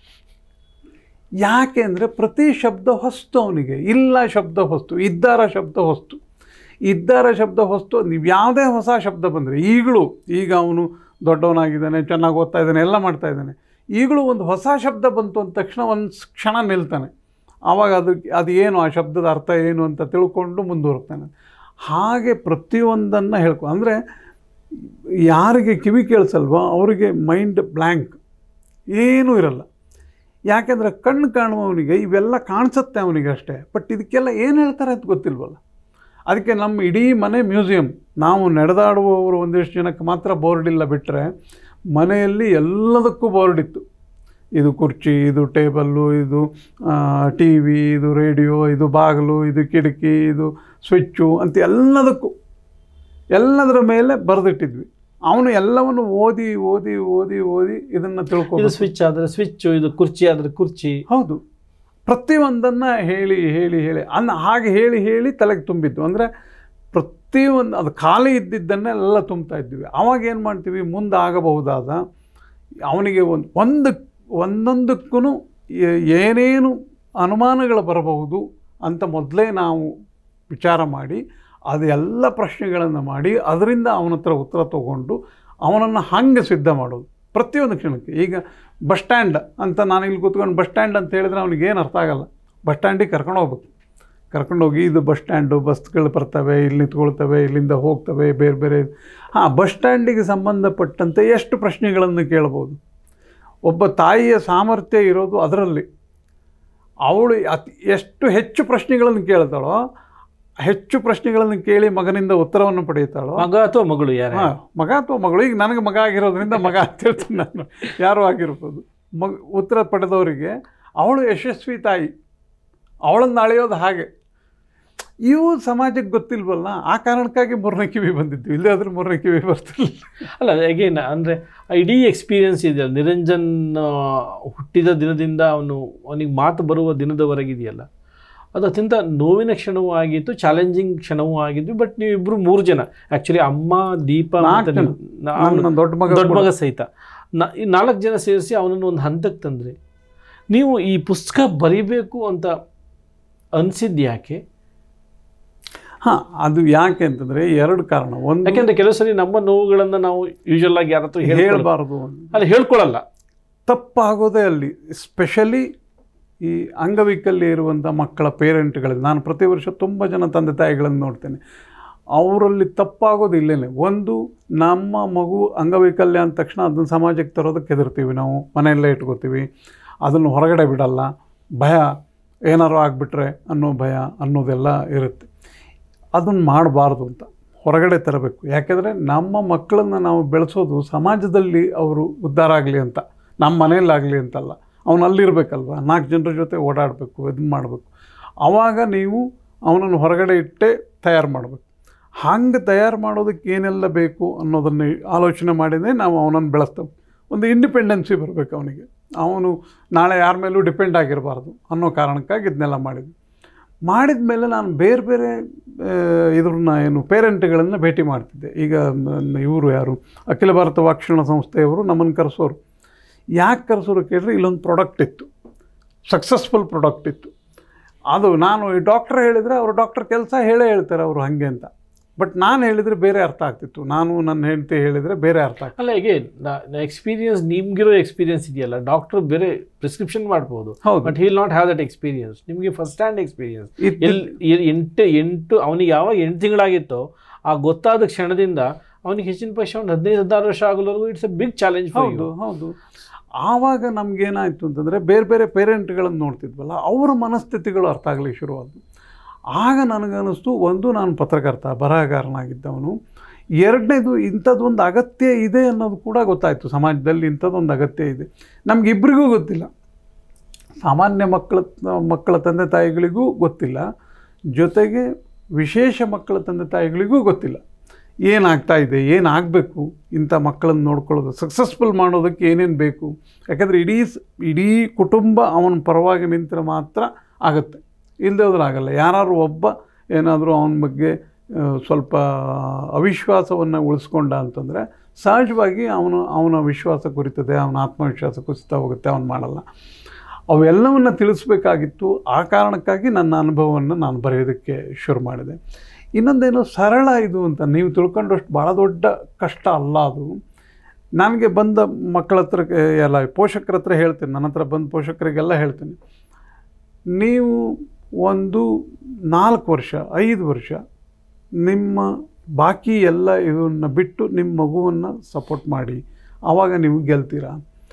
ಯಾಕೆ ಅಂದರೆ ಪ್ರತಿ ಶಬ್ದ ಹೊಸ್ತು ಅವನಿಗೆ ಇಲ್ಲ ಶಬ್ದ ಹೊಸ್ತು ಇದ್ದಾರ ಶಬ್ದ ಹೊಸ್ತು ಇದ್ದಾರ ಶಬ್ದ ಹೊಸ್ತು ನೀವು ಯಾವುದೇ ಹೊಸ ಶಬ್ದ ಬಂದರೆ ಈಗಲೂ ಈಗ ಅವನು ದೊಡ್ಡವನಾಗಿದ್ದಾನೆ ಚೆನ್ನಾಗಿ ಓದ್ತಾ ಇದ್ದಾನೆ ಎಲ್ಲ ಮಾಡ್ತಾ ಇದ್ದಾನೆ ಈಗಲೂ ಒಂದು ಹೊಸ ಶಬ್ದ ಬಂತು ಅಂದ ತಕ್ಷಣ ಒಂದು ಕ್ಷಣ ನಿಲ್ತಾನೆ ಆವಾಗ ಅದು ಅದು ಏನು ಆ ಶಬ್ದದ ಅರ್ಥ ಏನು ಅಂತ ತಿಳ್ಕೊಂಡು ಮುಂದುವರ್ತಾನೆ ಹಾಗೆ ಪ್ರತಿಯೊಂದನ್ನು ಹೇಳ್ಕೊ ಅಂದರೆ ಯಾರಿಗೆ ಕಿವಿ ಕೇಳಿಸಲ್ವೋ ಅವರಿಗೆ ಮೈಂಡ್ ಬ್ಲ್ಯಾಂಕ್ ಏನೂ ಇರಲ್ಲ ಯಾಕೆಂದರೆ ಕಣ್ಣು ಕಾಣುವವನಿಗೆ ಇವೆಲ್ಲ ಕಾಣಿಸುತ್ತೆ ಅವನಿಗೆ ಅಷ್ಟೇ ಬಟ್ ಇದಕ್ಕೆಲ್ಲ ಏನು ಹೇಳ್ತಾರೆ ಅಂತ ಗೊತ್ತಿಲ್ವಲ್ಲ ಅದಕ್ಕೆ ನಮ್ಮ ಇಡೀ ಮನೆ ಮ್ಯೂಸಿಯಂ ನಾವು ನಡೆದಾಡುವವರು ಒಂದಿಷ್ಟು ಜನಕ್ಕೆ ಮಾತ್ರ ಬೋರ್ಡ್ ಇಲ್ಲ ಬಿಟ್ಟರೆ ಮನೆಯಲ್ಲಿ ಎಲ್ಲದಕ್ಕೂ ಬೋರ್ಡ್ ಇತ್ತು ಇದು ಕುರ್ಚಿ ಇದು ಟೇಬಲ್ಲು ಇದು ಟಿ ವಿ ಇದು ರೇಡಿಯೋ ಇದು ಬಾಗಿಲು ಇದು ಕಿಟಕಿ ಇದು ಸ್ವಿಚ್ಚು ಅಂತ ಎಲ್ಲದಕ್ಕೂ ಎಲ್ಲದರ ಮೇಲೆ ಬರೆದಿಟ್ಟಿದ್ವಿ ಅವನು ಎಲ್ಲವನ್ನು ಓದಿ ಓದಿ ಓದಿ ಓದಿ ಇದನ್ನು ಇದು ತಿಳ್ಕೊ ಸ್ವಿಚ್ ಆದ್ರೆ ಸ್ವಿಚ್ ಇದು ಕುರ್ಚಿ ಆದ್ರೆ ಕುರ್ಚಿ ಹೌದು ಪ್ರತಿಯೊಂದನ್ನು ಹೇಳಿ ಹೇಳಿ ಹೇಳಿ ಅನ್ನ ಹಾಗೆ ಹೇಳಿ ಹೇಳಿ ತಲೆಗೆ ತುಂಬಿದ್ದು ಅಂದರೆ ಪ್ರತಿಯೊಂದು ಅದು ಖಾಲಿ ಇದ್ದಿದ್ದನ್ನೆಲ್ಲ ತುಂಬ್ತಾ ಇದ್ವಿ ಆವಾಗ ಏನು ಮಾಡ್ತೀವಿ ಮುಂದೆ ಆಗಬಹುದಾದ ಅವನಿಗೆ ಒಂದು ಒಂದು ಒಂದೊಂದಕ್ಕೂ ಏನೇನು ಅನುಮಾನಗಳು ಬರಬಹುದು ಅಂತ ಮೊದಲೇ ನಾವು ವಿಚಾರ ಮಾಡಿ ಅದೆಲ್ಲ ಪ್ರಶ್ನೆಗಳನ್ನು ಮಾಡಿ ಅದರಿಂದ ಅವನ ಹತ್ರ ಉತ್ತರ ತಗೊಂಡು ಅವನನ್ನು ಹಾಗೆ ಸಿದ್ಧ ಮಾಡೋದು ಪ್ರತಿಯೊಂದು ಕ್ಷಣಕ್ಕೆ ಈಗ ಬಸ್ ಸ್ಟ್ಯಾಂಡ್ ಅಂತ ನಾನು ಇಲ್ಲಿ ಕೂತ್ಕೊಂಡು ಬಸ್ ಸ್ಟ್ಯಾಂಡ್ ಅಂತ ಹೇಳಿದ್ರೆ ಅವನಿಗೆ ಏನು ಅರ್ಥ ಆಗಲ್ಲ ಬಸ್ ಸ್ಟ್ಯಾಂಡಿಗೆ ಕರ್ಕೊಂಡು ಹೋಗ್ಬೇಕು ಕರ್ಕೊಂಡೋಗಿ ಇದು ಬಸ್ ಸ್ಟ್ಯಾಂಡು ಬಸ್ಗಳು ಬರ್ತವೆ ಇಲ್ಲಿ ನಿಂತ್ಕೊಳ್ತವೆ ಇಲ್ಲಿಂದ ಹೋಗ್ತವೆ ಬೇರೆ ಬೇರೆ ಹಾಂ ಬಸ್ ಸ್ಟ್ಯಾಂಡಿಗೆ ಸಂಬಂಧಪಟ್ಟಂತೆ ಎಷ್ಟು ಪ್ರಶ್ನೆಗಳನ್ನು ಕೇಳ್ಬೋದು ಒಬ್ಬ ತಾಯಿಯ ಸಾಮರ್ಥ್ಯ ಇರೋದು ಅದರಲ್ಲಿ ಅವಳು ಅತಿ ಎಷ್ಟು ಹೆಚ್ಚು ಪ್ರಶ್ನೆಗಳನ್ನು ಕೇಳ್ತಾಳೋ ಹೆಚ್ಚು ಪ್ರಶ್ನೆಗಳನ್ನು ಕೇಳಿ ಮಗನಿಂದ ಉತ್ತರವನ್ನು ಪಡೆಯುತ್ತಾಳೋ ಮಗ ಅಥವಾ ಮಗಳು ಯಾರೇ ಹಾಂ ಮಗ ಅಥವಾ ಮಗಳು ಈಗ ನನಗೆ ಮಗ ಆಗಿರೋದ್ರಿಂದ ಮಗ ಅಂತ ಹೇಳ್ತೀನಿ ನಾನು ಯಾರೋ ಆಗಿರ್ಬೋದು ಮಗ ಉತ್ತರ ಪಡೆದವರಿಗೆ ಅವಳು ಯಶಸ್ವಿ ತಾಯಿ ಅವಳನ್ನು ಅಳೆಯೋದು ಹಾಗೆ ಇವು ಸಮಾಜಕ್ಕೆ ಗೊತ್ತಿಲ್ವಲ್ಲ ಆ ಕಾರಣಕ್ಕಾಗಿ ಮೂರನೇ ಕಿವಿ ಬಂದಿದ್ದು ಇಲ್ಲೇ ಆದ್ರೆ ಮೂರನೇ ಕಿವಿ ಬರ್ತಿಲ್ಲ ಅಲ್ಲ ಅಗೇನ್ ಅಂದರೆ ಇಡೀ ಎಕ್ಸ್ಪೀರಿಯನ್ಸ್ ಇದೆ ನಿರಂಜನ್ ಆ, ಹುಟ್ಟಿದ ದಿನದಿಂದ ಅವನು ಅವನಿಗೆ ಮಾತು ಬರುವ ದಿನದವರೆಗಿದೆಯಲ್ಲ ಅದು ಅತ್ಯಂತ ನೋವಿನ ಕ್ಷಣವೂ ಆಗಿತ್ತು ಚಾಲೆಂಜಿಂಗ್ ಕ್ಷಣವೂ ಆಗಿದ್ವಿ ಬಟ್ ನೀವಿಬ್ಬರು ಮೂರು ಜನ ಆ್ಯಕ್ಚುಲಿ ಅಮ್ಮ ದೀಪ ನಾಲ್ಕು ಮತ್ತು ಜನ. ನೀವು- ನಾ- ಅವ್ನು- ನನ್ನ ದೊಡ್ಡ ಮಗ ದೊಡ್ಡ ಕೂಡ. ಮಗ ಸಹಿತ ನ ಈ ನಾಲ್ಕು ಜನ ಸೇರಿಸಿ ಅವನನ್ನು ಒಂದು ಹಂತಕ್ಕೆ ತಂದರೆ ನೀವು ಈ ಪುಸ್ತಕ ಬರಿಬೇಕು ಅಂತ ಅನಿಸಿದ್ದು ಯಾಕೆ ಹಾಂ ಅದು ಯಾಕೆ ಅಂತಂದರೆ ಎರಡು ಕಾರಣ ಒಂದು ಯಾಕೆಂದ್ರೆ ಕೆಲವು ಸರಿ ನಮ್ಮ ನೋವುಗಳನ್ನು ನಾವು ಯೂಶಲ್ ಆಗಿ ಯಾರ ಹತ್ರ ಹೇಳ್ಕೊಳ್ಳ ಹೇಳಬಾರ್ದು ಅಲ್ಲ ಹೇಳ್ಕೊಳ್ಳಲ್ಲ ತಪ್ಪಾಗೋದೇ ಅಲ್ಲಿ ಸ್ಪೆಷಲಿ ಈ ಅಂಗವೈಕಲ್ಯ ಇರುವಂಥ ಮಕ್ಕಳ ಪೇರೆಂಟ್ಗಳಲ್ಲಿ ನಾನು ಪ್ರತಿ ವರ್ಷ ತುಂಬ ಜನ ತಂದೆ ತಾಯಿಗಳನ್ನು ನೋಡ್ತೇನೆ ಅವರಲ್ಲಿ ತಪ್ಪಾಗೋದು ಇಲ್ಲೇನೆ ಒಂದು ನಮ್ಮ ಮಗು ಅಂಗವೈಕಲ್ಯ ಅಂದ ತಕ್ಷಣ ಅದನ್ನು ಸಮಾಜಕ್ಕೆ ತರೋದಕ್ಕೆ ಹೆದರ್ತೀವಿ ನಾವು ಮನೆಯಲ್ಲೇ ಇಟ್ಕೋತೀವಿ ಅದನ್ನು ಹೊರಗಡೆ ಬಿಡಲ್ಲ ಭಯ ಏನಾರು ಆಗಿಬಿಟ್ರೆ ಅನ್ನೋ ಭಯ ಅನ್ನೋದೆಲ್ಲ ಇರುತ್ತೆ ಅದನ್ನು ಮಾಡಬಾರ್ದು ಅಂತ ಹೊರಗಡೆ ತರಬೇಕು ಯಾಕೆಂದರೆ ನಮ್ಮ ಮಕ್ಕಳನ್ನು ನಾವು ಬೆಳೆಸೋದು ಸಮಾಜದಲ್ಲಿ ಅವರು ಉದ್ಧಾರ ಆಗಲಿ ಅಂತ ನಮ್ಮ ಮನೆಯಲ್ಲಾಗಲಿ ಅಂತಲ್ಲ ಅವನು ಅಲ್ಲಿರಬೇಕಲ್ವ ನಾಲ್ಕು ಜನರ ಜೊತೆ ಓಡಾಡಬೇಕು ಇದನ್ನ ಮಾಡಬೇಕು ಆವಾಗ ನೀವು ಅವನನ್ನು ಹೊರಗಡೆ ಇಟ್ಟೇ ತಯಾರು ಮಾಡಬೇಕು ಹಂಗೆ ತಯಾರು ಮಾಡೋದಕ್ಕೆ ಏನೆಲ್ಲ ಬೇಕು ಅನ್ನೋದನ್ನು ಆಲೋಚನೆ ಮಾಡಿನೇ ನಾವು ಅವನನ್ನು ಬೆಳೆಸ್ತೇವೆ ಒಂದು ಇಂಡಿಪೆಂಡೆನ್ಸಿ ಬರಬೇಕು ಅವನಿಗೆ ಅವನು ನಾಳೆ ಯಾರ ಮೇಲೂ ಡಿಪೆಂಡ್ ಆಗಿರಬಾರ್ದು ಅನ್ನೋ ಕಾರಣಕ್ಕಾಗಿ ಇದನ್ನೆಲ್ಲ ಮಾಡಿದ್ವಿ ಮಾಡಿದ ಮೇಲೆ ನಾನು ಬೇರೆ ಬೇರೆ ಆ, ಇದ್ರನ್ನ ಏನು ಪೇರೆಂಟ್ಗಳನ್ನು ಭೇಟಿ ಮಾಡ್ತಿದ್ದೆ ಈಗ ಇವರು ಯಾರು ಅಖಿಲ ಭಾರತ ವಾಕ್ಷಣ ಸಂಸ್ಥೆಯವರು ನಮ್ಮನ್ನು ಕರೆಸೋರು ಯಾಕೆ ಕರೆಸೋರು ಕೇಳಿದ್ರೆ ಇಲ್ಲೊಂದು ಪ್ರಾಡಕ್ಟ್ ಇತ್ತು ಸಕ್ಸಸ್ಫುಲ್ ಪ್ರಾಡಕ್ಟ್ ಇತ್ತು ಅದು ನಾನು ಈ ಡಾಕ್ಟ್ರ್ ಹೇಳಿದರೆ ಅವರು ಡಾಕ್ಟರ್ ಕೆಲಸ ಹೇಳೇ ಹೇಳ್ತಾರೆ ಅವರು ಹಾಗೆ ಅಂತ ಬಟ್ ನಾನು ಹೇಳಿದರೆ ಬೇರೆ ಅರ್ಥ ಆಗ್ತಿತ್ತು ನಾನು ನನ್ನ ಹೆಂಡತಿ ಹೇಳಿದರೆ ಬೇರೆ ಅರ್ಥ ಆಗ್ತಿತ್ತು ಅಲ್ಲ ಹೇಗೆ ಎಕ್ಸ್ಪೀರಿಯನ್ಸ್ ನಿಮ್ಗಿರೋ ಎಕ್ಸ್ಪೀರಿಯನ್ಸ್ ಇದೆಯಲ್ಲ ಡಾಕ್ಟರ್ ಬೇರೆ ಪ್ರಿಸ್ಕ್ರಿಪ್ಷನ್ ಮಾಡ್ಬೋದು ಹೌದು but he'll not have that experience ನಿಮಗೆ ಫಸ್ಟ್ ಹ್ಯಾಂಡ್ ಎಕ್ಸ್ಪೀರಿಯನ್ಸ್ ಇದ್ದಿದ್ದು- ಎಲ್ ಎಂಟು ಎಂಟು ಅವನಿಗೆ ಯಾವಾಗ ಎಂಟು ತಿಂಗಳಾಗಿತ್ತೋ ಆ ಗೊತ್ತಾದ ಕ್ಷಣದಿಂದ ಅವನಿಗೆ ಹೆಚ್ಚಿನ ಪಕ್ಷ ಒಂದು ಹದಿನೈದು ಹದಿನಾರು ವರ್ಷ ಆಗೋವರೆಗೂ it's a big challenge for ಹೌದು ಹೌದು ಆವಾಗ ನಮಗೇನಾಯಿತು ಅಂತಂದರೆ ಬೇರೆ ಬೇರೆ ಪೇರೆಂಟ್ಗಳನ್ನು ನೋಡ್ತಿದ್ವಲ್ಲ ಅವರ ಮನಸ್ಥಿತಿಗಳು ಅರ್ಥ ಆಗಲಿಕ್ಕೆ ಶುರುವಾದವು ಆಗ ನನಗನ್ನಿಸ್ತು ಒಂದು ನಾನು ಪತ್ರಕರ್ತ ಬರಹಗಾರನಾಗಿದ್ದವನು ಎರಡನೇದು ಇಂಥದ್ದೊಂದು ಅಗತ್ಯ ಇದೆ ಅನ್ನೋದು ಕೂಡ ಗೊತ್ತಾಯಿತು ಸಮಾಜದಲ್ಲಿ ಇಂಥದ್ದೊಂದು ಅಗತ್ಯ ಇದೆ ನಮಗಿಬ್ಬರಿಗೂ ಗೊತ್ತಿಲ್ಲ ಸಾಮಾನ್ಯ ಮಕ್ಕಳ ಮಕ್ಕಳ ತಂದೆ ತಾಯಿಗಳಿಗೂ ಗೊತ್ತಿಲ್ಲ ಜೊತೆಗೆ ವಿಶೇಷ ಮಕ್ಕಳ ತಂದೆ ತಾಯಿಗಳಿಗೂ ಗೊತ್ತಿಲ್ಲ ಏನಾಗ್ತಾ ಇದೆ ಏನಾಗಬೇಕು ಇಂಥ ಮಕ್ಕಳನ್ನು ನೋಡ್ಕೊಳ್ಳೋದು ಸಕ್ಸಸ್ಫುಲ್ ಮಾಡೋದಕ್ಕೆ ಏನೇನು ಬೇಕು ಯಾಕಂದರೆ ಇಡೀ ಸ್- ಇಡೀ ಕುಟುಂಬ ಅವನ ಪರವಾಗಿ ನಿಂತರೆ ಮಾತ್ರ ಆಗುತ್ತೆ ಇಲ್ಲದೆ ಹೋದ್ರೆ ಆಗಲ್ಲ ಯಾರು ಒಬ್ಬ ಏನಾದರೂ ಅವನ ಬಗ್ಗೆ ಆ, ಸ್ವಲ್ಪ ಅವಿಶ್ವಾಸವನ್ನು ಉಳಿಸ್ಕೊಂಡ ಅಂತಂದರೆ ಸಹಜವಾಗಿ ಅವನು ಅವನ ವಿಶ್ವಾಸ ಕುರಿತದೆ ಅವನ ಆತ್ಮವಿಶ್ವಾಸ ಕುಸಿತಾ ಹೋಗುತ್ತೆ ಅವನು ಮಾಡಲ್ಲ ಅವೆಲ್ಲವನ್ನು ತಿಳಿಸ್ಬೇಕಾಗಿತ್ತು ಆ ಕಾರಣಕ್ಕಾಗಿ ನನ್ನ ಅನುಭವವನ್ನು ನಾನು ಬರೆಯೋದಕ್ಕೆ ಶುರು ಮಾಡಿದೆ ಇನ್ನೊಂದೇನು ಸರಳ ಇದು ಅಂತ ನೀವು ತಿಳ್ಕೊಂಡಷ್ಟು ಭಾಳ ದೊಡ್ಡ ಕಷ್ಟ ಅಲ್ಲ ಅದು ನನಗೆ ಬಂದ ಮಕ್ಕಳ ಹತ್ರ ಎಲ್ಲ ಪೋಷಕರ ಹತ್ರ ಹೇಳ್ತೀನಿ ನನ್ನ ಹತ್ರ ಬಂದ ಪೋಷಕರಿಗೆಲ್ಲ ಹೇಳ್ತೀನಿ ನೀವು ಒಂದು ನಾಲ್ಕು ವರ್ಷ ಐದು ವರ್ಷ ನಿಮ್ಮ ಬಾಕಿ ಎಲ್ಲ ಇದನ್ನು ಬಿಟ್ಟು ನಿಮ್ಮ ಮಗುವನ್ನು ಸಪೋರ್ಟ್ ಮಾಡಿ ಆವಾಗ ನೀವು ಗೆಲ್ತೀರಾ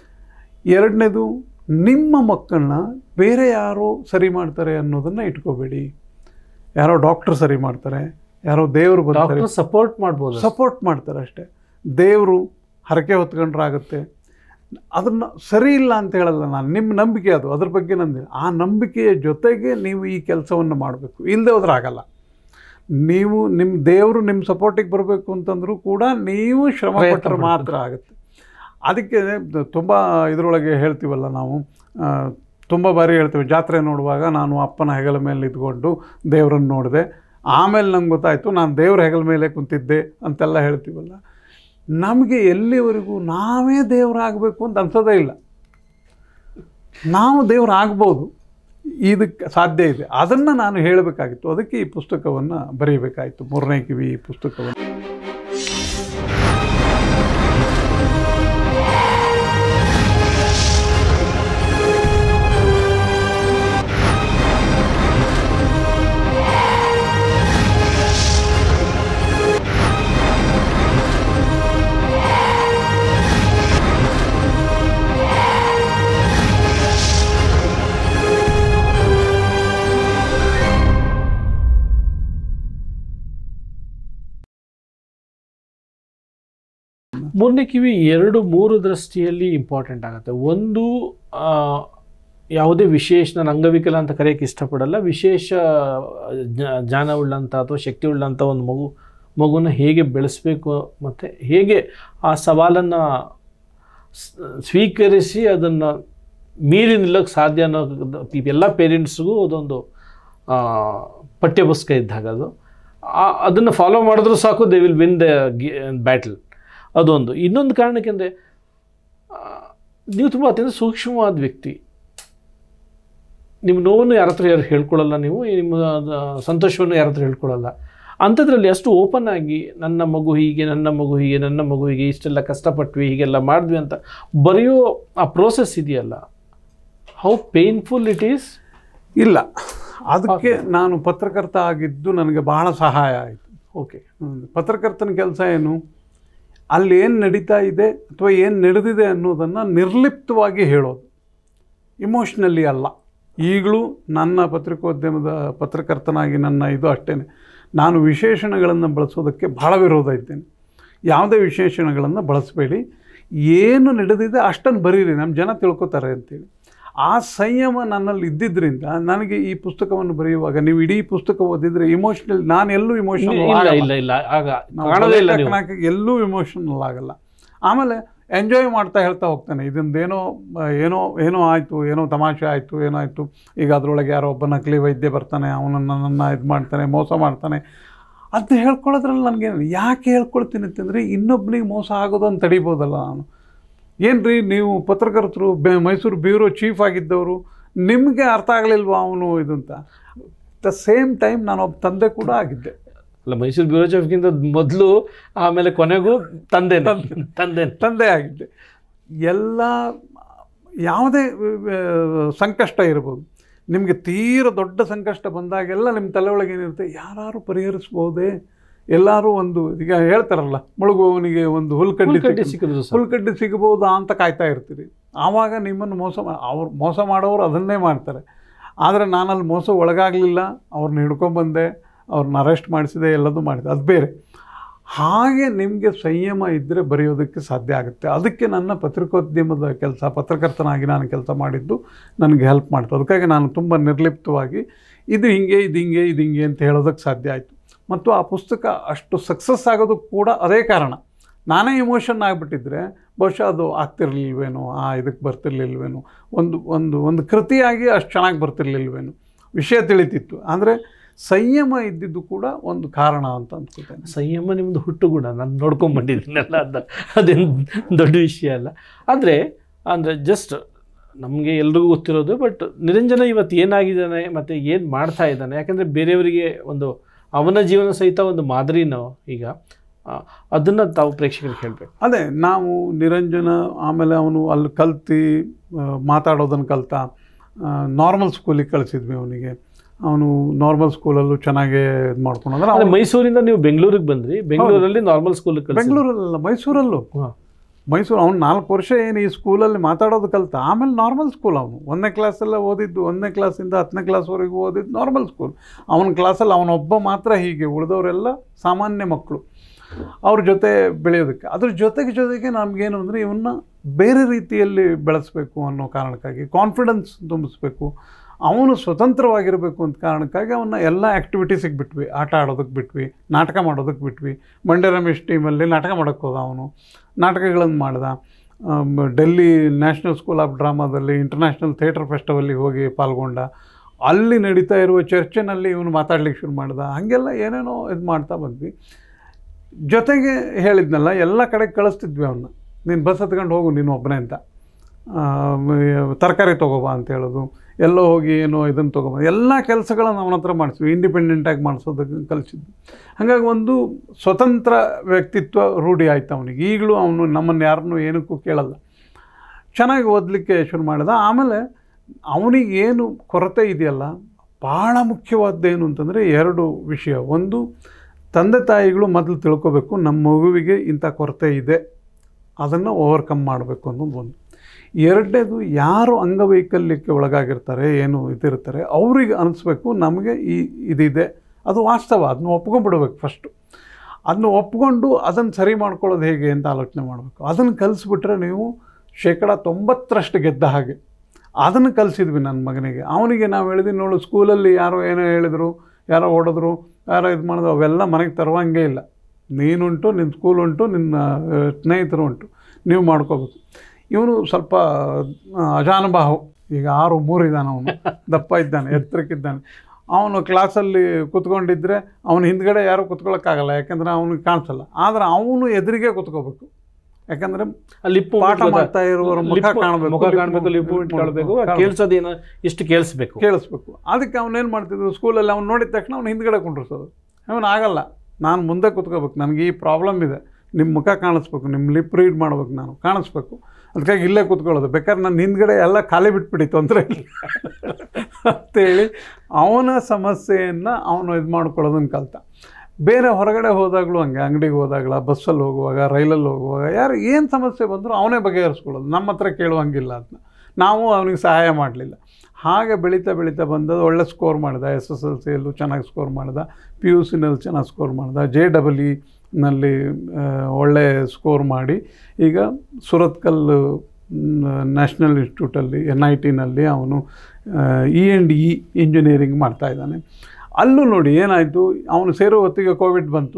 ಎರಡನೇದು ನಿಮ್ಮ ಮಕ್ಕಳನ್ನ ಬೇರೆ ಯಾರೋ ಸರಿ ಮಾಡ್ತಾರೆ ಅನ್ನೋದನ್ನು ಇಟ್ಕೋಬೇಡಿ ಯಾರೋ ಡಾಕ್ಟ್ರ್ ಸರಿ ಮಾಡ್ತಾರೆ ಯಾರೋ ದೇವರು ಬರ್ತಾರೆ ಡಾಕ್ಟರ್ ಸಪೋರ್ಟ್ ಮಾಡ್ಬೋದು ಸಪೋರ್ಟ್ ಮಾಡ್ತಾರೆ ಅಷ್ಟೇ ದೇವರು ಹರಕೆ ಹೊತ್ಕೊಂಡ್ರಾಗುತ್ತೆ ಅದನ್ನು ಸರಿ ಇಲ್ಲ ಅಂತ ಹೇಳಲ್ಲ ನಾನು ನಿಮ್ಮ ನಂಬಿಕೆ ಅದು ಅದ್ರ ಬಗ್ಗೆ ನಂದು ಆ ನಂಬಿಕೆಯ ಜೊತೆಗೆ ನೀವು ಈ ಕೆಲಸವನ್ನು ಮಾಡಬೇಕು ಇಲ್ಲದೆ ಹೋದ್ರೆ ಆಗಲ್ಲ ನೀವು ನಿಮ್ಮ ದೇವರು ನಿಮ್ಮ ಸಪೋರ್ಟಿಗೆ ಬರಬೇಕು ಅಂತಂದರೂ ಕೂಡ ನೀವು ಶ್ರಮ ಪ್ರಯತ್ನ ಪಟ್ಟರೆ ಪಡ್ಬೇಕು. ಮಾತ್ರ ಆಗುತ್ತೆ ಅದಕ್ಕೆ ತುಂಬ ಇದರೊಳಗೆ ಹೇಳ್ತೀವಲ್ಲ ನಾವು ಆ, ತುಂಬ ಬಾರಿ ಹೇಳ್ತೀವಿ ಜಾತ್ರೆ ನೋಡುವಾಗ ನಾನು ಅಪ್ಪನ ಹೆಗಲ ಮೇಲೆ ಇದ್ಕೊಂಡು ದೇವರನ್ನು ನೋಡಿದೆ ಆಮೇಲೆ ನಂಗೆ ಗೊತ್ತಾಯಿತು ನಾನು ದೇವ್ರ ಹೆಗಲ ಮೇಲೆ ಕುಂತಿದ್ದೆ ಅಂತೆಲ್ಲ ಹೇಳ್ತೀವಲ್ಲ ನಮಗೆ ಎಲ್ಲಿವರೆಗೂ ನಾವೇ ದೇವರಾಗಬೇಕು ಅಂತ ಅನ್ಸೋದೇ ಇಲ್ಲ ನಾವು ದೇವರಾಗ್ಬೋದು ಇದಕ್ಕೆ ಸಾಧ್ಯ ಇದೆ ಅದನ್ನು ನಾನು ಹೇಳಬೇಕಾಗಿತ್ತು ಅದಕ್ಕೆ ಈ ಪುಸ್ತಕವನ್ನು ಬರೀಬೇಕಾಯಿತು ಮೂರನೇ ಕಿವಿ ಈ ಪುಸ್ತಕವನ್ನು ಮೂರನೇ ಕಿವಿ ಎರಡು ಮೂರು ದೃಷ್ಟಿಯಲ್ಲಿ ಇಂಪಾರ್ಟೆಂಟ್ ಆಗುತ್ತೆ ಒಂದು ಆ, ಯಾವುದೇ ವಿಶೇಷ ನಾನು ಅಂಗವಿಕಲ ಅಂತ ಕರೆಯೋಕ್ಕೆ ಇಷ್ಟಪಡಲ್ಲ ವಿಶೇಷ ಜ್ಞಾ- ಜ್ಞಾನವುಳ್ಳಂಥ ಅಥವಾ ಶಕ್ತಿ ಉಳ್ಳಂಥ ಒಂದು ಮಗು ಮಗುನ ಹೇಗೆ ಬೆಳೆಸಬೇಕು ಮತ್ತು ಹೇಗೆ ಆ ಸವಾಲನ್ನು ಸ್ವೀಕರಿಸಿ ಅದನ್ನು ಮೀರಿ ನಿಲ್ಲೋಕ್ಕೆ ಸಾಧ್ಯ ಅನ್ನೋ ಎಲ್ಲ ಪೇರೆಂಟ್ಸ್ಗೂ ಅದೊಂದು ಆ, ಪಠ್ಯಪುಸ್ತಕ ಇದ್ದಾಗ ಅದು ಅದನ್ನು ಫಾಲೋ ಮಾಡಿದ್ರೂ ಸಾಕು they will win the battle ಅದೊಂದು ಇನ್ನೊಂದು ಕಾರಣಕ್ಕೆಂದರೆ ನೀವು ತುಂಬ ಅತ್ಯಂತ ಸೂಕ್ಷ್ಮವಾದ ವ್ಯಕ್ತಿ ನಿಮ್ಮ ನೋವನ್ನು ಯಾರ ಹತ್ರ ಯಾರು ಹೇಳ್ಕೊಳ್ಳಲ್ಲ ನೀವು ನಿಮ್ಮ ಆ, ಸಂತೋಷವನ್ನು ಯಾರ ಹತ್ರ ಹೇಳ್ಕೊಳ್ಳಲ್ಲ ಅಂಥದ್ರಲ್ಲಿ ಅಷ್ಟು ಓಪನ್ ಆಗಿ ನನ್ನ ಮಗು ಹೀಗೆ ನನ್ನ ಮಗು ಹೀಗೆ ನನ್ನ ಮಗು ಹೀಗೆ ಇಷ್ಟೆಲ್ಲ ಕಷ್ಟಪಟ್ವಿ ಹೀಗೆಲ್ಲ ಮಾಡಿದ್ವಿ ಅಂತ ಬರೆಯೋ ಆ ಪ್ರೋಸೆಸ್ ಇದೆಯಲ್ಲ ಹೌ ಪೇನ್ಫುಲ್ ಇಟ್ ಈಸ್ ಇಲ್ಲ ಅದಕ್ಕೆ ನಾನು ಪತ್ರಕರ್ತ ಆಗಿದ್ದು ನನಗೆ ಬಹಳ ಸಹಾಯ ಆಯಿತು ಓಕೆ ಹ್ಮ್. ಪತ್ರಕರ್ತನ ಕೆಲಸ ಏನು ಅಲ್ಲಿ ಏನು ನಡೀತಾ ಇದೆ ಅಥವಾ ಏನು ನಡೆದಿದೆ ಅನ್ನೋದನ್ನು ನಿರ್ಲಿಪ್ತವಾಗಿ ಹೇಳೋದು ಇಮೋಷ್ನಲಿ ಅಲ್ಲ ಈಗಲೂ ನನ್ನ ಪತ್ರಿಕೋದ್ಯಮದ ಪತ್ರಕರ್ತನಾಗಿ ನನ್ನ ಇದು ಅಷ್ಟೇ ನಾನು ವಿಶೇಷಣಗಳನ್ನು ಬಳಸೋದಕ್ಕೆ ಬಹಳ ವಿರೋಧ ಇದ್ದೇನೆ ಯಾವುದೇ ವಿಶೇಷಣಗಳನ್ನು ಬಳಸಬೇಡಿ ಏನು ನಡೆದಿದೆ ಅಷ್ಟನ್ನು ಬರೀರಿ ನಮ್ಮ ಜನ ತಿಳ್ಕೊತಾರೆ ಅಂತೇಳಿ ಆ ಸಂಯಮ ನನ್ನಲ್ಲಿ ಇದ್ದಿದ್ದರಿಂದ ನನಗೆ ಈ ಪುಸ್ತಕವನ್ನು ಬರೆಯುವಾಗ ನೀವು ಇಡೀ ಪುಸ್ತಕ ಓದಿದರೆ ಇಮೋಷ್ನಲ್ ನಾನು ಎಲ್ಲೂ ಇಮೋಷನಲ್ ಇಲ್ಲ ಇಲ್ಲ ಇಲ್ಲ ಆಗ ನಾವು ಕಾಣೋದೇ ಇಲ್ಲ ಬಲೆ ನೀವು ಕರ್ನಾಟಕ ಎಲ್ಲೂ ಇಮೋಷನಲ್ ಆಗಲ್ಲ ಆಮೇಲೆ ಎಂಜಾಯ್ ಮಾಡ್ತಾ ಹೇಳ್ತಾ ಹೋಗ್ತಾನೆ ಇದೊಂದೇನೋ ಆ, ಏನೋ ಏನೋ ಆಯಿತು ಏನೋ ತಮಾಷೆ ಆಯಿತು ಏನೋ ಆಯಿತು ಈಗ ಅದರೊಳಗೆ ಯಾರೋ ಒಬ್ಬ ನಕಲಿ ವೈದ್ಯ ಬರ್ತಾನೆ ಅವನನ್ನು ನನ್ನನ್ನು ಇದು ಮಾಡ್ತಾನೆ ಮೋಸ ಮಾಡ್ತಾನೆ ಅದನ್ನ ಹೇಳ್ಕೊಳ್ಳೋದ್ರಲ್ಲಿ ನನಗೆ ಯಾಕೆ ಹೇಳ್ಕೊಳ್ತೀನಿ ಅಂತಂದರೆ ಇನ್ನೊಬ್ಬನಿಗೆ ಮೋಸ ಆಗೋದನ್ನು ತಡಿಬೋದಲ್ಲ ನಾನು ಏನು ರೀ ನೀವು ಪತ್ರಕರ್ತರು ಬೆ ಮೈಸೂರು ಬ್ಯೂರೋ ಚೀಫ್ ಆಗಿದ್ದವರು ನಿಮಗೆ ಅರ್ಥ ಆಗಲಿಲ್ವಾ ಅವನು ಇದು ಅಂತ ದ ಸೇಮ್ ಟೈಮ್ ನಾನು ಒಬ್ಬ ತಂದೆ ಕೂಡ ಆಗಿದ್ದೆ ಅಲ್ಲ ಮೈಸೂರು ಬ್ಯೂರೋ ಚೀಫ್ಗಿಂತ ಮೊದಲು ಆಮೇಲೆ ಕೊನೆಗೂ ತಂದೆ ತಂದೆ ತಂದೆ ಆಗಿದ್ದೆ ಎಲ್ಲ ಯಾವುದೇ ಆ, ಸಂಕಷ್ಟ ಇರ್ಬೋದು ನಿಮಗೆ ತೀರ ದೊಡ್ಡ ಸಂಕಷ್ಟ ಬಂದಾಗೆಲ್ಲ ನಿಮ್ಮ ತಲೆ ಒಳಗೆ ಏನಿರುತ್ತೆ ಯಾರು ಪರಿಹರಿಸ್ಬೋದೇ ಎಲ್ಲರೂ ಒಂದು ಈಗ ಹೇಳ್ತಾರಲ್ಲ ಮುಳುಗುವವನಿಗೆ ಒಂದು ಹುಲ್ಕಡ್ಡಿ ಹುಲ್ಕಡ್ಡಿ ಸಿಕ್ಕ- ಸಿಕ್ಕಿದ್ರು ಸರ್ ಹುಲ್ಕಡ್ಡಿ ಸಿಗಬಹುದಾ ಅಂತ ಕಾಯ್ತಾ ಇರ್ತೀರಿ ಆವಾಗ ನಿಮ್ಮನ್ನು ಮೋಸ ಮಾ ಅವ್ರು ಮೋಸ ಮಾಡೋರು ಅದನ್ನೇ ಮಾಡ್ತಾರೆ ಆದರೆ ನಾನಲ್ಲಿ ಮೋಸ ಒಳಗಾಗಲಿಲ್ಲ ಅವ್ರನ್ನ ಹಿಡ್ಕೊಂಬಂದೆ ಅವ್ರನ್ನ ಅರೆಸ್ಟ್ ಮಾಡಿಸಿದೆ ಎಲ್ಲದೂ ಮಾಡಿದೆ ಅದು ಬೇರೆ ಹಾಗೆ ನಿಮಗೆ ಸಂಯಮ ಇದ್ದರೆ ಬರೆಯೋದಕ್ಕೆ ಸಾಧ್ಯ ಆಗುತ್ತೆ ಅದಕ್ಕೆ ನನ್ನ ಪತ್ರಿಕೋದ್ಯಮದ ಕೆಲಸ ಪತ್ರಕರ್ತನಾಗಿ ನಾನು ಕೆಲಸ ಮಾಡಿದ್ದು ನನಗೆ ಹೆಲ್ಪ್ ಮಾಡ್ತು ಅದಕ್ಕಾಗಿ ನಾನು ತುಂಬ ನಿರ್ಲಿಪ್ತವಾಗಿ ಇದು ಹಿಂಗೆ ಇದು ಹಿಂಗೆ ಇದು ಹಿಂಗೆ ಅಂತ ಹೇಳೋದಕ್ಕೆ ಸಾಧ್ಯ ಆಯಿತು ಮತ್ತು ಆ ಪುಸ್ತಕ ಅಷ್ಟು ಸಕ್ಸಸ್ ಆಗೋದಕ್ಕೆ ಕೂಡ ಅದೇ ಕಾರಣ ನಾನೇ ಇಮೋಷನ್ ಆಗಿಬಿಟ್ಟಿದ್ರೆ ಬಹುಶಃ ಅದು ಆಗ್ತಿರ್ಲಿಲ್ವೇನೋ ಆ ಇದಕ್ಕೆ ಬರ್ತಿರ್ಲಿಲ್ವೇನೋ ಒಂದು ಒಂದು ಒಂದು ಕೃತಿಯಾಗಿ ಅಷ್ಟು ಚೆನ್ನಾಗಿ ಬರ್ತಿರ್ಲಿಲ್ವೇನೋ ವಿಷಯ ತಿಳಿತಿತ್ತು ಅಂದರೆ ಸಂಯಮ ಇದ್ದಿದ್ದು ಕೂಡ ಒಂದು ಕಾರಣ ಅಂತ ಅಂದ್ಕೊತೇನೆ ಸಂಯಮ ನಿಮ್ಮದು ಹುಟ್ಟುಗುಣ ನಾನು ನೋಡ್ಕೊಂಡು ಬಂದಿದ್ದೀನಲ್ಲ ಅದ ಅದೇನು ದೊಡ್ಡ ವಿಷಯ ಅಲ್ಲ ಆದರೆ ಅಂದರೆ ಜಸ್ಟ್ ನಮಗೆ ಎಲ್ರಿಗೂ ಗೊತ್ತಿರೋದು ಬಟ್ ನಿರಂಜನ ಇವತ್ತು ಏನಾಗಿದ್ದಾನೆ ಮತ್ತು ಏನು ಮಾಡ್ತಾ ಇದ್ದಾನೆ ಯಾಕಂದರೆ ಬೇರೆಯವರಿಗೆ ಒಂದು ಅವನ ಜೀವನ ಸಹಿತ ಒಂದು ಮಾದರಿನೋ ಈಗ ಅದನ್ನು ತಾವು ಪ್ರೇಕ್ಷಕರಿಗೆ ಹೇಳಬೇಕು ಅದೇ ನಾವು ನಿರಂಜನ ಆಮೇಲೆ ಅವನು ಅಲ್ಲಿ ಕಲ್ತು ಮಾತಾಡೋದನ್ನು ಕಲ್ತ ನಾರ್ಮಲ್ ಸ್ಕೂಲಿಗೆ ಕಳಿಸಿದ್ವಿ ಅವನಿಗೆ ಅವನು ನಾರ್ಮಲ್ ಸ್ಕೂಲಲ್ಲೂ ಚೆನ್ನಾಗೇ ಇದು ಮಾಡ್ಕೊಂಡು ಅಂದ್ರೆ ಅಂದರೆ ಅವ್ನು ಮೈಸೂರಿಂದ ನೀವು ಬೆಂಗಳೂರಿಗೆ ಬಂದ್ರಿ ಬೆಂಗಳೂರಲ್ಲಿ ನಾರ್ಮಲ್ ಸ್ಕೂಲ್ ಕಲಿಸಿ ಬೆಂಗಳೂರಲ್ಲ ಮೈಸೂರಲ್ಲೂ ಮೈಸೂರು ಅವ್ನು ನಾಲ್ಕು ವರ್ಷ ಏನು ಈ ಸ್ಕೂಲಲ್ಲಿ ಮಾತಾಡೋದು ಕಲ್ತ ಆಮೇಲೆ ನಾರ್ಮಲ್ ಸ್ಕೂಲ್ ಅವನು ಒಂದನೇ ಕ್ಲಾಸೆಲ್ಲ ಓದಿದ್ದು ಒಂದನೇ ಕ್ಲಾಸಿಂದ ಹತ್ತನೇ ಕ್ಲಾಸ್ವರೆಗೂ ಓದಿದ್ದು ನಾರ್ಮಲ್ ಸ್ಕೂಲ್ ಅವನ ಕ್ಲಾಸಲ್ಲಿ ಅವನೊಬ್ಬ ಮಾತ್ರ ಹೀಗೆ ಉಳಿದವರೆಲ್ಲ ಸಾಮಾನ್ಯ ಮಕ್ಕಳು ಅವ್ರ ಜೊತೆ ಬೆಳೆಯೋದಕ್ಕೆ ಅದ್ರ ಜೊತೆಗೆ ಜೊತೆಗೆ ನಮಗೇನು ಅಂದರೆ ಇವನ್ನ ಬೇರೆ ರೀತಿಯಲ್ಲಿ ಬೆಳೆಸಬೇಕು ಅನ್ನೋ ಕಾರಣಕ್ಕಾಗಿ ಕಾನ್ಫಿಡೆನ್ಸ್ ತುಂಬಿಸ್ಬೇಕು ಅವನು ಸ್ವತಂತ್ರವಾಗಿರಬೇಕು ಅಂತ ಕಾರಣಕ್ಕಾಗಿ ಅವನ್ನ ಎಲ್ಲ ಆ್ಯಕ್ಟಿವಿಟೀಸಿಗೆ ಬಿಟ್ವಿ ಆಟ ಆಡೋದಕ್ಕೆ ಬಿಟ್ವಿ ನಾಟಕ ಮಾಡೋದಕ್ಕೆ ಬಿಟ್ವಿ ಮಂಡ್ಯ ರಮೇಶ್ ಟೀಮಲ್ಲಿ ನಾಟಕ ಮಾಡೋಕ್ಕೆ ಹೋದ ಅವನು ನಾಟಕಗಳನ್ನು ಮಾಡ್ದ um, Delhi national school of ಡ್ರಾಮಾದಲ್ಲಿ ಇಂಟರ್ನ್ಯಾಷನಲ್ ಥಿಯೇಟರ್ ಫೆಸ್ಟಿವಲ್ಲಿಗೆ ಹೋಗಿ ಪಾಲ್ಗೊಂಡ ಅಲ್ಲಿ ನಡೀತಾ ಇರುವ ಚರ್ಚೆನಲ್ಲಿ ಇವನು ಮಾತಾಡ್ಲಿಕ್ಕೆ ಶುರು ಮಾಡ್ದ ಹಾಗೆಲ್ಲ ಏನೇನೋ ಇದು ಮಾಡ್ತಾ ಬಂದ್ವಿ ಜೊತೆಗೆ ಹೇಳಿದ್ನಲ್ಲ ಎಲ್ಲ ಕಡೆ ಕಳಿಸ್ತಿದ್ವಿ ಅವನ್ನ ನೀನು ಬಸ್ ಹತ್ಕೊಂಡು ಹೋಗು ನೀನು ಒಬ್ಬನೇ ಅಂತ ತರಕಾರಿ ತೊಗೋಬಾ ಅಂತ ಹೇಳೋದು ಎಲ್ಲೋ ಹೋಗಿ ಏನೋ ಇದನ್ನು ತೊಗೊಬ ಎಲ್ಲ ಕೆಲಸಗಳನ್ನು ಅವನ ಹತ್ರ ಮಾಡಿಸ್ವಿ ಇಂಡಿಪೆಂಡೆಂಟಾಗಿ ಮಾಡಿಸೋದಕ್ಕೆ ಕಲಿಸಿದ್ವಿ ಹಾಗಾಗಿ ಒಂದು ಸ್ವತಂತ್ರ ವ್ಯಕ್ತಿತ್ವ ರೂಢಿ ಆಯ್ತು ಅವನಿಗೆ ಈಗಲೂ ಅವನು ನಮ್ಮನ್ನು ಯಾರನ್ನೂ ಏನಕ್ಕೂ ಕೇಳಲ್ಲ ಚೆನ್ನಾಗಿ ಓದಲಿಕ್ಕೆ ಶುರು ಮಾಡಿದ ಆಮೇಲೆ ಅವನಿಗೆ ಏನು ಕೊರತೆ ಇದೆಯಲ್ಲ ಭಾಳ ಮುಖ್ಯವಾದ್ದೇನು ಅಂತಂದರೆ ಎರಡು ವಿಷಯ ಒಂದು ತಂದೆ ತಾಯಿಗಳು ಮೊದಲು ತಿಳ್ಕೊಬೇಕು ನಮ್ಮ ಮಗುವಿಗೆ ಇಂಥ ಕೊರತೆ ಇದೆ ಅದನ್ನು ಓವರ್ಕಮ್ ಮಾಡಬೇಕು ಅನ್ನೋದು ಒಂದು ಎರಡನೇದು ಯಾರು ಅಂಗವೈಕಲ್ಯಕ್ಕೆ ಒಳಗಾಗಿರ್ತಾರೆ ಏನು ಇದಿರ್ತಾರೆ ಅವ್ರಿಗೆ ಅನಿಸ್ಬೇಕು ನಮಗೆ ಈ ಇದಿದೆ ಅದು ವಾಸ್ತವ ಅದನ್ನ ಒಪ್ಕೊಂಡ್ಬಿಡ್ಬೇಕು ಫಸ್ಟು ಅದನ್ನ ಒಪ್ಕೊಂಡು ಅದನ್ನು ಸರಿ ಮಾಡ್ಕೊಳ್ಳೋದು ಹೇಗೆ ಅಂತ ಆಲೋಚನೆ ಮಾಡಬೇಕು ಅದನ್ನು ಕಲಿಸ್ಬಿಟ್ರೆ ನೀವು ಶೇಕಡ ತೊಂಬತ್ತರಷ್ಟು ಗೆದ್ದ ಹಾಗೆ ಅದನ್ನು ಕಲಿಸಿದ್ವಿ ನನ್ನ ಮಗನಿಗೆ ಅವನಿಗೆ ನಾವು ಹೇಳಿದ್ವಿ ನೋಡು ಸ್ಕೂಲಲ್ಲಿ ಯಾರೋ ಏನೋ ಹೇಳಿದರು ಯಾರೋ ಹೊಡೆದ್ರು ಯಾರೋ ಇದು ಮಾಡಿದ್ರು ಅವೆಲ್ಲ ಮನೆಗೆ ತರುವಂಗೆ ಇಲ್ಲ ನೀನುಂಟು ನಿನ್ನ ಸ್ಕೂಲ್ ಉಂಟು ನಿನ್ನ ಆ, ಸ್ನೇಹಿತರು ಉಂಟು ನೀವು ಮಾಡ್ಕೋಬೇಕು ಇವನು ಸ್ವಲ್ಪ ಆ, ಅಜಾನುಬಾಹು ಈಗ ಆರು ಮೂರು ಇದ್ದಾನೆ ಅವನು ದಪ್ಪ ಇದ್ದಾನೆ ಎತ್ತರಕ್ಕಿದ್ದಾನೆ ಅವನು ಕ್ಲಾಸಲ್ಲಿ ಕುತ್ಕೊಂಡಿದ್ರೆ ಅವನ ಹಿಂದ್ಗಡೆ ಯಾರೂ ಕುತ್ಕೊಳ್ಳೋಕ್ಕಾಗಲ್ಲ ಯಾಕಂದರೆ ಅವನಿಗೆ ಕಾಣಿಸಲ್ಲ ಆದರೆ ಅವನು ಎದುರಿಗೆ ಕುತ್ಕೋಬೇಕು ಯಾಕಂದರೆ ಲಿಪ್ ಪಾಠ ಮಾಡ್ತಾ ಇರುವವರ ಮುಖ ಕಾಣಬೇಕು ಮುಖ ಕಾಣಬೇಕು ಲಿಪ್ ಕಾಣಬೇಕು ಕೇಳಿಸೋದೇನು ಎಷ್ಟು ಕೇಳಿಸ್ಬೇಕು ಕೇಳಿಸ್ಬೇಕು ಅದಕ್ಕೆ ಅವನೇನು ಮಾಡ್ತಿದ್ರು ಸ್ಕೂಲಲ್ಲಿ ಅವ್ನು ನೋಡಿದ ತಕ್ಷಣ ಅವ್ನು ಹಿಂದ್ಗಡೆ ಕುಂಡ್ರಿಸೋದು ಅವನು ಆಗಲ್ಲ ನಾನು ಮುಂದೆ ಕುತ್ಕೋಬೇಕು ನನಗೆ ಈ ಪ್ರಾಬ್ಲಮ್ ಇದೆ ನಿಮ್ಮ ಮುಖ ಕಾಣಿಸ್ಬೇಕು ನಿಮ್ಮ ಲಿಪ್ ರೀಡ್ ಮಾಡ್ಬೇಕು ನಾನು ಕಾಣಿಸ್ಬೇಕು ಅದಕ್ಕಾಗಿ ಇಲ್ಲೇ ಕೂತ್ಕೊಳ್ಳೋದು ಬೇಕಾದ್ರೆ ನನ್ನ ಹಿಂದ್ಗಡೆ ಎಲ್ಲ ಖಾಲಿ ಬಿಟ್ಬಿಡಿ ತೊಂದರೆ ಇಲ್ಲ ಅಂತೇಳಿ ಅವನ ಸಮಸ್ಯೆಯನ್ನು ಅವನು ಇದು ಮಾಡ್ಕೊಳ್ಳೋದನ್ನು ಕಲ್ತ ಬೇರೆ ಹೊರಗಡೆ ಹೋದಾಗಲೂ ಹಂಗೆ ಅಂಗಡಿಗೆ ಹೋದಾಗಲ ಬಸ್ಸಲ್ಲಿ ಹೋಗುವಾಗ ರೈಲಲ್ಲಿ ಹೋಗುವಾಗ ಯಾರು ಏನು ಸಮಸ್ಯೆ ಬಂದರೂ ಅವನೇ ಬಗೆಹರಿಸ್ಕೊಳ್ಳೋದು ನಮ್ಮ ಹತ್ರ ಕೇಳುವಂಗಿಲ್ಲ ಅದನ್ನ ನಾವು ಅವನಿಗೆ ಸಹಾಯ ಮಾಡಲಿಲ್ಲ ಹಾಗೆ ಬೆಳೀತಾ ಬೆಳೀತಾ ಬಂದದ್ದು ಒಳ್ಳೆ ಸ್ಕೋರ್ ಮಾಡಿದ ಎಸ್ ಎಸ್ ಎಲ್ ಸಿಯಲ್ಲೂ ಚೆನ್ನಾಗಿ ಸ್ಕೋರ್ ಮಾಡಿದ ಪಿ ಯು ಸಿನಲ್ಲಿ ಚೆನ್ನಾಗಿ ಸ್ಕೋರ್ ಮಾಡಿದ ಜೆ ಡಬಲ್ ಇನಲ್ಲಿ ಒಳ್ಳೆ ಸ್ಕೋರ್ ಮಾಡಿ ಈಗ ಸುರತ್ಕಲ್ ನ್ಯಾಷನಲ್ ಇನ್ಸ್ಟಿಟ್ಯೂಟಲ್ಲಿ ಎನ್ ಐ ಟಿನಲ್ಲಿ ಅವನು ಇ ಆ್ಯಂಡ್ ಇ ಇಂಜಿನಿಯರಿಂಗ್ ಮಾಡ್ತಾ ಇದ್ದಾನೆ ಅಲ್ಲೂ ನೋಡಿ ಏನಾಯಿತು ಅವನು ಸೇರೋ ಹೊತ್ತಿಗೆ ಕೋವಿಡ್ ಬಂತು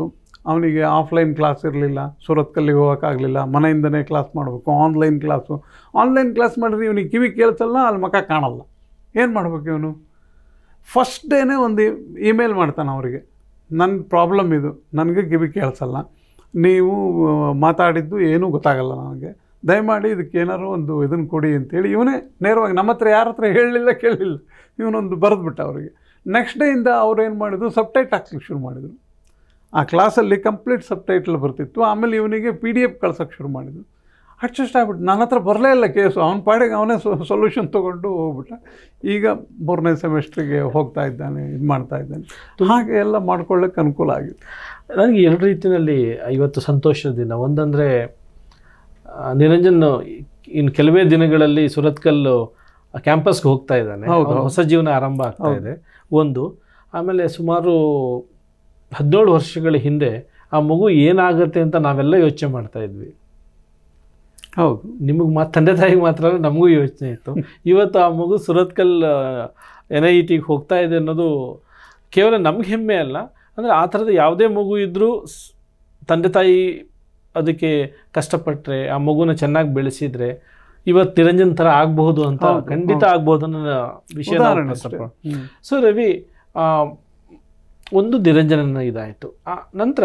ಅವನಿಗೆ ಆಫ್ಲೈನ್ ಕ್ಲಾಸ್ ಇರಲಿಲ್ಲ ಸೂರತ್ಕಲ್ಲಿಗೆ ಹೋಗೋಕ್ಕಾಗಲಿಲ್ಲ ಮನೆಯಿಂದನೇ ಕ್ಲಾಸ್ ಮಾಡಬೇಕು ಆನ್ಲೈನ್ ಕ್ಲಾಸು ಆನ್ಲೈನ್ ಕ್ಲಾಸ್ ಮಾಡಿದ್ರೆ ಇವನಿಗೆ ಕಿವಿ ಕೇಳ್ಸಲ್ಲ ಅಲ್ಲಿ ಮುಖ ಕಾಣಲ್ಲ ಏನು ಮಾಡ್ಬೇಕು ಇವನು ಫಸ್ಟ್ ಡೇನೇ ಒಂದು ಇಮೇಲ್ ಮಾಡ್ತಾನೆ ಅವರಿಗೆ ನನ್ನ ಪ್ರಾಬ್ಲಮ್ ಇದು ನನಗೆ ಕಿವಿ ಕೇಳಿಸಲ್ಲ ನೀವು ಆ, ಮಾತಾಡಿದ್ದು ಏನೂ ಗೊತ್ತಾಗಲ್ಲ ನನಗೆ ದಯಮಾಡಿ ಇದಕ್ಕೆ ಏನಾದ್ರು ಒಂದು ಇದನ್ನು ಕೊಡಿ ಅಂತೇಳಿ ಇವನೇ ನೇರವಾಗಿ ನಮ್ಮ ಹತ್ರ ಯಾರ ಹತ್ರ ಹೇಳಲಿಲ್ಲ ಕೇಳಲಿಲ್ಲ ಇವನೊಂದು ಬರೆದ್ಬಿಟ್ಟ ಅವರಿಗೆ ನೆಕ್ಸ್ಟ್ ಡೇಯಿಂದ ಅವ್ರು ಏನು ಮಾಡಿದ್ರು ಸಬ್ಟೈಟ್ ಹಾಕ್ಲಿಕ್ಕೆ ಶುರು ಮಾಡಿದರು ಆ ಕ್ಲಾಸಲ್ಲಿ ಕಂಪ್ಲೀಟ್ ಸಬ್ಟೈಟ್ಲ್ ಬರ್ತಿತ್ತು ಆಮೇಲೆ ಇವನಿಗೆ ಪಿ ಡಿ ಎಫ್ ಕಳ್ಸೋಕ್ಕೆ ಶುರು ಮಾಡಿದರು ಅಡ್ಜಸ್ಟ್ ಆಗ್ಬಿಟ್ಟು ನನ್ನ ಹತ್ರ ಬರಲೇ ಇಲ್ಲ ಕೇಸು ಅವನ ಪಾಡಿಗೆ ಅವನೇ ಸೊಲ್ಯೂಷನ್ ತೊಗೊಂಡು ಹೋಗ್ಬಿಟ್ಟ ಈಗ ಮೂರನೇ ಸೆಮಿಸ್ಟ್ರಿಗೆ ಹೋಗ್ತಾ ಇದ್ದಾನೆ ಇದು ಮಾಡ್ತಾ ಇದ್ದಾನೆ ಹಾಗೆ ಎಲ್ಲ ಮಾಡ್ಕೊಳ್ಳೋಕ್ಕೆ ಅನುಕೂಲ ಆಗಿದೆ ನನಗೆ ಎರಡು ರೀತಿಯಲ್ಲಿ ಇವತ್ತು ಸಂತೋಷದ ದಿನ ಒಂದಂದರೆ ನಿರಂಜನ್ ಇನ್ನು ಕೆಲವೇ ದಿನಗಳಲ್ಲಿ ಸುರತ್ಕಲ್ಲು ಕ್ಯಾಂಪಸ್ಗೆ ಹೋಗ್ತಾ ಇದ್ದಾನೆ ಹೌದು, ಅವ್ನ ಹೌದು. ಹೊಸ ಜೀವನ ಆರಂಭ ಆಗ್ತಾ ಹೌದು. ಇದೆ ಒಂದು ಆಮೇಲೆ ಸುಮಾರು ಹದಿನೇಳು ವರ್ಷಗಳ ಹಿಂದೆ ಆ ಮಗು ಏನಾಗುತ್ತೆ ಅಂತ ನಾವೆಲ್ಲ ಯೋಚನೆ ಮಾಡ್ತಾ ಇದ್ವಿ ಹೌದು ನಿಮಗೆ ಮಾ ತಂದೆ ತಾಯಿಗೆ ಮಾತ್ರ ಅಲ್ಲ ನಮಗೂ ಯೋಚನೆ ಇತ್ತು ಇವತ್ತು ಆ ಮಗು ಸುರತ್ಕಲ್ ಎನ್ ಐ ಟಿಗೆ ಹೋಗ್ತಾ ಇದೆ ಅನ್ನೋದು ಕೇವಲ ನಮ್ಗೆ ಹೆಮ್ಮೆ ಅಲ್ಲ ಅಂದರೆ ಆ ಥರದ ಯಾವುದೇ ಮಗು ಇದ್ದರೂ ತಂದೆ ತಾಯಿ ಅದಕ್ಕೆ ಕಷ್ಟಪಟ್ಟರೆ ಆ ಮಗುನ ಚೆನ್ನಾಗಿ ಬೆಳೆಸಿದ್ರೆ ಇವತ್ತು ನಿರಂಜನ್ ಥರ ಆಗಬಹುದು ಅಂತ ಹೌದು, ಖಂಡಿತ ಹೌದು. ಆಗ್ಬೋದು ಅನ್ನೋ ವಿಷಯ ಉದಾಹರಣೆ ಅಷ್ಟೇ. ಹ್ಮ್. ಸೊ ರವಿ ಆ, ಒಂದು ನಿರಂಜನನ ಇದಾಯಿತು ಆ ನಂತರ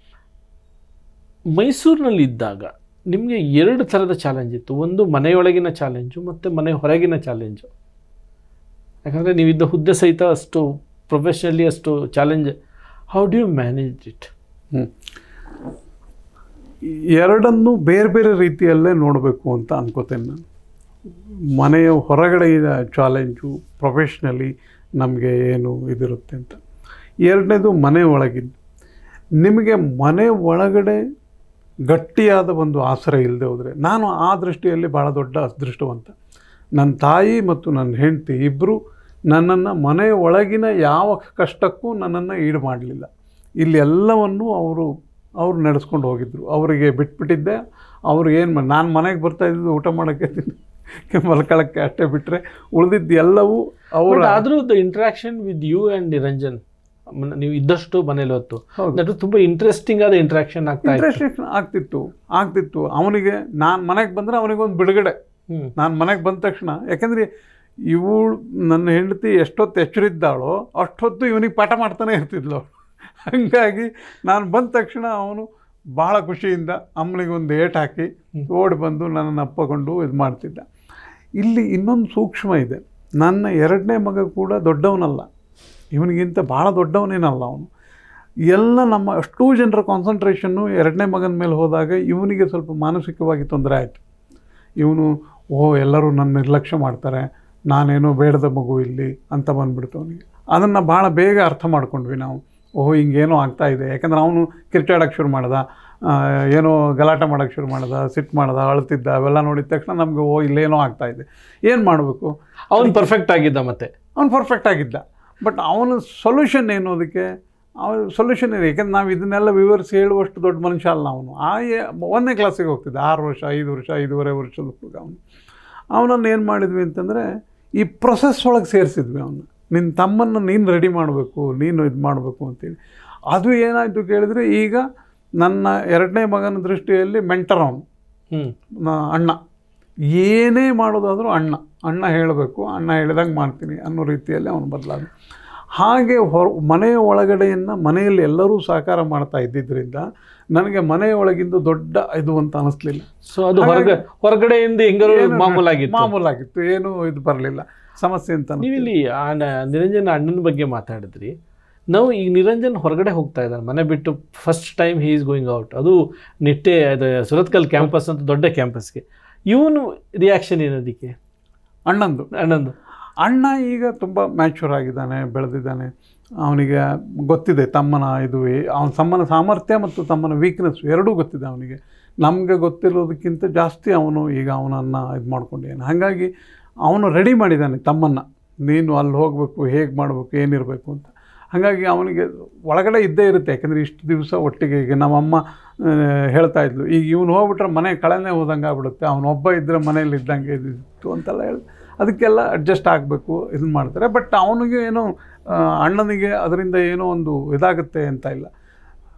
ಮೈಸೂರಿನಲ್ಲಿ ಇದ್ದಾಗ ನಿಮಗೆ ಎರಡು ಥರದ ಚಾಲೆಂಜ್ ಇತ್ತು ಒಂದು ಮನೆಯೊಳಗಿನ ಚಾಲೆಂಜು ಮತ್ತು ಮನೆ ಹೊರಗಿನ ಚಾಲೆಂಜು ಯಾಕಂದರೆ ನೀವಿದ್ದ ಹುದ್ದೆ ಸಹಿತ ಅಷ್ಟು ಪ್ರೊಫೆಷ್ನಲಿ ಅಷ್ಟು challenge how do you manage it hmm. ಎರಡನ್ನೂ ಬೇರೆ ಬೇರೆ ರೀತಿಯಲ್ಲೇ ನೋಡಬೇಕು ಅಂತ ಅನ್ಕೋತೇನೆ ನಾನು ಮನೆಯ ಹೊರಗಡೆ ಚಾಲೆಂಜು ಪ್ರೊಫೆಷ್ನಲಿ ನಮಗೆ ಏನು ಇದಿರುತ್ತೆ ಅಂತ ಎರಡನೇದು ಮನೆ ಒಳಗಿದ್ದು ನಿಮಗೆ ಮನೆ ಒಳಗಡೆ ಗಟ್ಟಿಯಾದ ಒಂದು ಆಶ್ರಯ ಇಲ್ಲದೆ ಹೋದರೆ ನಾನು ಆ ದೃಷ್ಟಿಯಲ್ಲಿ ಭಾಳ ದೊಡ್ಡ ಅದೃಷ್ಟವಂತ ನನ್ನ ತಾಯಿ ಮತ್ತು ನನ್ನ ಹೆಂಡತಿ ಇಬ್ಬರು ನನ್ನನ್ನು ಮನೆ ಒಳಗಿನ ಯಾವ ಕಷ್ಟಕ್ಕೂ ನನ್ನನ್ನು ಈಡು ಮಾಡಲಿಲ್ಲ ಇಲ್ಲಿ ಎಲ್ಲವನ್ನು ಅವರು ಅವ್ರು ನಡೆಸ್ಕೊಂಡು ಹೋಗಿದ್ರು ಅವರಿಗೆ ಬಿಟ್ಬಿಟ್ಟಿದ್ದೆ ಅವ್ರು ಏನು ಮಾಡಿ ನಾನು ಮನೆಗೆ ಬರ್ತಾ ಇದ್ದು ಊಟ ಮಾಡೋಕ್ಕೆ ಮಲ್ಕೊಳ್ಳೋಕ್ಕೆ ಅಷ್ಟೇ ಬಿಟ್ಟರೆ ಉಳಿದಿದ್ದು ಎಲ್ಲವೂ ಅವರ ಆದರೂ the interaction with you and Niranjan ಮನ- ನೀವು ಇದ್ದಷ್ಟು ಮನೇಲಿ ಹೊತ್ತು ಹೌದು. ದಟ್ ತುಂಬ ಇಂಟ್ರೆಸ್ಟಿಂಗ್ ಆದ ಇಂಟ್ರಾಕ್ಷನ್ ಆಗ್ತಾ ಇತ್ತು ಇಂಟ್ರೆಸ್ಟ್ ಆಗ್ತಿತ್ತು ಆಗ್ತಿತ್ತು ಅವನಿಗೆ ನಾನು ಮನೆಗೆ ಬಂದರೆ ಅವನಿಗೊಂದು ಬಿಡುಗಡೆ ಹ್ಮ್. ನಾನು ಮನೆಗೆ ಬಂದ ತಕ್ಷಣ ಯಾಕೆಂದರೆ ಇವಳು ನನ್ನ ಹೆಂಡತಿ ಎಷ್ಟೊತ್ತು ಎಚ್ಚರಿದ್ದಾಳೋ ಅಷ್ಟೊತ್ತು ಇವನಿಗೆ ಪಾಠ ಮಾಡ್ತಾನೆ ಇರ್ತಿದ್ಲು ಅವ್ಳು. ಹಾಗಾಗಿ ನಾನು ಬಂದ ತಕ್ಷಣ ಅವನು ಭಾಳ ಖುಷಿಯಿಂದ ಅಮ್ಮನಿಗೆ ಒಂದು ಏಟ್ ಹಾಕಿ ಓಡಿ ಬಂದು ನನ್ನನ್ನು ಅಪ್ಪಕೊಂಡು ಇದು ಮಾಡ್ತಿದ್ದ ಇಲ್ಲಿ ಇನ್ನೊಂದು ಸೂಕ್ಷ್ಮ ಇದೆ ನನ್ನ ಎರಡನೇ ಮಗ ಕೂಡ ದೊಡ್ಡವನಲ್ಲ ಇವನಿಗಿಂತ ಭಾಳ ದೊಡ್ಡವನೇನಲ್ಲ ಅವನು ಎಲ್ಲ ನಮ್ಮ ಅಷ್ಟೂ ಜನರ ಕಾನ್ಸಂಟ್ರೇಷನ್ನು ಎರಡನೇ ಮಗನ ಮೇಲೆ ಹೋದಾಗ ಇವನಿಗೆ ಸ್ವಲ್ಪ ಮಾನಸಿಕವಾಗಿ ತೊಂದರೆ ಆಯಿತು ಇವನು ಓ ಎಲ್ಲರೂ ನನ್ನ ನಿರ್ಲಕ್ಷ್ಯ ಮಾಡ್ತಾರೆ ನಾನೇನೋ ಬೇಡದ ಮಗು ಇಲ್ಲಿ ಅಂತ ಬಂದ್ಬಿಡ್ತು ಅವನಿಗೆ ಅದನ್ನು ಭಾಳ ಬೇಗ ಅರ್ಥ ಮಾಡ್ಕೊಂಡ್ವಿ ನಾವು ಓಹೋ ಹಿಂಗೇನೋ ಆಗ್ತಾ ಇದೆ ಯಾಕಂದ್ರೆ ಅವನು ಕಿರ್ಚಾಡೋಕ್ಕೆ ಶುರು ಮಾಡ್ದ ಆ, ಏನೋ ಗಲಾಟೆ ಮಾಡೋಕ್ಕೆ ಶುರು ಮಾಡ್ದ ಸಿಟ್ಟು ಮಾಡ್ದ ಅಳ್ತಿದ್ದ ಅವೆಲ್ಲ ನೋಡಿದ ತಕ್ಷಣ ನಮಗೆ ಓ ಇಲ್ಲೇನೋ ಆಗ್ತಾ ಇದೆ ಏನು ಮಾಡಬೇಕು ಅವನು ಪರ್ಫೆಕ್ಟ್ ಆಗಿದ್ದ ಮತ್ತೆ ಅವನು ಪರ್ಫೆಕ್ಟ್ ಆಗಿದ್ದ ಬಟ್ ಅವನ ಸೊಲ್ಯೂಷನ್ ಏನು ಅದಕ್ಕೆ ಅವನ ಸೊಲ್ಯೂಷನ್ ಇದೆ ಯಾಕೆಂದ್ರೆ ನಾವು ಇದನ್ನೆಲ್ಲ ವಿವರಿಸಿ ಹೇಳುವಷ್ಟು ದೊಡ್ಡ ಮನುಷ್ಯ ಅಲ್ಲ ಅವನು ಆ ಏ- ಒಂದನೇ ಕ್ಲಾಸಿಗೆ ಹೋಗ್ತಿದ್ದ ಆರು ವರ್ಷ ಐದು ವರ್ಷ ಐದೂವರೆ ವರ್ಷದ ಹುಡುಗ ಅವನು ಅವನನ್ನು ಏನು ಮಾಡಿದ್ವಿ ಅಂತಂದರೆ ಈ ಪ್ರೊಸೆಸ್ ಒಳಗೆ ಸೇರಿಸಿದ್ವಿ ಅವನು ನಿನ್ನ ತಮ್ಮನ್ನು ನೀನು ರೆಡಿ ಮಾಡಬೇಕು ನೀನು ಇದು ಮಾಡಬೇಕು ಅಂತೇಳಿ ಅದು ಏನಾಯಿತು ಕೇಳಿದರೆ ಈಗ ನನ್ನ ಎರಡನೇ ಮಗನ ದೃಷ್ಟಿಯಲ್ಲಿ ಮೆಂಟರ್ ಅವನು ಹ್ಮ್ ನ- ಅಣ್ಣ ಏನೇ ಮಾಡೋದಾದರೂ ಅಣ್ಣ ಅಣ್ಣ ಹೇಳಬೇಕು ಅಣ್ಣ ಹೇಳಿದಂಗೆ ಮಾಡ್ತೀನಿ ಅನ್ನೋ ರೀತಿಯಲ್ಲಿ ಅವನು ಬದಲಾದ ಹಾಗೆ ಹೊರ ಮನೆಯ ಒಳಗಡೆಯನ್ನು ಮನೆಯಲ್ಲಿ ಎಲ್ಲರೂ ಸಹಕಾರ ಮಾಡ್ತಾ ಇದ್ದಿದ್ದರಿಂದ ನನಗೆ ಮನೆಯ ಒಳಗಿಂದ ದೊಡ್ಡ ಇದು ಅಂತ ಅನಿಸ್ಲಿಲ್ಲ ಸೊ ಅದು ಹೊರಗ ಹೊರಗಡೆಯಿಂದ ಹೆಂಗಾರು ಮಾಮೂಲಾಗಿತ್ತು ಮಾಮೂಲಾಗಿತ್ತು ಏನೂ ಇದು ಬರಲಿಲ್ಲ ಸಮಸ್ಯೆ ಅಂತ ಅನಿಸ್ಲಿಲ್ಲ. ನೀವಿಲ್ಲಿ ಆ ನ- ನಿರಂಜನ್ ಅಣ್ಣನ ಬಗ್ಗೆ ಮಾತಾಡಿದ್ರಿ ನಾವು ಈಗ ನಿರಂಜನ್ ಹೊರಗಡೆ ಹೋಗ್ತಾ ಇದ್ದಾನೆ ಮನೆ ಬಿಟ್ಟು first time he is going out ಅದು ನಿಟ್ಟೆ ಅದು ಸುರತ್ಕಲ್ ಕ್ಯಾಂಪಸ್ ಅಂತ ದೊಡ್ಡ ಕ್ಯಾಂಪಸ್ಗೆ ಇವನು ರಿಯಾಕ್ಷನ್ ಏನದಕ್ಕೆ ಅಣ್ಣಂದು ಅಣ್ಣಂದು ಅಣ್ಣ ಈಗ ತುಂಬ ಮ್ಯಾಚೂರ್ ಆಗಿದ್ದಾನೆ ಬೆಳೆದಿದ್ದಾನೆ ಅವನಿಗೆ ಗೊತ್ತಿದೆ ತಮ್ಮನ ಇದು ಅವನ ತಮ್ಮನ ಸಾಮರ್ಥ್ಯ ಮತ್ತು ತಮ್ಮನ ವೀಕ್ನೆಸ್ ಎರಡೂ ಗೊತ್ತಿದೆ ಅವನಿಗೆ ನಮಗೆ ಗೊತ್ತಿರೋದಕ್ಕಿಂತ ಜಾಸ್ತಿ ಅವನು ಈಗ ಅವನನ್ನು ಇದು ಮಾಡ್ಕೊಂಡಿದ್ದಾನೆ ಹಾಗಾಗಿ ಅವನು ರೆಡಿ ಮಾಡಿದ್ದಾನೆ ತಮ್ಮನ್ನು ನೀನು ಅಲ್ಲಿ ಹೋಗಬೇಕು ಹೇಗೆ ಮಾಡಬೇಕು ಏನಿರಬೇಕು ಅಂತ ಹಾಗಾಗಿ ಅವನಿಗೆ ಒಳಗಡೆ ಇದ್ದೇ ಇರುತ್ತೆ ಯಾಕೆಂದರೆ ಇಷ್ಟು ದಿವಸ ಒಟ್ಟಿಗೆ ಈಗ ನಮ್ಮಮ್ಮ ಆ, ಹೇಳ್ತಾ ಇದ್ಲು ಈಗ ಇವನು ಹೋಗ್ಬಿಟ್ರೆ ಮನೆ ಕಳೆನೇ ಹೋದಂಗೆ ಆಗ್ಬಿಡುತ್ತೆ ಅವನೊಬ್ಬ ಇದ್ದರೆ ಮನೇಲಿ ಇದ್ದಂಗೆ ಇದಿತ್ತು ಅಂತೆಲ್ಲ ಹೇಳಿ ಅದಕ್ಕೆಲ್ಲ ಅಡ್ಜಸ್ಟ್ ಆಗಬೇಕು ಇದನ್ನ ಮಾಡ್ತಾರೆ ಬಟ್ ಅವನಿಗೆ ಏನೋ ಆ, ಅಣ್ಣನಿಗೆ ಅದರಿಂದ ಏನೋ ಒಂದು ಇದಾಗುತ್ತೆ ಅಂತ ಇಲ್ಲ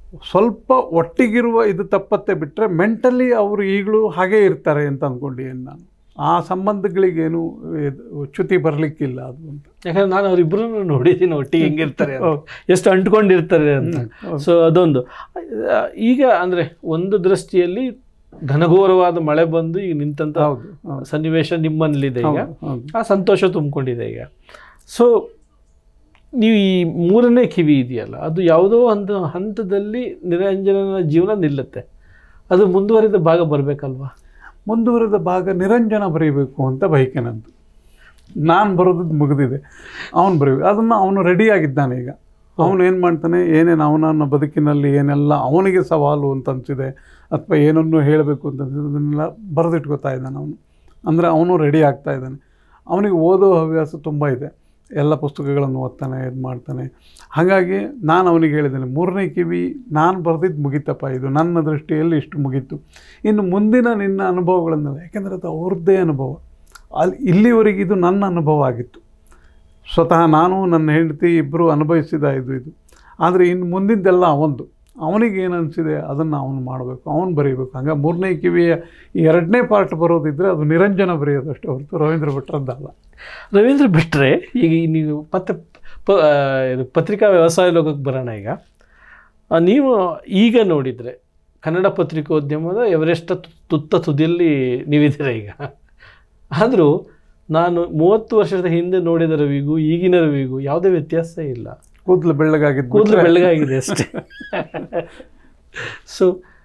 ಸ್ವಲ್ಪ ಒಟ್ಟಿಗಿರುವ ಇದು ತಪ್ಪತ್ತೆ ಬಿಟ್ಟರೆ ಮೆಂಟಲಿ ಅವರು ಈಗಲೂ ಹಾಗೇ ಇರ್ತಾರೆ ಅಂತ ಅಂದ್ಕೊಂಡಿದ್ದೀನಿ ನಾನು ಆ ಸಂಬಂಧಗಳಿಗೇನು ಇದು ಚ್ಯುತಿ ಬರಲಿಕ್ಕಿಲ್ಲ ಅದು ಅಂತ ಯಾಕಂದ್ರೆ ನಾನು ಅವರಿಬ್ಬರು ನೋಡಿದ್ದೀನಿ ಒಟ್ಟಿಗೆ ಹೆಂಗಿರ್ತಾರೆ ಅಂತ. ಎಷ್ಟು ಅಂಟ್ಕೊಂಡಿರ್ತಾರೆ ಅಂತ ಹೌದು. ಸೊ ಅದೊಂದು ಆ, ಈಗ ಅಂದ್ರೆ ಒಂದು ದೃಷ್ಟಿಯಲ್ಲಿ ಘನಘೋರವಾದ ಮಳೆ ಬಂದು ಈಗ ನಿಂತಂತ ಹೌದು ಹೌದು ಸನ್ನಿವೇಶ ನಿಮ್ಮಲ್ಲಿದೆ ಈಗ ಹೌದು ಹೌದು ಆ ಸಂತೋಷ ತುಂಬಿಕೊಂಡಿದೆ ಈಗ ಸೊ ನೀವು ಈ ಮೂರನೇ ಕಿವಿ ಇದೆಯಲ್ಲ ಅದು ಯಾವುದೋ ಒಂದು ಹಂತದಲ್ಲಿ ನಿರಂಜನನ ಜೀವನ ನಿಲ್ಲುತ್ತೆ ಅದು ಮುಂದುವರಿದ ಭಾಗ ಬರಬೇಕಲ್ವಾ ಮುಂದುವರೆದ ಭಾಗ ನಿರಂಜನ ಬರೀಬೇಕು ಅಂತ ಬಯಕೆ ನಂದು ನಾನು ಬರೋದು ಮುಗಿದಿದೆ ಅವನು ಬರೀಬೇಕು ಅದನ್ನು ಅವನು ರೆಡಿಯಾಗಿದ್ದಾನೆ ಈಗ ಅವನು ಏನು ಮಾಡ್ತಾನೆ ಏನೇನು ಅವನನ್ನ ಬದುಕಿನಲ್ಲಿ ಏನೆಲ್ಲ ಅವನಿಗೆ ಸವಾಲು ಅಂತ ಅನಿಸಿದೆ ಅಥವಾ ಏನನ್ನು ಹೇಳಬೇಕು ಅಂತ ಅನ್ಸಿದೆ, ಅದನ್ನೆಲ್ಲ ಬರೆದಿಟ್ಕೋತಾ ಇದ್ದಾನೆ ಅವನು ಅಂದರೆ ಅವನು ರೆಡಿ ಆಗ್ತಾ ಇದ್ದಾನೆ ಅವನಿಗೆ ಓದೋ ಹವ್ಯಾಸ ತುಂಬ ಇದೆ ಎಲ್ಲ ಪುಸ್ತಕಗಳನ್ನು ಓದ್ತಾನೆ ಇದು ಮಾಡ್ತಾನೆ ಹಾಗಾಗಿ ನಾನು ಅವನಿಗೆ ಹೇಳಿದ್ದೇನೆ ಮೂರನೇ ಕಿವಿ ನಾನು ಬರೆದಿದ್ದು ಮುಗೀತಪ್ಪ ಇದು ನನ್ನ ದೃಷ್ಟಿಯಲ್ಲಿ ಇಷ್ಟು ಮುಗೀತು ಇನ್ನು ಮುಂದಿನ ನಿನ್ನ ಅನುಭವಗಳನ್ನೆಲ್ಲ ಯಾಕೆಂದರೆ ಅದು ಅವ್ರದ್ದೇ ಅನುಭವ ಅಲ್ಲಿ ಇಲ್ಲಿವರೆಗೆ ಇದು ನನ್ನ ಅನುಭವ ಆಗಿತ್ತು ಸ್ವತಃ ನಾನು ನನ್ನ ಹೆಂಡತಿ ಇಬ್ಬರು ಅನುಭವಿಸಿದ ಇದು ಇದು ಆದರೆ ಇನ್ನು ಮುಂದಿದ್ದೆಲ್ಲ ಅವಂದು ಅವನಿಗೆ ಏನು ಅನಿಸಿದೆ ಅದನ್ನು ಅವನು ಮಾಡಬೇಕು ಅವನು ಬರೀಬೇಕು ಹಂಗೆ ಮೂರನೇ ಕಿವಿಯ ಈ ಎರಡನೇ ಪಾರ್ಟ್ ಬರೋದಿದ್ದರೆ ಅದು ನಿರಂಜನ ಬರೆಯೋದಷ್ಟೇ ಹೊರತು ರವೀಂದ್ರ ಭಟ್ರದ್ದಲ್ಲ ರವೀಂದ್ರ ಬಿಟ್ಟರೆ ಈಗ ಈ ನೀವು ಪತ್ರ ಪ ಆ, ಇದು ಪತ್ರಿಕಾ ವ್ಯವಸಾಯ ಲೋಕಕ್ಕೆ ಬರೋಣ ಈಗ ಆ, ನೀವು ಈಗ ನೋಡಿದರೆ ಕನ್ನಡ ಪತ್ರಿಕೋದ್ಯಮದ ಎವರೆಸ್ಟ್ ತುತ್ತ ತುದಿಯಲ್ಲಿ ನೀವಿದ್ದೀರ ಈಗ ಆದರೂ ನಾನು ಮೂವತ್ತು ವರ್ಷದ ಹಿಂದೆ ನೋಡಿದ ರವಿಗೂ ಈಗಿನ ರವಿಗೂ ಯಾವುದೇ ವ್ಯತ್ಯಾಸ ಇಲ್ಲ ಕೂದಲು ಬೆಳ್ಳಗಾಗಿದ್ದು ಕೂದಲು ಬಿಟ್ರೆ ಬೆಳ್ಳಗಾಗಿದೆ ಅಷ್ಟೇ ಸೊ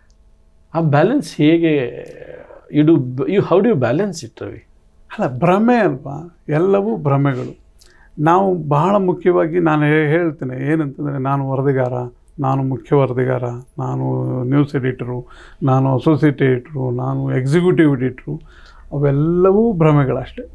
ಆ ಬ್ಯಾಲೆನ್ಸ್ ಹೇಗೆ you do you how do you balance it Ravi ಅಲ್ಲ ಭ್ರಮೆ ಅಲ್ವಾ ಎಲ್ಲವೂ ಭ್ರಮೆಗಳು ನಾವು ಬಹಳ ಮುಖ್ಯವಾಗಿ ನಾನು ಹೇ- ಹೇಳ್ತೇನೆ ಏನಂತಂದರೆ ನಾನು ವರದಿಗಾರ ನಾನು ಮುಖ್ಯ ವರದಿಗಾರ ನಾನು ನ್ಯೂಸ್ ಎಡಿಟರು ನಾನು ಅಸೋಸಿಯೇಟ್ ಎಡಿಟರು ನಾನು ಎಕ್ಸಿಕ್ಯೂಟಿವ್ ಎಡಿಟರು ಅವೆಲ್ಲವೂ ಭ್ರಮೆಗಳಷ್ಟೇ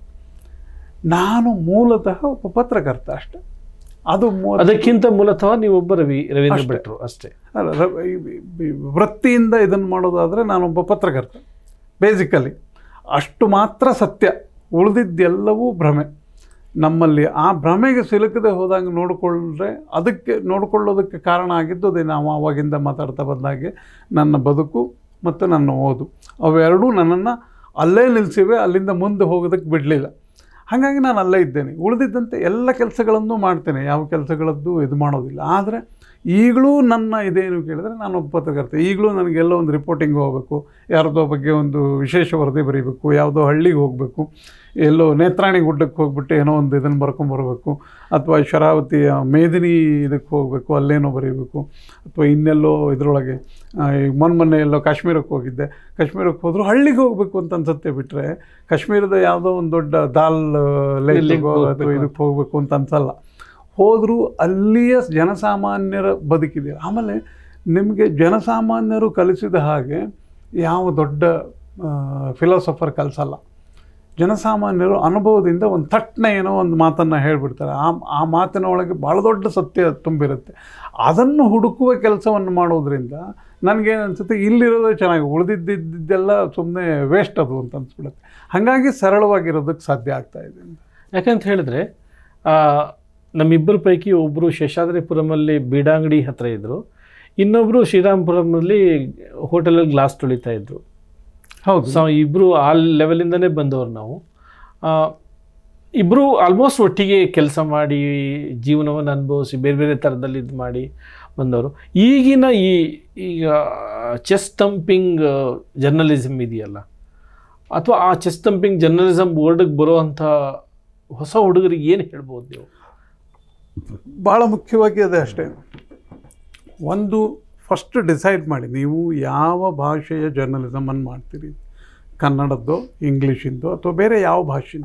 ನಾನು ಮೂಲತಃ ಒಬ್ಬ ಪತ್ರಕರ್ತ ಅಷ್ಟೆ ಅದು ಮೂವತ್ತು ಅದಕ್ಕಿಂತ ಮೂಲತಃ ನೀವೊಬ್ಬ ರವಿ ರವೀಂದ್ರ ಅಷ್ಟೇ. ಭಟ್ರು ಅಷ್ಟೇ ಅಲ್ಲ ರ- ಈ- ಈ- ಈ ವೃತ್ತಿಯಿಂದ ಇದನ್ನು ಮಾಡೋದಾದರೆ ನಾನೊಬ್ಬ ಪತ್ರಕರ್ತ ಬೇಸಿಕಲಿ ಅಷ್ಟು ಮಾತ್ರ ಸತ್ಯ ಉಳಿದಿದ್ದೆಲ್ಲವೂ ಭ್ರಮೆ ನಮ್ಮಲ್ಲಿ ಆ ಭ್ರಮೆಗೆ ಸಿಲುಕದೆ ಹೋದಂಗೆ ನೋಡಿಕೊಂಡ್ರೆ ಅದಕ್ಕೆ ನೋಡಿಕೊಳ್ಳೋದಕ್ಕೆ ಕಾರಣ ಆಗಿದ್ದು ಅದೇ ನಾವು ಆವಾಗಿಂದ ಮಾತಾಡ್ತಾ ಬಂದಾಗೆ ನನ್ನ ಬದುಕು ಮತ್ತು ನನ್ನ ಓದು ಅವೆರಡೂ ನನ್ನನ್ನು ಅಲ್ಲೇ ನಿಲ್ಲಿಸಿವೆ ಅಲ್ಲಿಂದ ಮುಂದೆ ಹೋಗೋದಕ್ಕೆ ಬಿಡಲಿಲ್ಲ ಹಾಗಾಗಿ ನಾನು ಅಲ್ಲೇ ಇದ್ದೇನೆ ಉಳಿದಿದ್ದಂತೆ ಎಲ್ಲ ಕೆಲಸಗಳನ್ನು ಮಾಡ್ತೇನೆ ಯಾವ ಕೆಲಸಗಳದ್ದು ಇದು ಮಾಡೋದಿಲ್ಲ ಆದರೆ ಈಗಲೂ ನನ್ನ ಇದೇನು ಕೇಳಿದ್ರೆ ನಾನು ಒಬ್ಬ ಪತ್ರಕರ್ತ ಈಗಲೂ ನನಗೆಲ್ಲೋ ಒಂದು ರಿಪೋರ್ಟಿಂಗ್ ಹೋಗಬೇಕು ಯಾರದೋ ಬಗ್ಗೆ ಒಂದು ವಿಶೇಷ ವರದಿ ಬರೀಬೇಕು ಯಾವುದೋ ಹಳ್ಳಿಗೆ ಹೋಗಬೇಕು ಎಲ್ಲೋ ನೇತ್ರಾಣಿ ಗುಡ್ಡಕ್ಕೆ ಹೋಗ್ಬಿಟ್ಟು ಏನೋ ಒಂದು ಇದನ್ನು ಬರ್ಕೊಂಬರ್ಬೇಕು ಅಥವಾ ಶರಾವತಿಯ ಮೇದಿನಿ ಇದಕ್ಕೆ ಹೋಗಬೇಕು ಅಲ್ಲೇನೋ ಬರೀಬೇಕು ಅಥವಾ ಇನ್ನೆಲ್ಲೋ ಇದರೊಳಗೆ ಆ, ಈಗ ಮೊನ್ನೆ ಮೊನ್ನೆ ಎಲ್ಲೋ ಕಾಶ್ಮೀರಕ್ಕೆ ಹೋಗಿದ್ದೆ ಕಾಶ್ಮೀರಕ್ಕೆ ಹೋದರೂ ಹಳ್ಳಿಗೆ ಹೋಗಬೇಕು ಅಂತ ಅನ್ಸುತ್ತೆ ಬಿಟ್ಟರೆ ಕಾಶ್ಮೀರದ ಯಾವುದೋ ಒಂದು ದೊಡ್ಡ ದಾಲ್ ಇಲ್ಲಿಗೆ ಲೇಕ್ಗೋ ಅಥವಾ ಹೋಗ್ಬೇಕು ಇದಕ್ಕೆ ಹೋಗಬೇಕು ಅಂತ ಅನ್ಸಲ್ಲ ಹೋದರೂ ಅಲ್ಲಿಯ ಜನಸಾಮಾನ್ಯರ ಬದುಕಿದೆ ಆಮೇಲೆ ನಿಮಗೆ ಜನಸಾಮಾನ್ಯರು ಕಲಿಸಿದ ಹಾಗೆ ಯಾವ ದೊಡ್ಡ ಫಿಲಾಸಫರ್ ಕಲಿಸಲ್ಲ ಜನಸಾಮಾನ್ಯರು ಅನುಭವದಿಂದ ಒಂದು ತಟ್ಟನೆ ಏನೋ ಒಂದು ಮಾತನ್ನು ಹೇಳಿಬಿಡ್ತಾರೆ ಆ ಆ ಮಾತಿನ ಒಳಗೆ ಭಾಳ ದೊಡ್ಡ ಸತ್ಯ ತುಂಬಿರುತ್ತೆ ಅದನ್ನು ಹುಡುಕುವ ಕೆಲಸವನ್ನು ಮಾಡೋದ್ರಿಂದ ನನಗೇನು ಅನಿಸುತ್ತೆ ಇಲ್ಲಿರೋದೇ ಚೆನ್ನಾಗಿ ಉಳಿದಿದ್ದೆಲ್ಲ ಸುಮ್ಮನೆ ವೇಸ್ಟ್ ಅದು ಅಂತ ಅನ್ಸ್ಬಿಡುತ್ತೆ ಹಾಗಾಗಿ ಸರಳವಾಗಿರೋದಕ್ಕೆ ಸಾಧ್ಯ ಆಗ್ತಾ ಇದೆ ಯಾಕಂತ ಹೇಳಿದ್ರೆ ಆ, ನಮ್ಮಿಬ್ಬರ ಪೈಕಿ ಒಬ್ಬರು ಶೇಷಾದ್ರಿಪುರಮಲ್ಲಿ ಬೀಡಾಂಗಡಿ ಹತ್ರ ಇದ್ದರು ಇನ್ನೊಬ್ಬರು ಶ್ರೀರಾಮ್ಪುರಮಲ್ಲಿ ಹೋಟೆಲಲ್ಲಿ ಗ್ಲಾಸ್ ತೊಳಿತಾ ಇದ್ರು ಹೌದು ಸೊ ಇಬ್ಬರು ಆ ಲೆವೆಲಿಂದನೇ ಬಂದವರು ನಾವು ಆ, ಇಬ್ಬರು ಆಲ್ಮೋಸ್ಟ್ ಒಟ್ಟಿಗೆ ಕೆಲಸ ಮಾಡಿ ಜೀವನವನ್ನು ಅನುಭವಿಸಿ ಬೇರೆ ಬೇರೆ ಥರದಲ್ಲಿ ಇದು ಮಾಡಿ ಬಂದವರು ಈಗಿನ ಈ ಈಗ ಚೆಸ್ ತಂಪಿಂಗ್ ಜರ್ನಲಿಸಮ್ ಇದೆಯಲ್ಲ ಅಥವಾ ಆ ಚೆಸ್ ತಂಪಿಂಗ್ ಜರ್ನಲಿಸಮ್ ವರ್ಡ್ಗೆ ಬರುವಂಥ ಹೊಸ ಹುಡುಗರಿಗೆ ಏನು ಹೇಳ್ಬೋದು ನೀವು ಭಾಳ ಮುಖ್ಯವಾಗಿ ಅದೇ ಅಷ್ಟೇ ಒಂದು ಫಸ್ಟ್ ಡಿಸೈಡ್ ಮಾಡಿ ನೀವು ಯಾವ ಭಾಷೆಯ ಜರ್ನಲಿಸಮನ್ನು ಮಾಡ್ತೀರಿ ಕನ್ನಡದ್ದೋ ಇಂಗ್ಲೀಷಿಂದೋ ಅಥವಾ ಬೇರೆ ಯಾವ ಭಾಷೆಯಿಂದ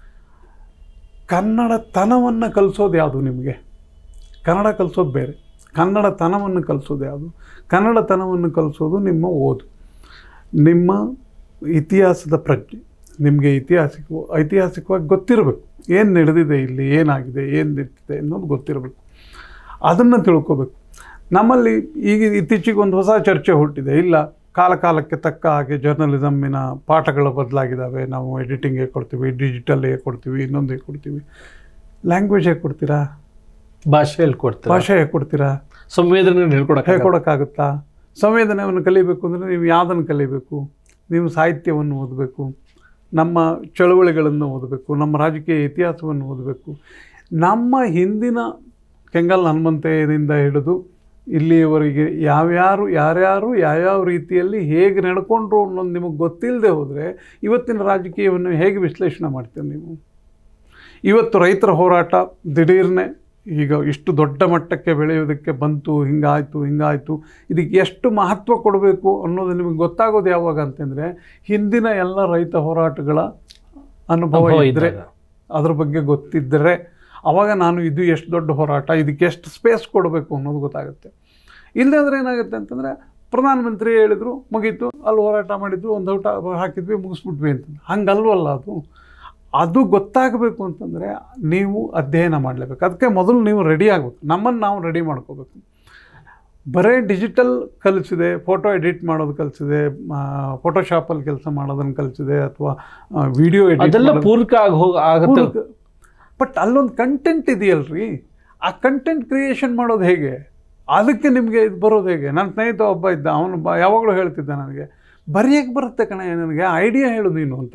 ಕನ್ನಡತನವನ್ನು ಕಲಿಸೋದು ಯಾವುದು ನಿಮಗೆ ಕನ್ನಡ ಕಲಿಸೋದು ಬೇರೆ ಕನ್ನಡತನವನ್ನು ಕಲಿಸೋದು ಯಾವುದು ಕನ್ನಡತನವನ್ನು ಕಲಿಸೋದು ನಿಮ್ಮ ಓದು ನಿಮ್ಮ ಇತಿಹಾಸದ ಪ್ರಜ್ಞೆ ನಿಮಗೆ ಐತಿಹಾಸಿಕ ಐತಿಹಾಸಿಕವಾಗಿ ಗೊತ್ತಿರಬೇಕು ಏನು ನಡೆದಿದೆ ಇಲ್ಲಿ ಏನಾಗಿದೆ ಏನು ನಿಂತಿದೆ ಅನ್ನೋದು ಗೊತ್ತಿರಬೇಕು ಅದನ್ನು ತಿಳ್ಕೊಬೇಕು ನಮ್ಮಲ್ಲಿ ಈಗ ಇತ್ತೀಚೆಗೆ ಒಂದು ಹೊಸ ಚರ್ಚೆ ಹುಟ್ಟಿದೆ ಇಲ್ಲ ಕಾಲ ಕಾಲಕ್ಕೆ ತಕ್ಕ ಹಾಗೆ ಜರ್ನಲಿಸಮ್ಮಿನ ಪಾಠಗಳು ಬದಲಾಗಿದ್ದಾವೆ ನಾವು ಎಡಿಟಿಂಗ್ ಹೇಗೆ ಕೊಡ್ತೀವಿ ಡಿಜಿಟಲ್ ಹೇಗೆ ಕೊಡ್ತೀವಿ ಇನ್ನೊಂದು ಹೇಗೆ ಕೊಡ್ತೀವಿ ಲ್ಯಾಂಗ್ವೇಜ್ ಹೇಗೆ ಕೊಡ್ತೀರಾ ಭಾಷೆ ಹೇಳ್ಕೊಡ್ತಾರೆ ಭಾಷೆ ಹೇಗೆ ಕೊಡ್ತೀರಾ ಸಂವೇದನೆ ಹೇಳ್ಕೊಡಕ್ಕೆ ಹೇಳ್ಕೊಡೋಕ್ಕಾಗುತ್ತಾ ಸಂವೇದನೆಯನ್ನು ಕಲಿಬೇಕು ಅಂದರೆ ನೀವು ಯಾವುದನ್ನು ಕಲಿಬೇಕು ನೀವು ಸಾಹಿತ್ಯವನ್ನು ಓದಬೇಕು ನಮ್ಮ ಚಳುವಳಿಗಳನ್ನು ಓದಬೇಕು ನಮ್ಮ ರಾಜಕೀಯ ಇತಿಹಾಸವನ್ನು ಓದಬೇಕು ನಮ್ಮ ಹಿಂದಿನ ಕೆಂಗಲ್ ಹನುಮಂತಯ್ಯನಿಂದ ಹಿಡಿದು ಇಲ್ಲಿಯವರೆಗೆ ಯಾವ್ಯಾರು ಯಾರ್ಯಾರು ಯಾವ್ಯಾವ ರೀತಿಯಲ್ಲಿ ಹೇಗೆ ನಡ್ಕೊಂಡ್ರು ಅನ್ನೋದು ನಿಮಗೆ ಗೊತ್ತಿಲ್ಲದೆ ಹೋದರೆ ಇವತ್ತಿನ ರಾಜಕೀಯವನ್ನು ಹೇಗೆ ವಿಶ್ಲೇಷಣೆ ಮಾಡ್ತೀರಿ ನೀವು ಇವತ್ತು ರೈತರ ಹೋರಾಟ ದಿಢೀರ್ನೆ ಈಗ ಇಷ್ಟು ದೊಡ್ಡ ಮಟ್ಟಕ್ಕೆ ಬೆಳೆಯೋದಕ್ಕೆ ಬಂತು ಹಿಂಗಾಯಿತು ಹಿಂಗಾಯಿತು ಇದಕ್ಕೆ ಎಷ್ಟು ಮಹತ್ವ ಕೊಡಬೇಕು ಅನ್ನೋದು ನಿಮಗೆ ಗೊತ್ತಾಗೋದು ಯಾವಾಗ ಅಂತಂದರೆ ಹಿಂದಿನ ಎಲ್ಲ ರೈತ ಹೋರಾಟಗಳ ಅನುಭವ ಅನುಭವ ಇದ್ದರೆ ಇದ್ದಾಗ. ಅದ್ರ ಬಗ್ಗೆ ಗೊತ್ತಿದ್ದರೆ ಅವಾಗ ನಾನು ಇದು ಎಷ್ಟು ದೊಡ್ಡ ಹೋರಾಟ ಇದಕ್ಕೆ ಎಷ್ಟು ಸ್ಪೇಸ್ ಕೊಡಬೇಕು ಅನ್ನೋದು ಗೊತ್ತಾಗುತ್ತೆ ಇಲ್ಲದ್ರೆ ಏನಾಗುತ್ತೆ ಅಂತಂದರೆ ಪ್ರಧಾನಮಂತ್ರಿ ಹೇಳಿದರು ಮುಗೀತು ಅಲ್ಲಿ ಹೋರಾಟ ಮಾಡಿದ್ರು ಒಂದು ಊಟ ಹಾಕಿದ್ವಿ ಮುಗಿಸ್ಬಿಟ್ವಿ ಅಂತ ಹಂಗಲ್ವಲ್ಲ ಅದು ಅದು ಗೊತ್ತಾಗಬೇಕು ಅಂತಂದರೆ ನೀವು ಅಧ್ಯಯನ ಮಾಡಲೇಬೇಕು ಅದಕ್ಕೆ ಮೊದಲು ನೀವು ರೆಡಿ ಆಗಬೇಕು ನಮ್ಮನ್ನು ನಾವು ರೆಡಿ ಮಾಡ್ಕೋಬೇಕು ಬರೇ ಡಿಜಿಟಲ್ ಕಲಿಸಿದೆ ಫೋಟೋ ಎಡಿಟ್ ಮಾಡೋದು ಕಲಿಸಿದೆ ಫೋಟೋಶಾಪಲ್ಲಿ ಕೆಲಸ ಮಾಡೋದನ್ನು ಕಲಿಸಿದೆ ಅಥವಾ ವಿಡಿಯೋ ಎಡಿಟ್ ಅದೆಲ್ಲ ಪೂರಕ ಆಗಿ ಹೋಗ ಆಗತ್ತೆ ಬಟ್ ಅಲ್ಲೊಂದು ಕಂಟೆಂಟ್ ಇದೆಯಲ್ರಿ ಆ ಕಂಟೆಂಟ್ ಕ್ರಿಯೇಷನ್ ಮಾಡೋದು ಹೇಗೆ ಅದಕ್ಕೆ ನಿಮಗೆ ಇದು ಬರೋದು ಹೇಗೆ ನನ್ನ ಸ್ನೇಹಿತ ಒಬ್ಬ ಇದ್ದ ಅವನು ಬ ಯಾವಾಗಲೂ ಹೇಳ್ತಿದ್ದ ನನಗೆ ಬರೆಯೋಕ್ಕೆ ಬರುತ್ತೆ ಕಣ ನನಗೆ ಐಡಿಯಾ ಹೇಳು ನೀನು ಅಂತ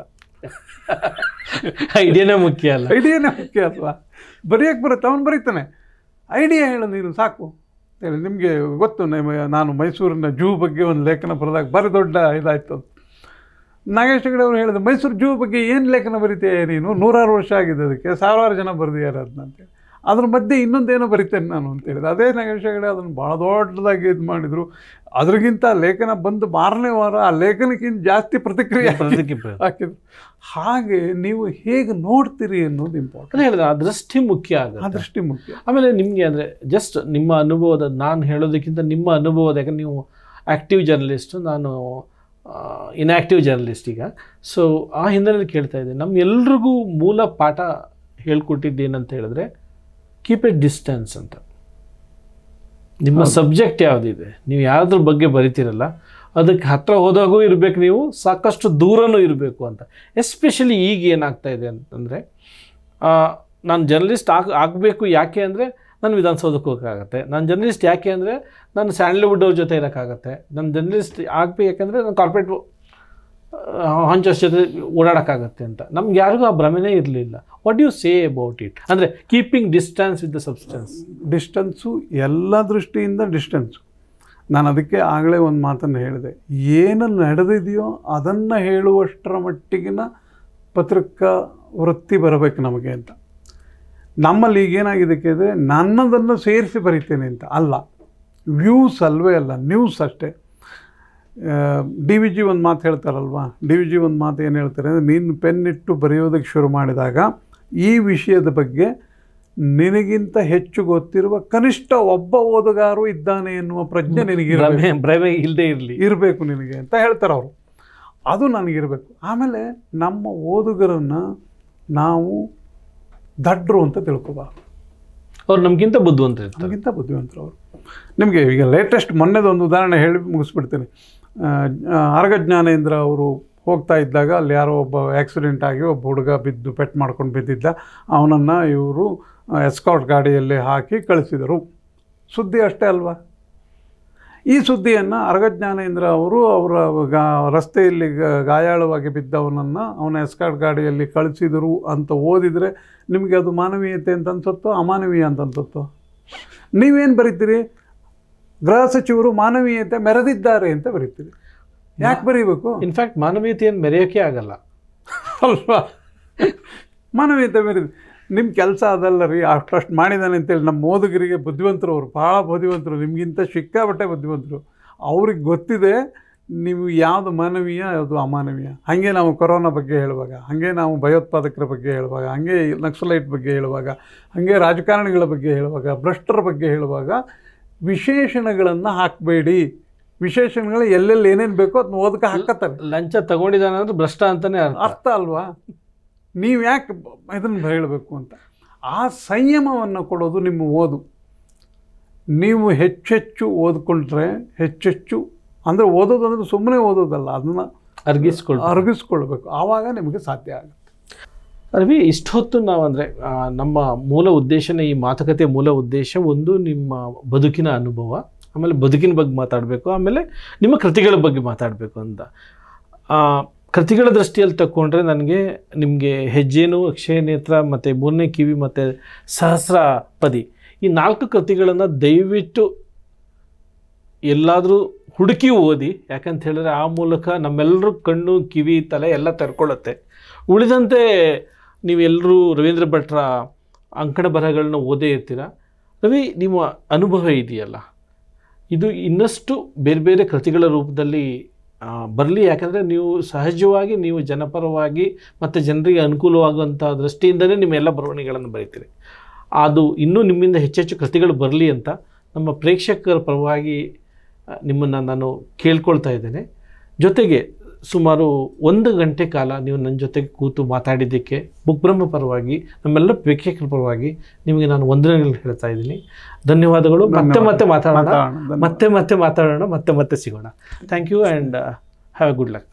ಐಡಿಯಾನೇ ಮುಖ್ಯ ಅಲ್ಲ ಐಡಿಯಾನೇ ಮುಖ್ಯ ಅಲ್ವಾ ಬರೆಯೋಕ್ಕೆ ಬರುತ್ತೆ ಅವನು ಬರೀತಾನೆ ಐಡಿಯಾ ಹೇಳು ನೀನು ಸಾಕು ಹೇಳಿ ನಿಮಗೆ ಗೊತ್ತು ನಿಮ್ಮ- ನಾನು ಮೈಸೂರಿನ ಜೂ ಬಗ್ಗೆ ಒಂದು ಲೇಖನ ಬರೆದಾಗ ಬರೀ ದೊಡ್ಡ ಇದಾಯ್ತು ಅಂತ. ನಾಗೇಶ್ ಹೆಗಡೆ ಅವರು ಹೇಳಿದ್ರು ಮೈಸೂರು ಜೂ ಬಗ್ಗೆ ಏನು ಲೇಖನ ಬರಿತೀಯ ನೀನು ನೂರಾರು ವರ್ಷ ಆಗಿದೆ ಅದಕ್ಕೆ ಸಾವಿರಾರು ಜನ ಬರೆದಿದ್ದಾರೆ ಅದನ್ನ ಅಂತೇಳಿ ಅದ್ರ ಮಧ್ಯೆ ಇನ್ನೊಂದೇನೋ ಬರಿತೇನೆ ನಾನು ಅಂತ ಹೇಳಿದೆ ಅದೇ ನಾಗೇಶ್ ಹೆಗಡೆ ಅದನ್ನು ಭಾಳ ದೊಡ್ಡದಾಗಿ ಇದು ಮಾಡಿದರು ಅದ್ರಿಗಿಂತ ಲೇಖನ ಬಂದು ಮಾರನೇ ವಾರ ಆ ಲೇಖನಕ್ಕಿಂತ ಜಾಸ್ತಿ ಪ್ರತಿಕ್ರಿಯೆ ಪ್ರತಿಕ್ರಿಯೆ. ಹಾಕಿದ್ರು ಹಾಗೆ ನೀವು ಹೇಗೆ ನೋಡ್ತೀರಿ ಅನ್ನೋದು ಇಂಪಾರ್ಟೆಂಟ್ ಅದೇ ಹೇಳಿದೆ ಆ ದೃಷ್ಟಿ ಮುಖ್ಯ ಆ ಆಗುತ್ತೆ ದೃಷ್ಟಿ ಮುಖ್ಯ ಆಮೇಲೆ ನಿಮಗೆ ಅಂದರೆ ಜಸ್ಟ್ ನಿಮ್ಮ ಅನುಭವದ ನಾನು ಹೇಳೋದಕ್ಕಿಂತ ನಿಮ್ಮ ಅನುಭವದ ಯಾಕಂದ್ರೆ ನೀವು ಆ್ಯಕ್ಟಿವ್ ಜರ್ನಲಿಸ್ಟು ನಾನು ಇನ್ಆ್ಯಕ್ಟಿವ್ ಜರ್ನಲಿಸ್ಟ್ ಈಗ ಸೊ ಆ ಹಿನ್ನೆಲೆಯಲ್ಲಿ ಕೇಳ್ತಾ ಇದ್ದೆ ನಮ್ಮ ಎಲ್ರಿಗೂ ಮೂಲ ಪಾಠ ಹೇಳ್ಕೊಟ್ಟಿದ್ದೇನಂತ ಹೇಳಿದ್ರೆ ಕೀಪ್ ಎ ಡಿಸ್ಟೆನ್ಸ್ ಅಂತ ನಿಮ್ಮ ಸಬ್ಜೆಕ್ಟ್ ಯಾವುದಿದೆ ನೀವು ಯಾವುದ್ರ ಬಗ್ಗೆ ಬರಿತೀರಲ್ಲ ಅದಕ್ಕೆ ಹತ್ರ ಹೋದಾಗೂ ಇರಬೇಕು ನೀವು ಸಾಕಷ್ಟು ದೂರನೂ ಇರಬೇಕು ಅಂತ ಎಸ್ಪೆಷಲಿ ಈಗ ಏನಾಗ್ತಾ ಇದೆ ಅಂತಂದರೆ ನಾನು ಜರ್ನಲಿಸ್ಟ್ ಆಗ ಆಗಬೇಕು ಯಾಕೆ ಅಂದರೆ ನಾನು ವಿಧಾನಸೌಧಕ್ಕೆ ಹೋಗೋಕ್ಕಾಗತ್ತೆ ನಾನು ಜರ್ನಲಿಸ್ಟ್ ಯಾಕೆ ಅಂದರೆ ನಾನು ಸ್ಯಾಂಡಲ್ವುಡ್ ಅವ್ರ ಜೊತೆ ಇರೋಕ್ಕಾಗತ್ತೆ ನಾನು ಜರ್ನಲಿಸ್ಟ್ ಆಗಬೇಕು ಯಾಕೆಂದರೆ ನಾನು ಕಾರ್ಪೊರೇಟ್ ಹೊಂಚಸ್ ಜೊತೆ ಓಡಾಡೋಕ್ಕಾಗತ್ತೆ ಅಂತ ನಮ್ಗೆ ಯಾರಿಗೂ ಆ ಭ್ರಮೆನೇ ಇರಲಿಲ್ಲ what you say about it ಅಂದರೆ keeping distance with the substance distance ಎಲ್ಲ ದೃಷ್ಟಿಯಿಂದ ಡಿಸ್ಟೆನ್ಸು ನಾನು ಅದಕ್ಕೆ ಆಗಲೇ ಒಂದು ಮಾತನ್ನು ಹೇಳಿದೆ ಏನು ನಡೆದಿದೆಯೋ ಅದನ್ನು ಹೇಳುವಷ್ಟರ ಮಟ್ಟಿಗಿನ ಪತ್ರಿಕಾ ವೃತ್ತಿ ಬರಬೇಕು ನಮಗೆ ಅಂತ ನಮ್ಮಲ್ಲಿ ಈಗ ಏನಾಗಿದೆ ಕೇಳಿದ್ರೆ ನನ್ನದನ್ನು ಸೇರಿಸಿ ಬರಿತೇನೆ ಅಂತ ಅಲ್ಲ ವ್ಯೂಸ್ ಅಲ್ವೇ ಅಲ್ಲ ನ್ಯೂಸ್ ಅಷ್ಟೇ ಡಿ ವಿ ಜಿ ಒಂದು ಮಾತು ಹೇಳ್ತಾರಲ್ವ ಡಿ ವಿ ಜಿ ಒಂದು ಮಾತು ಏನು ಹೇಳ್ತಾರೆ ಅಂದರೆ ನೀನು ಪೆನ್ನಿಟ್ಟು ಬರೆಯೋದಕ್ಕೆ ಶುರು ಮಾಡಿದಾಗ ಈ ವಿಷಯದ ಬಗ್ಗೆ ನಿನಗಿಂತ ಹೆಚ್ಚು ಗೊತ್ತಿರುವ ಕನಿಷ್ಠ ಒಬ್ಬ ಓದುಗಾರು ಇದ್ದಾನೆ ಎನ್ನುವ ಪ್ರಜ್ಞೆ ನಿನಗಿರಬೇಕು ಭ್ರಮೆ ಭ್ರಮೆ ಇಲ್ಲದೆ ಇರಲಿ ಇರಬೇಕು ನಿನಗೆ ಅಂತ ಹೇಳ್ತಾರೆ ಅವರು ಅದು ನನಗಿರಬೇಕು ಆಮೇಲೆ ನಮ್ಮ ಓದುಗರನ್ನು ನಾವು ದಡ್ರು ಅಂತ ತಿಳ್ಕೊಬಾರ್ದು ಅವ್ರು ನಮಗಿಂತ ಬುದ್ಧಿವಂತರು ಇರ್ತಾರೆ ನಮಗಿಂತ ಬುದ್ಧಿವಂತರು ಅವರು ನಿಮಗೆ ಈಗ ಲೇಟೆಸ್ಟ್ ಮೊನ್ನೆದು ಒಂದು ಉದಾಹರಣೆ ಹೇಳಿ ಮುಗಿಸ್ಬಿಡ್ತೀನಿ ಆ, ಆ, ಅರಗ ಜ್ಞಾನೇಂದ್ರ ಅವರು ಹೋಗ್ತಾ ಇದ್ದಾಗ ಅಲ್ಲಿ ಯಾರೋ ಒಬ್ಬ ಆಕ್ಸಿಡೆಂಟ್ ಆಗಿ ಒಬ್ಬ ಹುಡುಗ ಬಿದ್ದು ಪೆಟ್ ಮಾಡ್ಕೊಂಡು ಬಿದ್ದಿದ್ದ ಅವನನ್ನು ಇವರು ಎಸ್ಕಾಟ್ ಗಾಡಿಯಲ್ಲಿ ಹಾಕಿ ಕಳಿಸಿದರು ಸುದ್ದಿ ಅಷ್ಟೇ ಅಲ್ವಾ ಈ ಸುದ್ದಿಯನ್ನು ಅರಗ ಜ್ಞಾನೇಂದ್ರ ಅವರು ಅವರ ಗಾ ರಸ್ತೆಯಲ್ಲಿ ಗ- ಗಾಯಾಳವಾಗಿ ಬಿದ್ದವನನ್ನು ಅವನ ಎಸ್ಕಾಟ್ ಗಾಡಿಯಲ್ಲಿ ಕಳಿಸಿದರು ಅಂತ ಓದಿದರೆ ನಿಮಗೆ ಅದು ಮಾನವೀಯತೆ ಅಂತ ಅನ್ಸುತ್ತೋ ಅಮಾನವೀಯ ಅಂತ ಅನ್ಸುತ್ತೋ ನೀವೇನು ಬರೀತೀರಿ ಗೃಹ ಸಚಿವರು ಮಾನವೀಯತೆ ಮೆರೆದಿದ್ದಾರೆ ಅಂತ ಬರೀತೀರಿ ಯಾಕೆ ಬರೀಬೇಕು ಇನ್ಫ್ಯಾಕ್ಟ್ ಮಾನವೀಯತೆಯನ್ನು ಮೆರೆಯೋಕೆ ಆಗಲ್ಲ ಅಲ್ವಾ ಮಾನವೀಯತೆ ಮೆರೆದು ನಿಮ್ಮ ಕೆಲಸ ಅದಲ್ಲ ರೀ ಅಷ್ಟಷ್ಟು ಮಾಡಿದ್ದಾನೆ ಅಂತೇಳಿ ನಮ್ಮ ಓದುಗರಿಗೆ ಬುದ್ಧಿವಂತರು ಅವರು ಭಾಳ ಬುದ್ಧಿವಂತರು ನಿಮಗಿಂತ ಸಿಕ್ಕಾಬಟ್ಟೆ ಬುದ್ಧಿವಂತರು ಅವ್ರಿಗೆ ಗೊತ್ತಿದೆ ನೀವು ಯಾವುದು ಮಾನವೀಯ ಯಾವುದು ಅಮಾನವೀಯ ಹಾಗೆ ನಾವು ಕೊರೋನಾ ಬಗ್ಗೆ ಹೇಳುವಾಗ ಹಾಗೆ ನಾವು ಭಯೋತ್ಪಾದಕರ ಬಗ್ಗೆ ಹೇಳುವಾಗ ಹಾಗೆ ನಕ್ಸಲೈಟ್ ಬಗ್ಗೆ ಹೇಳುವಾಗ ಹಾಗೆ ರಾಜಕಾರಣಿಗಳ ಬಗ್ಗೆ ಹೇಳುವಾಗ ಭ್ರಷ್ಟರ ಬಗ್ಗೆ ಹೇಳುವಾಗ ವಿಶೇಷಣಗಳನ್ನು ಹಾಕಬೇಡಿ ವಿಶೇಷಣಗಳು ಎಲ್ಲೆಲ್ಲಿ ಏನೇನು ಬೇಕೋ ಅದನ್ನ ಓದಕ್ಕೆ ಹಾಕತ್ತಾರೆ ಲಂಚ ತಗೊಂಡಿದ್ದಾನೆ ಅಂದ್ರೆ ಭ್ರಷ್ಟ ಅಂತಾನೆ ಅರ್ಥ ಅರ್ಥ ಅಲ್ವಾ ನೀವು ಯಾಕೆ ಇದನ್ನು ಹೇಳಬೇಕು ಅಂತ ಆ ಸಂಯಮವನ್ನು ಕೊಡೋದು ನಿಮ್ಮ ಓದು ನೀವು ಹೆಚ್ಚೆಚ್ಚು ಓದ್ಕೊಂಡ್ರೆ ಹೆಚ್ಚೆಚ್ಚು ಅಂದರೆ ಓದೋದು ಅಂದರೆ ಸುಮ್ಮನೆ ಓದೋದಲ್ಲ ಅದನ್ನು ಅರ್ಗಿಸ್ಕೊಳ್ಳಿ ಅರಗಿಸ್ಕೊಳ್ಬೇಕು ಆವಾಗ ನಿಮಗೆ ಸಾಧ್ಯ ಆಗುತ್ತೆ ರವಿ ಇಷ್ಟೊತ್ತು ನಾವು ಅಂದರೆ ನಮ್ಮ ಮೂಲ ಉದ್ದೇಶನೇ ಈ ಮಾತುಕತೆ ಮೂಲ ಉದ್ದೇಶ ಒಂದು ನಿಮ್ಮ ಬದುಕಿನ ಅನುಭವ ಆಮೇಲೆ ಬದುಕಿನ ಬಗ್ಗೆ ಮಾತಾಡಬೇಕು ಆಮೇಲೆ ನಿಮ್ಮ ಕೃತಿಗಳ ಬಗ್ಗೆ ಮಾತಾಡಬೇಕು ಅಂತ ಆ, ಕೃತಿಗಳ ದೃಷ್ಟಿಯಲ್ಲಿ ತಗೊಂಡ್ರೆ ನನಗೆ ನಿಮಗೆ ಹೆಜ್ಜೇನು ಅಕ್ಷಯ ನೇತ್ರ ಮತ್ತು ಮೂರನೇ ಕಿವಿ ಮತ್ತು ಸಹಸ್ರ ಪದಿ ಈ ನಾಲ್ಕು ಕೃತಿಗಳನ್ನು ದಯವಿಟ್ಟು ಎಲ್ಲಾದರೂ ಹುಡುಕಿ ಓದಿ ಯಾಕಂತ ಹೇಳಿದ್ರೆ ಆ ಮೂಲಕ ನಮ್ಮೆಲ್ಲರೂ ಕಣ್ಣು ಕಿವಿ ತಲೆ ಎಲ್ಲ ತೆರ್ಕೊಳ್ಳುತ್ತೆ ಉಳಿದಂತೆ ನೀವೆಲ್ಲರೂ ರವೀಂದ್ರ ಭಟ್ರ ಅಂಕಣ ಬರಹಗಳನ್ನ ಓದೇ ಇರ್ತೀರ ರವಿ ನಿಮ್ಮ ಅನುಭವ ಇದೆಯಲ್ಲ ಇದು ಇನ್ನಷ್ಟು ಬೇರೆ ಬೇರೆ ಕೃತಿಗಳ ರೂಪದಲ್ಲಿ ಬರಲಿ ಯಾಕಂದರೆ ನೀವು ಸಹಜವಾಗಿ ನೀವು ಜನಪರವಾಗಿ ಮತ್ತು ಜನರಿಗೆ ಅನುಕೂಲವಾಗುವಂಥ ದೃಷ್ಟಿಯಿಂದಲೇ ನಿಮ್ಮ ಎಲ್ಲ ಬರವಣಿಗೆಗಳನ್ನು ಬರೀತೀರಿ ಅದು ಇನ್ನೂ ನಿಮ್ಮಿಂದ ಹೆಚ್ಚೆಚ್ಚು ಕೃತಿಗಳು ಬರಲಿ ಅಂತ ನಮ್ಮ ಪ್ರೇಕ್ಷಕರ ಪರವಾಗಿ ನಿಮ್ಮನ್ನು ನಾನು ಕೇಳ್ಕೊಳ್ತಾ ಇದ್ದೇನೆ ಜೊತೆಗೆ ಸುಮಾರು ಒಂದು ಗಂಟೆ ಕಾಲ ನೀವು ನನ್ನ ಜೊತೆಗೆ ಕೂತು ಮಾತಾಡಿದ್ದಕ್ಕೆ ಬುಕ್ಬ್ರಹ್ಮ ಪರವಾಗಿ ನಮ್ಮೆಲ್ಲ ಪ್ರೇಕ್ಷಕರ ಪರವಾಗಿ ನಿಮಗೆ ನಾನು ವಂದನೆಗಳು ಹೇಳ್ತಾ ಇದ್ದೀನಿ ಧನ್ಯವಾದಗಳು ಮತ್ತೆ ಮತ್ತೆ ಮಾತಾಡೋಣ ಮಾತಾಡೋಣ. ಮತ್ತೆ ಮತ್ತೆ ಮಾತಾಡೋಣ ಮತ್ತೆ ಮತ್ತೆ ಸಿಗೋಣ thank you and have a good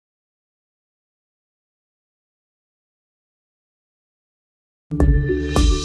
luck